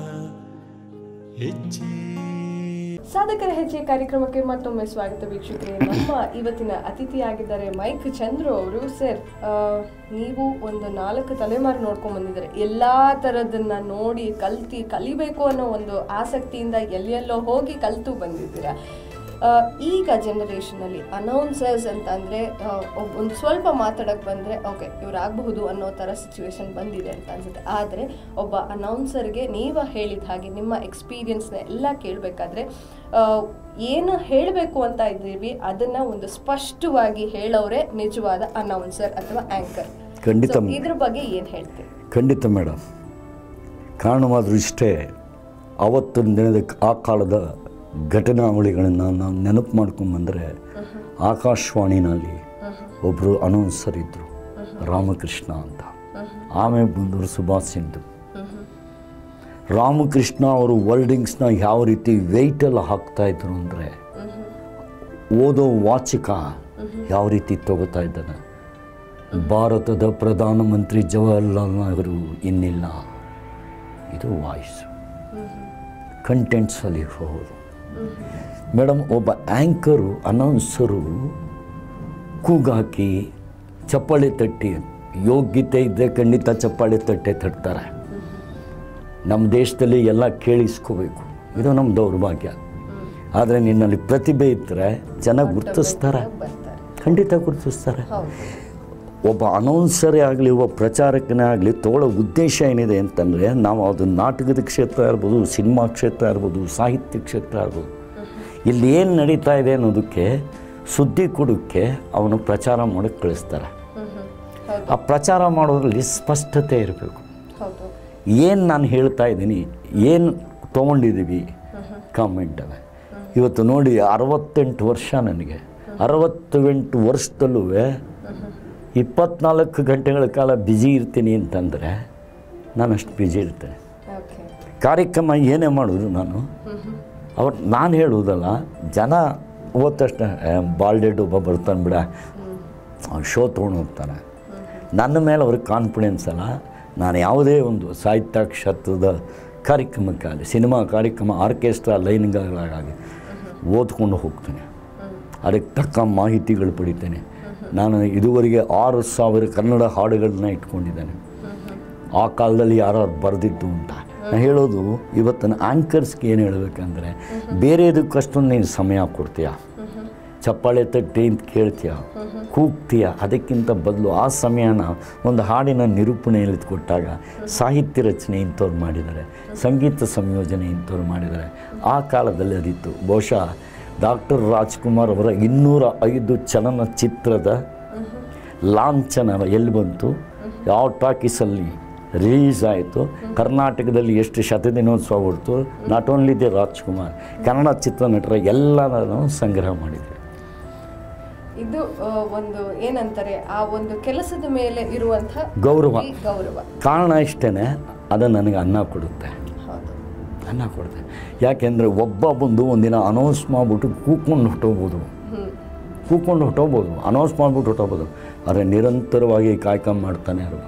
ಹೆಜ್ಜೆ ಸಾಧಕರ ಹೆಜ್ಜೆ ಕಾರ್ಯಕ್ರಮಕ್ಕೆ ಮತ್ತೊಮ್ಮೆ ಸ್ವಾಗತ ವೀಕ್ಷಕರೇ ನಮ್ಮ ಇವತ್ತಿನ ಅತಿಥಿಯಾಗಿದ್ದಾರೆ ಮೈಕ್ ಚಂದ್ರು ಅವರು ಸರ್ ಆ, ನೀವು ಒಂದು ನಾಲ್ಕು ತಲೆಮಾರು ನೋಡ್ಕೊಂಡ್ ಬಂದಿದ್ದಾರೆ ಎಲ್ಲಾ ತರದನ್ನ ನೋಡಿ ಕಲ್ತಿ ಕಲಿಬೇಕು ಅನ್ನೋ ಒಂದು ಆಸಕ್ತಿಯಿಂದ ಎಲ್ಲೆಲ್ಲೋ ಹೋಗಿ ಕಲ್ತು ಬಂದಿದ್ದೀರಾ ಆ, ಈಗ ಜನರೇಷನ್ ಅಲ್ಲಿ ಅನೌನ್ಸರ್ಸ್ ಅಂತ ಅಂದ್ರೆ ಆ, ಒಬ್- ಒಂದು ಸ್ವಲ್ಪ ಮಾತಾಡಕ್ ಬಂದ್ರೆ ಓಕೆ ಇವ್ರು ಆಗಬಹುದು ಅನ್ನೋ ತರ ಸಿಚುವೇಶನ್ ಬಂದಿದೆ ಅಂತ ಅನ್ಸುತ್ತೆ ಆದ್ರೆ ಒಬ್ಬ ಅನೌನ್ಸರ್ಗೆ ನೀವು ಹೇಳಿದ ಹಾಗೆ ನಿಮ್ಮ ಎಕ್ಸ್ಪೀರಿಯನ್ಸ್ನ ಎಲ್ಲ ಕೇಳಬೇಕಾದ್ರೆ ಏನು ಹೇಳಬೇಕು ಅಂತ ಇದ್ದೀವಿ ಅದನ್ನ ಒಂದು ಸ್ಪಷ್ಟವಾಗಿ ಹೇಳೋರೆ ನಿಜವಾದ ಅನೌನ್ಸರ್ ಅಥವಾ ಆಂಕರ್ ಖಂಡಿತ ಇದ್ರ ಬಗ್ಗೆ ಏನ್ ಹೇಳ್ತೀರಿ ಖಂಡಿತ ಮೇಡಮ್ ಕಾರಣವಾದರೂ ಇಷ್ಟೇ ಆವತ್ತಿನ ದಿನದ ಆ ಕಾಲದ ಘಟನಾವಳಿಗಳನ್ನು ನಾವು ನೆನಪು ಮಾಡ್ಕೊಂಬಂದರೆ ಆಕಾಶವಾಣಿನಲ್ಲಿ ಒಬ್ಬರು ಅನೌನ್ಸರ್ ಇದ್ದರು ರಾಮಕೃಷ್ಣ ಅಂತ ಆಮೇಲೆ ಬಂದರು ಸುಭಾಷ್ ಸಿಂಧು ರಾಮಕೃಷ್ಣ ಅವರು ವರ್ಡಿಂಗ್ಸ್ನ ಯಾವ ರೀತಿ ವೆಯ್ಟೆಲ್ಲ ಹಾಕ್ತಾ ಇದ್ರು ಅಂದರೆ ಓದೋ ವಾಚಕ ಯಾವ ರೀತಿ ತಗೋತಾ ಇದ್ದಾನೆ ಭಾರತದ ಪ್ರಧಾನಮಂತ್ರಿ ಜವಾಹರ್ಲಾಲ್ ನೆಹರು ಇನ್ನಿಲ್ಲ ಇದು ವಾಯ್ಸು ಕಂಟೆಂಟ್ಸಲ್ಲಿ ಹೋಗೋದು ಮೇಡಮ್ ಒಬ್ಬ ಆ್ಯಂಕರು ಅನೌನ್ಸರು ಕೂಗಾಕಿ ಚಪ್ಪಾಳೆ ತಟ್ಟಿ ಯೋಗ್ಯತೆ ಇದ್ದರೆ ಖಂಡಿತ ಚಪ್ಪಾಳೆ ತಟ್ಟೆ ತಟ್ತಾರೆ ನಮ್ಮ ದೇಶದಲ್ಲಿ ಎಲ್ಲ ಕೇಳಿಸ್ಕೋಬೇಕು ಇದು ನಮ್ಮ ದೌರ್ಭಾಗ್ಯ ಆದರೆ ನಿನ್ನಲ್ಲಿ ಪ್ರತಿಭೆ ಇದ್ದರೆ ಜನ ಗುರ್ತಿಸ್ತಾರೆ ಬರ್ತಾರೆ ಖಂಡಿತ ಗುರ್ತಿಸ್ತಾರೆ ಹೌದು ಒಬ್ಬ ಅನೌನ್ಸರೇ ಆಗಲಿ ಒಬ್ಬ ಪ್ರಚಾರಕನೇ ಆಗಲಿ ತಗೊಳ್ಳೋ ಉದ್ದೇಶ ಏನಿದೆ ಅಂತಂದರೆ ನಾವು ಅದು ನಾಟಕದ ಕ್ಷೇತ್ರ ಇರ್ಬೋದು ಸಿನಿಮಾ ಕ್ಷೇತ್ರ ಇರ್ಬೋದು ಸಾಹಿತ್ಯ ಕ್ಷೇತ್ರ ಇರ್ಬೋದು ಇಲ್ಲಿ ಏನು ನಡೀತಾ ಇದೆ ಅನ್ನೋದಕ್ಕೆ ಸುದ್ದಿ ಕೊಡೋಕ್ಕೆ ಅವನು ಪ್ರಚಾರ ಮಾಡೋಕ್ಕೆ ಕಳಿಸ್ತಾರೆ ಹ್ಮ್ ಹ್ಮ್ ಹೌದು ಆ ಪ್ರಚಾರ ಮಾಡೋದ್ರಲ್ಲಿ ಸ್ಪಷ್ಟತೆ ಇರಬೇಕು ಹೌದು ಏನು ನಾನು ಹೇಳ್ತಾ ಇದ್ದೀನಿ ಏನು ತೊಗೊಂಡಿದ್ದೀವಿ ಕಾಮೆಂಟವೆ ಇವತ್ತು ನೋಡಿ ಅರವತ್ತೆಂಟು ವರ್ಷ ನನಗೆ ಅರವತ್ತೆಂಟು ವರ್ಷದಲ್ಲೂ ಇಪ್ಪತ್ನಾಲ್ಕು ಗಂಟೆಗಳ ಕಾಲ ಬ್ಯುಸಿ ಇರ್ತೀನಿ ಅಂತಂದರೆ ನಾನು ಅಷ್ಟು ಬ್ಯುಸಿ ಇರ್ತೇನೆ ಓಕೆ ಕಾರ್ಯಕ್ರಮ ಏನೇ ಮಾಡೋದು ನಾನು ಅವತ್ತು ನಾನು ಹೇಳುವುದಲ್ಲ ಜನ ಹೋದ ತಕ್ಷಣ ಬಾಲ್ಡೆಡ್ ಒಬ್ಬ ಬರ್ತಾನೆ ಬಿಡ ಶೋ ತೊಗೊಂಡು ಹೋಗ್ತಾನೆ ನನ್ನ ಮೇಲೆ ಅವ್ರಿಗೆ ಕಾನ್ಫಿಡೆನ್ಸ್ ಅಲ್ಲ ನಾನು ಯಾವುದೇ ಒಂದು ಸಾಹಿತ್ಯ ಕ್ಷೇತ್ರದ ಕಾರ್ಯಕ್ರಮಕ್ಕಾಗಲಿ ಸಿನಿಮಾ ಕಾರ್ಯಕ್ರಮ ಆರ್ಕೆಸ್ಟ್ರಾ ಲೈನ್ಗಳಾಗಲಿ ಓದ್ಕೊಂಡು ಹೋಗ್ತೇನೆ ಅದಕ್ಕೆ ತಕ್ಕ ಮಾಹಿತಿಗಳು ಪಡಿತೇನೆ ನಾನು ಇದುವರೆಗೆ ಆರು ಸಾವಿರ ಕನ್ನಡ ಹಾಡುಗಳನ್ನ ಇಟ್ಕೊಂಡಿದ್ದೇನೆ ಆ ಕಾಲದಲ್ಲಿ ಯಾರು ಬರೆದಿದ್ದು ಅಂತ ನಾನು ಹೇಳೋದು ಇವತ್ತಿನ ಆ್ಯಂಕರ್ಸ್ಗೆ ಏನು ಹೇಳಬೇಕಂದ್ರೆ ಬೇರೆದಕ್ಕಷ್ಟು ನೀನು ಸಮಯ ಕೊಡ್ತೀಯ ಚಪ್ಪಾಳೆ ತಟ್ಟಿ ಅಂತ ಕೇಳ್ತೀಯ ಕೂಗ್ತೀಯ ಅದಕ್ಕಿಂತ ಬದಲು ಆ ಸಮಯನ ಒಂದು ಹಾಡಿನ ನಿರೂಪಣೆಯಲ್ಲಿ ಕೊಟ್ಟಾಗ ಸಾಹಿತ್ಯ ರಚನೆ ಇಂಥವ್ರು ಮಾಡಿದ್ದಾರೆ ಸಂಗೀತ ಸಂಯೋಜನೆ ಇಂಥವ್ರು ಮಾಡಿದ್ದಾರೆ ಆ ಕಾಲದಲ್ಲಿ ಅದಿತ್ತು ಬಹುಶಃ ಡಾಕ್ಟರ್ ರಾಜ್ಕುಮಾರ್ ಅವರ ಇನ್ನೂರ ಐದು ಚಲನಚಿತ್ರದ ಲಾಂಛನ ಎಲ್ಲಿ ಬಂತು ಯಾವ ಟಾಕೀಸಲ್ಲಿ ರಿಲೀಸ್ ಆಯಿತು ಕರ್ನಾಟಕದಲ್ಲಿ ಎಷ್ಟು ಶತದಿನೋತ್ಸವ ಹೊರತು not only the Rajkumar Kannada ಚಿತ್ರನಟರ ಎಲ್ಲರನ್ನು ಸಂಗ್ರಹ ಮಾಡಿದ್ದಾರೆ ಇದು ಆ, ಒಂದು ಏನಂತಾರೆ ಆ ಒಂದು ಕೆಲಸದ ಮೇಲೆ ಇರುವಂತಹ ಗೌರವ. ಈ ಗೌರವ ಕಾರಣ ಇಷ್ಟೇ ಅದು ನನಗೆ ಅನ್ನ ಕೊಡುತ್ತೆ ಹೌದು ಅನ್ನ ಕೊಡುತ್ತೆ ಯಾಕೆಂದರೆ ಒಬ್ಬ ಬಂದು ಒಂದಿನ ಅನೌನ್ಸ್ ಮಾಡಿಬಿಟ್ಟು ಕೂತ್ಕೊಂಡು ಹೊಟ್ಟೋಗ್ಬೋದು ಹ್ಮ್ ಕೂತ್ಕೊಂಡು ಹೊಟ್ಟೋಗ್ಬೋದು ಅನೌನ್ಸ್ ಮಾಡಿಬಿಟ್ಟು ಹೊಟ್ಟೋಗ್ಬೋದು ಆದರೆ ನಿರಂತರವಾಗಿ ಕಾಯ್ಕೊಂಡು ಮಾಡ್ತಾನೆ ಇರೋದು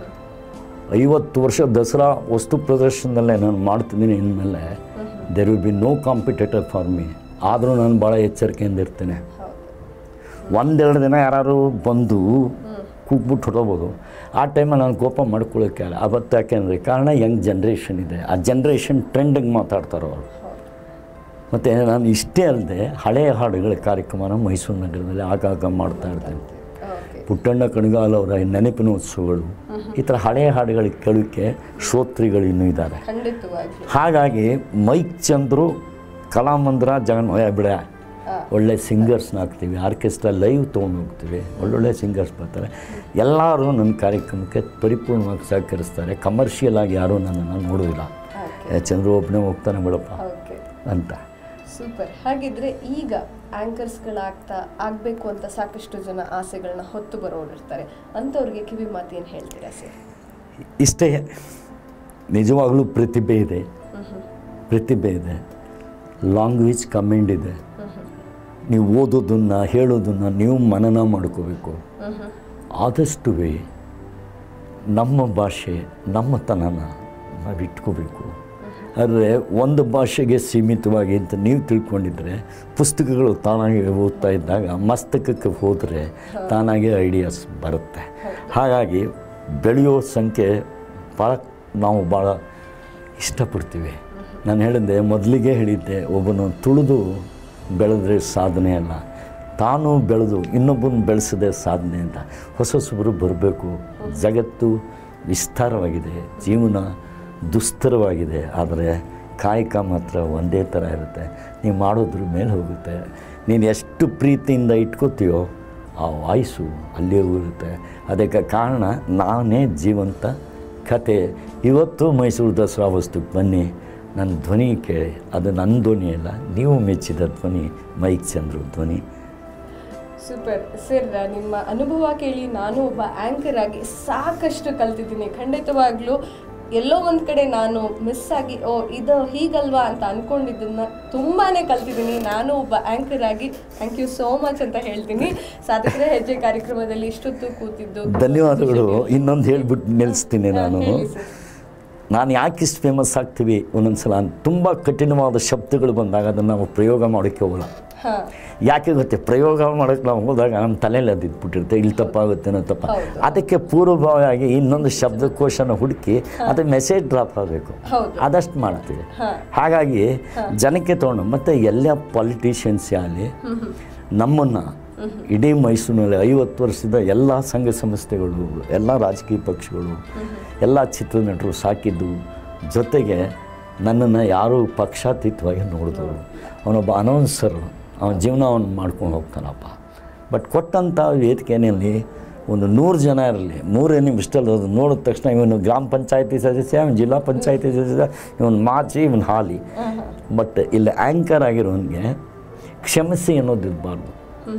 ಐವತ್ತು ವರ್ಷ ದಸರಾ ವಸ್ತು ಪ್ರದರ್ಶನದಲ್ಲೇ ನಾನು ಮಾಡ್ತಿದ್ದೀನಿ ಇನ್ಮೇಲೆ there will be no competitor for me ಆದರೂ ನಾನು ಭಾಳ ಎಚ್ಚರಿಕೆಯಿಂದ ಇರ್ತೇನೆ ಹೌದು ಒಂದೆರಡು ದಿನ ಯಾರು ಬಂದು ಕೂಗ್ಬಿಟ್ಟು ಹೊಟ್ಟೋಗ್ಬೋದು ಆ ಟೈಮಲ್ಲಿ ನಾನು ಕೋಪ ಮಾಡ್ಕೊಳ್ಳೋಕ್ಕೆ ಆಗಲ್ಲ ಅವತ್ತು ಯಾಕೆಂದರೆ ಕಾರಣ ಯಂಗ್ ಜನ್ರೇಷನ್ ಇದೆ ಆ ಜನ್ರೇಷನ್ ಟ್ರೆಂಡಿಗೆ ಮಾತಾಡ್ತಾರೆ ಅವರು ಮತ್ತು ನಾನು ಇಷ್ಟೇ ಅಲ್ಲದೆ ಹಳೆಯ ಹಾಡುಗಳ ಕಾರ್ಯಕ್ರಮನ ಮೈಸೂರು ನಗರದಲ್ಲಿ ಆಗಾಗ ಮಾಡ್ತಾ ಇರ್ತೇನೆ ಓಕೆ ಪುಟ್ಟಣ್ಣ ಕಣಗಾಲ್ ಅವರ ನೆನಪಿನ ಉತ್ಸವಗಳು ಈ ಥರ ಹಳೆಯ ಹಾಡುಗಳಿಗೆ ಕೇಳೋಕ್ಕೆ ಶ್ರೋತೃಗಳು ಇನ್ನೂ ಇದ್ದಾರೆ ಖಂಡಿತವಾಗ್ಲೂ ಹಾಗಾಗಿ ಮೈಕ್ ಚಂದ್ರು ಕಲಾಮಂದ್ರ ಜಗನ್ ಏ ಬಿಡ ಒಳ್ಳೆ ಸಿಂಗರ್ಸ್ನ ಹಾಕ್ತೀವಿ ಆರ್ಕೆಸ್ಟ್ರಾ ಲೈವ್ ತೊಗೊಂಡು ಹೋಗ್ತೀವಿ ಒಳ್ಳೊಳ್ಳೆ ಸಿಂಗರ್ಸ್ ಬರ್ತಾರೆ ಎಲ್ಲರೂ ನನ್ನ ಕಾರ್ಯಕ್ರಮಕ್ಕೆ ಪರಿಪೂರ್ಣವಾಗಿ ಸಹಕರಿಸ್ತಾರೆ ಕಮರ್ಷಿಯಲ್ ಆಗಿ ಯಾರೂ ನನ್ನನ್ನು ನೋಡೋದಿಲ್ಲ ಓಕೆ ಏ, ಚಂದ್ರು ಒಬ್ಬನೇ ಹೋಗ್ತಾನೆ ಬಿಡಪ್ಪ ಓಕೆ ಅಂತ ಸೂಪರ್ ಹಾಗಿದ್ರೆ ಈಗ ಆಂಕರ್ಸ್ಗಳಾಗ್ತಾ ಆಗಬೇಕು ಅಂತ ಸಾಕಷ್ಟು ಜನ ಆಸೆಗಳನ್ನ ಹೊತ್ತು ಬರೋರಿರ್ತಾರೆ ಅಂಥವ್ರಿಗೆ ಕಿವಿ ಮಾತು ಏನು ಹೇಳ್ತೀರಾ ಸರ್ ಇಷ್ಟೇ ನಿಜವಾಗಲೂ ಪ್ರತಿಭೆ ಇದೆ ಪ್ರತಿಭೆ ಇದೆ ಲಾಂಗ್ವೇಜ್ ಕಮೆಂಡ್ ಇದೆ ನೀವು ಓದೋದನ್ನು ಹೇಳೋದನ್ನು ನೀವು ಮನನ ಮಾಡ್ಕೋಬೇಕು ಆದಷ್ಟು ನಮ್ಮ ಭಾಷೆ ನಮ್ಮತನನ ನಾವು ಇಟ್ಕೋಬೇಕು ಆದರೆ ಒಂದು ಭಾಷೆಗೆ ಸೀಮಿತವಾಗಿ ಅಂತ ನೀವು ತಿಳ್ಕೊಂಡಿದ್ರೆ ಪುಸ್ತಕಗಳು ತಾನಾಗಿ ಓದ್ತಾ ಇದ್ದಾಗ ಮಸ್ತಕಕ್ಕೆ ಹೋದರೆ ತಾನಾಗೆ ಐಡಿಯಾಸ್ ಬರುತ್ತೆ ಹಾಗಾಗಿ ಬೆಳೆಯೋ ಸಂಖ್ಯೆ ಭಾಳ ನಾವು ಭಾಳ ಇಷ್ಟಪಡ್ತೀವಿ ನಾನು ಹೇಳಿದ್ದೆ ಮೊದಲಿಗೆ ಹೇಳಿದ್ದೆ ಒಬ್ಬನು ತುಳಿದು ಬೆಳೆದ್ರೆ ಸಾಧನೆ ಅಲ್ಲ ತಾನು ಬೆಳೆದು ಇನ್ನೊಬ್ಬನ ಬೆಳೆಸದೆ ಸಾಧನೆ ಅಂತ ಹೊಸ ಹೊಸಬರು ಬರಬೇಕು ಜಗತ್ತು ವಿಸ್ತಾರವಾಗಿದೆ ಜೀವನ ದುಸ್ತರವಾಗಿದೆ ಆದರೆ ಕಾಯಕ ಮಾತ್ರ ಒಂದೇ ಥರ ಇರುತ್ತೆ ನೀವು ಮಾಡೋದ್ರ ಮೇಲೆ ಹೋಗುತ್ತೆ ನೀನು ಎಷ್ಟು ಪ್ರೀತಿಯಿಂದ ಇಟ್ಕೋತೀಯೋ ಆ ವಾಯ್ಸು ಅಲ್ಲೇ ಇರುತ್ತೆ ಅದಕ್ಕೆ ಕಾರಣ ನಾನೇ ಜೀವಂತ ಕತೆ ಇವತ್ತು ಮೈಸೂರು ದಸರಾ ವಸ್ತುಕ್ಕೆ ಬನ್ನಿ ನನ್ನ ಧ್ವನಿ ಕೇಳಿ ಅದು ನನ್ನ ಧ್ವನಿ ಅಲ್ಲ ನೀವು ಮೆಚ್ಚಿದ ಧ್ವನಿ ಮೈಕ್ ಚಂದ್ರು ಧ್ವನಿ ಸೂಪರ್ ಸರ್ ನಿಮ್ಮ ಅನುಭವ ಕೇಳಿ ನಾನು ಒಬ್ಬ ಆಂಕರ್ ಆಗಿ ಸಾಕಷ್ಟು ಕಲ್ತಿದ್ದೀನಿ ಖಂಡಿತವಾಗ್ಲೂ ಎಲ್ಲೋ ಒಂದ್ ಕಡೆ ನಾನು ಮಿಸ್ ಆಗಿ ಓ ಇದು ಹೀಗಲ್ವಾ ಅಂತ ಅನ್ಕೊಂಡಿದ್ದನ್ನ ತುಂಬಾನೇ ಕಲ್ತಿದ್ದೀನಿ ನಾನು ಒಬ್ಬ ಆಂಕರ್ ಆಗಿ ಥ್ಯಾಂಕ್ ಯು ಸೋ ಮಚ್ ಅಂತ ಹೇಳ್ತೀನಿ ಸಾಧಕರ ಹೆಜ್ಜೆ ಕಾರ್ಯಕ್ರಮದಲ್ಲಿ ಇಷ್ಟೊತ್ತು ಕೂತಿದ್ದು ಧನ್ಯವಾದಗಳು ಇನ್ನೊಂದು ಹೇಳ್ಬಿಟ್ಟು ನಿಲ್ಲಿಸ್ತೀನಿ ಹಾ, ನಾನು ಹೇಳಿ ಸರ್. ನಾನು ಯಾಕೆ ಇಷ್ಟು ಫೇಮಸ್ ಆಗ್ತೀವಿ ಒಂದೊಂದ್ಸಲ ತುಂಬ ಕಠಿಣವಾದ ಶಬ್ದಗಳು ಬಂದಾಗ ಅದನ್ನು ನಾವು ಪ್ರಯೋಗ ಮಾಡೋಕ್ಕೆ ಹೋಗಲ್ಲ ಹಾ ಯಾಕೆ ಗೊತ್ತೆ ಪ್ರಯೋಗ ಮಾಡೋಕ್ಕೆ ನಾವು ಹೋದಾಗ ನಮ್ಮ ತಲೆಯಲ್ಲಿ ಅದು ಇದ್ಬಿಟ್ಟಿರುತ್ತೆ ಇಲ್ಲಿ ತಪ್ಪಾಗುತ್ತೇನೋ ತಪ್ಪ ಹೌದು. ಅದಕ್ಕೆ ಪೂರ್ವಭಾವಿಯಾಗಿ ಇನ್ನೊಂದು ಶಬ್ದಕೋಶನ ಹುಡುಕಿ ಅದು ಮೆಸೇಜ್ ಡ್ರಾಪ್ ಆಗಬೇಕು ಹೌದು. ಅದಷ್ಟು ಮಾಡ್ತೀವಿ ಹಾ. ಹಾಗಾಗಿ ಜನಕ್ಕೆ ತೊಗೊಂಡು ಮತ್ತು ಎಲ್ಲ ಪಾಲಿಟಿಷಿಯನ್ಸ್ ಆಗಲಿ ನಮ್ಮನ್ನು ಇಡೀ ಮೈಸೂರಿನಲ್ಲಿ ಐವತ್ತು ವರ್ಷದ ಎಲ್ಲ ಸಂಘ ಸಂಸ್ಥೆಗಳು ಎಲ್ಲ ರಾಜಕೀಯ ಪಕ್ಷಗಳು ಎಲ್ಲ ಚಿತ್ರನಟರು ಸಾಕಿದ್ದು ಜೊತೆಗೆ ನನ್ನನ್ನು ಯಾರೂ ಪಕ್ಷಾತೀತವಾಗಿ ನೋಡಿದ್ರು ಅವನೊಬ್ಬ ಅನೌನ್ಸರು ಅವನ ಜೀವನ ಅವನು ಮಾಡ್ಕೊಂಡು ಹೋಗ್ತಾನಪ್ಪ ಬಟ್ ಕೊಟ್ಟಂಥ ವೇದಿಕೆಯಲ್ಲಿ ಒಂದು ನೂರು ಜನ ಇರಲಿ ಮೂರೇ ನಿಮಿಷದಲ್ಲಿ ಅದು ನೋಡಿದ ತಕ್ಷಣ ಇವನು ಗ್ರಾಮ ಪಂಚಾಯತಿ ಸದಸ್ಯ ಇವನು ಜಿಲ್ಲಾ ಪಂಚಾಯತಿ ಸದಸ್ಯ ಇವನು ಮಾಚಿ ಇವನು ಹಾಲಿ ಬಟ್ ಇಲ್ಲಿ ಆ್ಯಂಕರ್ ಆಗಿರೋನಿಗೆ ಕ್ಷಮಿಸಿ ಅನ್ನೋದು ಇರಬಾರ್ದು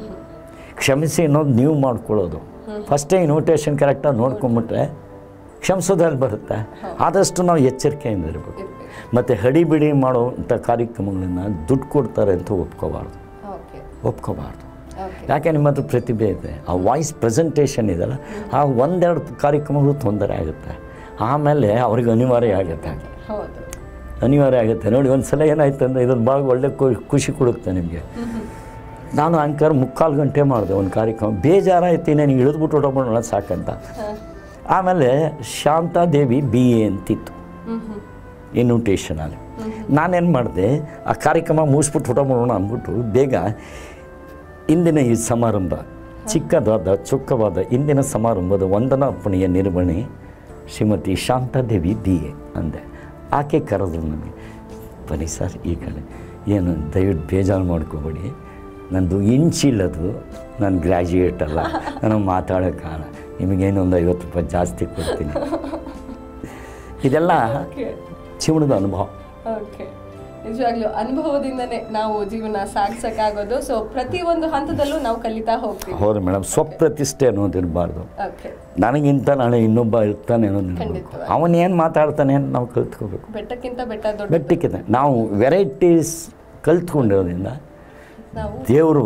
ಕ್ಷಮಿಸಿ ಅನ್ನೋದು ನೀವು ಮಾಡ್ಕೊಳ್ಳೋದು ಫಸ್ಟೇ ಇನ್ವಿಟೇಷನ್ ಕರೆಕ್ಟಾಗಿ ನೋಡ್ಕೊಂಬಿಟ್ರೆ ಕ್ಷಮಿಸೋದ್ರಲ್ಲಿ ಬರುತ್ತೆ ಆದಷ್ಟು ನಾವು ಎಚ್ಚರಿಕೆಯಿಂದ ಇರಬೇಕು ಮತ್ತು ಹಡಿಬಿಡಿ ಮಾಡೋವಂಥ ಕಾರ್ಯಕ್ರಮಗಳನ್ನ ದುಡ್ಡು ಕೊಡ್ತಾರೆ ಅಂತ ಒಪ್ಕೋಬಾರ್ದು ಓಕೆ ಒಪ್ಕೋಬಾರ್ದು ಓಕೆ ಯಾಕೆ ನಿಮ್ಮ ಹತ್ರ ಪ್ರತಿಭೆ ಇದೆ ಆ ವಾಯ್ಸ್ ಪ್ರೆಸೆಂಟೇಷನ್ ಇದೆಯಲ್ಲ ಆ ಒಂದೆರಡು ಕಾರ್ಯಕ್ರಮಗಳು ತೊಂದರೆ ಆಗುತ್ತೆ ಆಮೇಲೆ ಅವ್ರಿಗೆ ಅನಿವಾರ್ಯ ಆಗುತ್ತೆ ಹೌದು ಅನಿವಾರ್ಯ ಆಗುತ್ತೆ ನೋಡಿ ಒಂದು ಸಲ ಏನಾಯ್ತು ಅಂದರೆ ಇದ್ರ ಭಾಳ ಒಳ್ಳೆ ಖು- ಖುಷಿ ಕೊಡುತ್ತೆ ನಿಮಗೆ ನಾನು ಆಂಕರ್ ಮುಕ್ಕಾಲು ಗಂಟೆ ಮಾಡಿದೆ ಒಂದು ಕಾರ್ಯಕ್ರಮ ಬೇಜಾರಾಯ್ತು ನಾನು ಇಳಿದ್ಬಿಟ್ಟು ಹೊಡೋಣ ಸಾಕಂತ ಆಮೇಲೆ ಶಾಂತಾದೇವಿ ಬಿ ಎ ಅಂತಿತ್ತು ಹ್ಮ್ ಹ್ಮ್ ಇನ್ವಿಟೇಷನಲ್ಲಿ ನಾನೇನು ಮಾಡಿದೆ ಆ ಕಾರ್ಯಕ್ರಮ ಮುಗಿಸ್ಬಿಟ್ಟು ಹೊಟ್ಟೋಣ ಅಂದ್ಬಿಟ್ಟು ಬೇಗ ಇಂದಿನ ಈ ಸಮಾರಂಭ ಚಿಕ್ಕದಾದ ಚೊಕ್ಕವಾದ ಇಂದಿನ ಸಮಾರಂಭದ ವಂದನಾರ್ಪಣೆಯ ನಿರ್ವಹಣೆ ಶ್ರೀಮತಿ ಶಾಂತಾದೇವಿ ಬಿ ಎ ಅಂದೆ ಆಕೆ ಕರೆದ್ರು ನನಗೆ ಬನ್ನಿ ಸರ್ ಈ ಕಡೆ ಏನು ದಯವಿಟ್ಟು ಬೇಜಾರು ಮಾಡ್ಕೋಬೇಡಿ ನಂದು ಇಂಚಿಲ್ಲದು ನಾನು ಗ್ರ್ಯಾಜುಯೇಟ್ ಅಲ್ಲ ನಾನು ಮಾತಾಡೋಕ್ಕಾಗಲ್ಲ ನಿಮಗೇನು ಒಂದು ಐವತ್ತು ರೂಪಾಯಿ ಜಾಸ್ತಿ ಕೊಡ್ತೀನಿ ಇದೆಲ್ಲ ಓಕೆ ಜೀವನದ ಅನುಭವ ಓಕೆ ನಿಜವಾಗ್ಲೂ ಅನುಭವದಿಂದನೇ ನಾವು ಜೀವನ ಸಾಗಿಸಕ್ಕಾಗೋದು ಸೊ ಪ್ರತಿ ಒಂದು ಹಂತದಲ್ಲೂ ನಾವು ಕಲಿತಾ ಹೋಗ್ತೀವಿ ಹೌದು ಮೇಡಮ್ ಸ್ವಪ್ರತಿಷ್ಠೆ ಅನ್ನೋದು ಇರಬಾರ್ದು ಓಕೆ ನನಗಿಂತ ನಾಳೆ ಇನ್ನೊಬ್ಬ ಇರ್ತಾನೆ ಅನ್ನೋದು ಇರಬೇಕು ಖಂಡಿತವಾಗಿ. ಅವನೇನು ಮಾತಾಡ್ತಾನೆ ಅಂತ ನಾವು ಕಲ್ತ್ಕೋಬೇಕು ಬೆಟ್ಟಕ್ಕಿಂತ ಬೆಟ್ಟ ದೊಡ್ಡ ಬೆಟ್ಟಿಕ್ಕಿದೆ ನಾವು ವೆರೈಟೀಸ್ ಕಲ್ತ್ಕೊಂಡಿರೋದ್ರಿಂದ ನಾವು ದೇವರು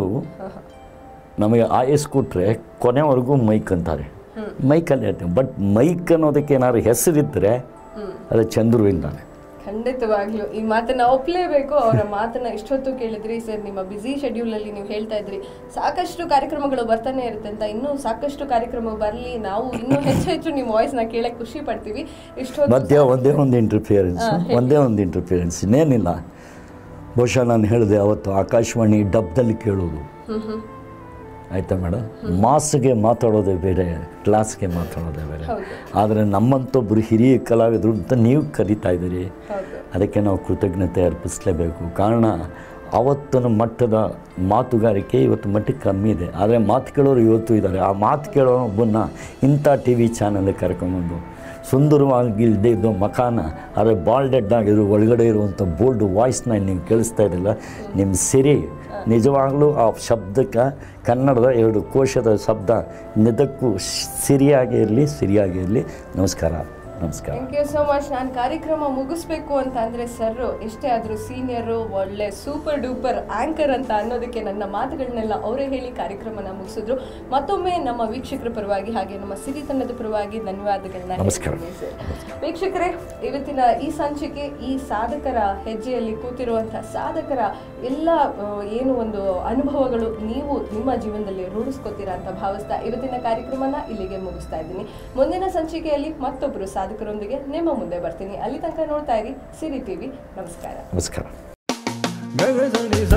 ನಮಗೆ ಆಯಸ್ ಕೊಟ್ಟರೆ ಕೊನೆವರೆಗೂ ಮೈಕ್ ಅಂತಾರೆ ಮೈಕಲ್ಲಿ ಹೇಳ್ತೀವಿ ಬಟ್ ಮೈಕ್ ಅನ್ನೋದಕ್ಕೆ ಏನಾದ್ರು ಹೆಸರಿದ್ದರೆ ಅದು ಚಂದ್ರು ಇದ್ದಾನೆ ಖಂಡಿತವಾಗ್ಲೂ ಈ ಮಾತನ್ನ ಒಪ್ಲೇಬೇಕು ಅವರ ಮಾತನ್ನ ಇಷ್ಟೊತ್ತು ಕೇಳಿದ್ರಿ ಸರ್ ನಿಮ್ಮ ಬ್ಯುಸಿ ಶೆಡ್ಯೂಲ್ ಅಲ್ಲಿ ನೀವು ಹೇಳ್ತಾ ಇದ್ರಿ ಸಾಕಷ್ಟು ಕಾರ್ಯಕ್ರಮಗಳು ಬರ್ತಾನೆ ಇರುತ್ತೆ ಅಂತ ಇನ್ನೂ ಸಾಕಷ್ಟು ಕಾರ್ಯಕ್ರಮ ಬರಲಿ ನಾವು ಇನ್ನೂ ಹೆಚ್ಚು ಹೆಚ್ಚು ನಿಮ್ಮ ವಾಯ್ಸ್ ನ ಕೇಳಕ್ ಖುಷಿ ಪಡ್ತೀವಿ ಇಷ್ಟೊತ್ತು ಮಧ್ಯ ಒಂದೇ ಒಂದು ಇಂಟರ್ಫಿಯರೆನ್ಸ್ ಒಂದೇ ಒಂದು ಇಂಟರ್ಫಿಯರೆನ್ಸ್ ಇನ್ನೇನಿಲ್ಲ ಬಹುಶಃ ನಾನು ಹೇಳಿದೆ ಅವತ್ತು ಆಕಾಶವಾಣಿ ಡಬ್ದಲ್ಲಿ ಕೇಳೋದು ಹ್ಮ್ ಹ್ಮ್ ಆಯಿತಾ ಮೇಡಮ್ ಮಾಸ್ಗೆ ಮಾತಾಡೋದೇ ಬೇರೆ ಕ್ಲಾಸ್ಗೆ ಮಾತಾಡೋದೇ ಬೇರೆ ಹೌದು. ಆದರೆ ನಮ್ಮಂತೊಬ್ಬರು ಹಿರಿಯ ಕಲಾವಿದರು ಅಂತ ನೀವು ಕರಿತಾ ಇದ್ದೀರಿ ಹೌದು ಅದಕ್ಕೆ ನಾವು ಕೃತಜ್ಞತೆ ಅರ್ಪಿಸಲೇಬೇಕು ಕಾರಣ ಆವತ್ತಿನ ಮಟ್ಟದ ಮಾತುಗಾರಿಕೆ ಇವತ್ತು ಮಟ್ಟಕ್ಕೆ ಕಮ್ಮಿ ಇದೆ ಆದರೆ ಮಾತು ಕೇಳೋರು ಇವತ್ತು ಇದ್ದಾರೆ ಆ ಮಾತು ಕೇಳೋ ಒಬ್ಬನ್ನ ಇಂಥ ಟಿ ವಿ ಚಾನಲ್ ಕರ್ಕೊಂಬಂದು ಸುಂದರವಾಗಿ ಇಲ್ಲದೆ ಇದ್ದೋ ಮಕಾನ ಆದರೆ ಬಾಲ್ಡೆಡ್ ಆಗಿದ್ರು ಒಳಗಡೆ ಇರುವಂಥ ಬೋಲ್ಡ್ ವಾಯ್ಸ್ನ ನೀವು ಕೇಳಿಸ್ತಾ ಇರಲಿಲ್ಲ ನಿಮ್ಮ ಸಿರಿ ನಿಜವಾಗಲೂ ಆ ಶಬ್ದಕ್ಕೆ ಕನ್ನಡದ ಎರಡು ಕೋಶದ ಶಬ್ದ ನಿಜಕ್ಕೂ ಸಿರಿಯಾಗಿ ಇರಲಿ ಸಿರಿಯಾಗಿ ಇರಲಿ ನಮಸ್ಕಾರ ನಮಸ್ಕಾರ ಥ್ಯಾಂಕ್ ಯು ಸೋ ಮಚ್ ನಾನು ಕಾರ್ಯಕ್ರಮ ಮುಗಿಸ್ಬೇಕು ಅಂತ ಅಂದ್ರೆ ಸರ್ ಎಷ್ಟೇ ಆದ್ರೂ ಸೀನಿಯರು ಒಳ್ಳೆ ಸೂಪರ್ ಡೂಪರ್ ಆಂಕರ್ ಅಂತ ಅನ್ನೋದಕ್ಕೆ ನನ್ನ ಮಾತುಗಳನ್ನೆಲ್ಲ ಅವರೇ ಹೇಳಿ ಕಾರ್ಯಕ್ರಮನ ಮುಗಿಸಿದ್ರು ಮತ್ತೊಮ್ಮೆ ನಮ್ಮ ವೀಕ್ಷಕರ ಪರವಾಗಿ ಹಾಗೆ ನಮ್ಮ ಸಿರಿತನದ ಪರವಾಗಿ ಧನ್ಯವಾದಗಳನ್ನ ನಮಸ್ಕಾರ. ಹೇಳ್ತೀನಿ ಸರ್. ವೀಕ್ಷಕರೇ ಇವತ್ತಿನ ಈ ಸಂಚಿಕೆ ಈ ಸಾಧಕರ ಹೆಜ್ಜೆಯಲ್ಲಿ ಕೂತಿರುವಂತಹ ಸಾಧಕರ ಎಲ್ಲ ಆ, ಏನು ಒಂದು ಅನುಭವಗಳು ನೀವು ನಿಮ್ಮ ಜೀವನದಲ್ಲಿ ರೂಢಿಸ್ಕೋತೀರಾ ಅಂತ ಭಾವಿಸ್ತಾ ಇವತ್ತಿನ ಕಾರ್ಯಕ್ರಮನ ಇಲ್ಲಿಗೆ ಮುಗಿಸ್ತಾ ಇದ್ದೀನಿ ಮುಂದಿನ ಸಂಚಿಕೆಯಲ್ಲಿ ಮತ್ತೊಬ್ಬರು ಸಾಧಕರೊಂದಿಗೆ ನಿಮ್ಮ ಮುಂದೆ ಬರ್ತೀನಿ ಅಲ್ಲಿ ತನಕ ನೋಡ್ತಾ ಇರಿ ಸಿರಿ ಟಿವಿ ನಮಸ್ಕಾರ ನಮಸ್ಕಾರ ಗಗಸನಿ ಸಾ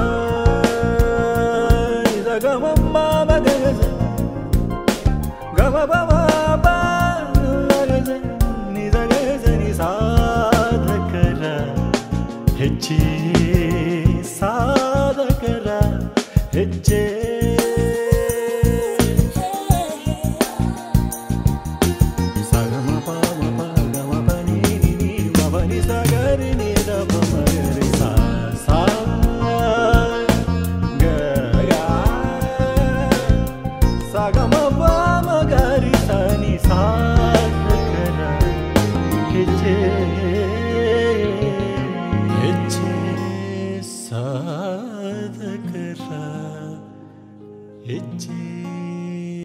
ನಿಸ ಗಮಮ್ಮ ಬಗಗಸ ಗಮ ಬಮ ಬ ಗಗಸ ನಿಸ ಗಗಸನಿ ಸಾಧಕರ ಹೆಜ್ಜೆ ಸಾಧಕರ ಹೆಜ್ಜೆ ಸಗಮ ಪಾಮ ಪ ಗಮ ಪನಿ ನಿ ಮವನಿ ಸಗರಿ ನಿ ದ ಪಮ ಗರಿ ಸಾ ಸಾ ಗ ಗ ಸಾಧಕರ ಹೆಜ್ಜೆ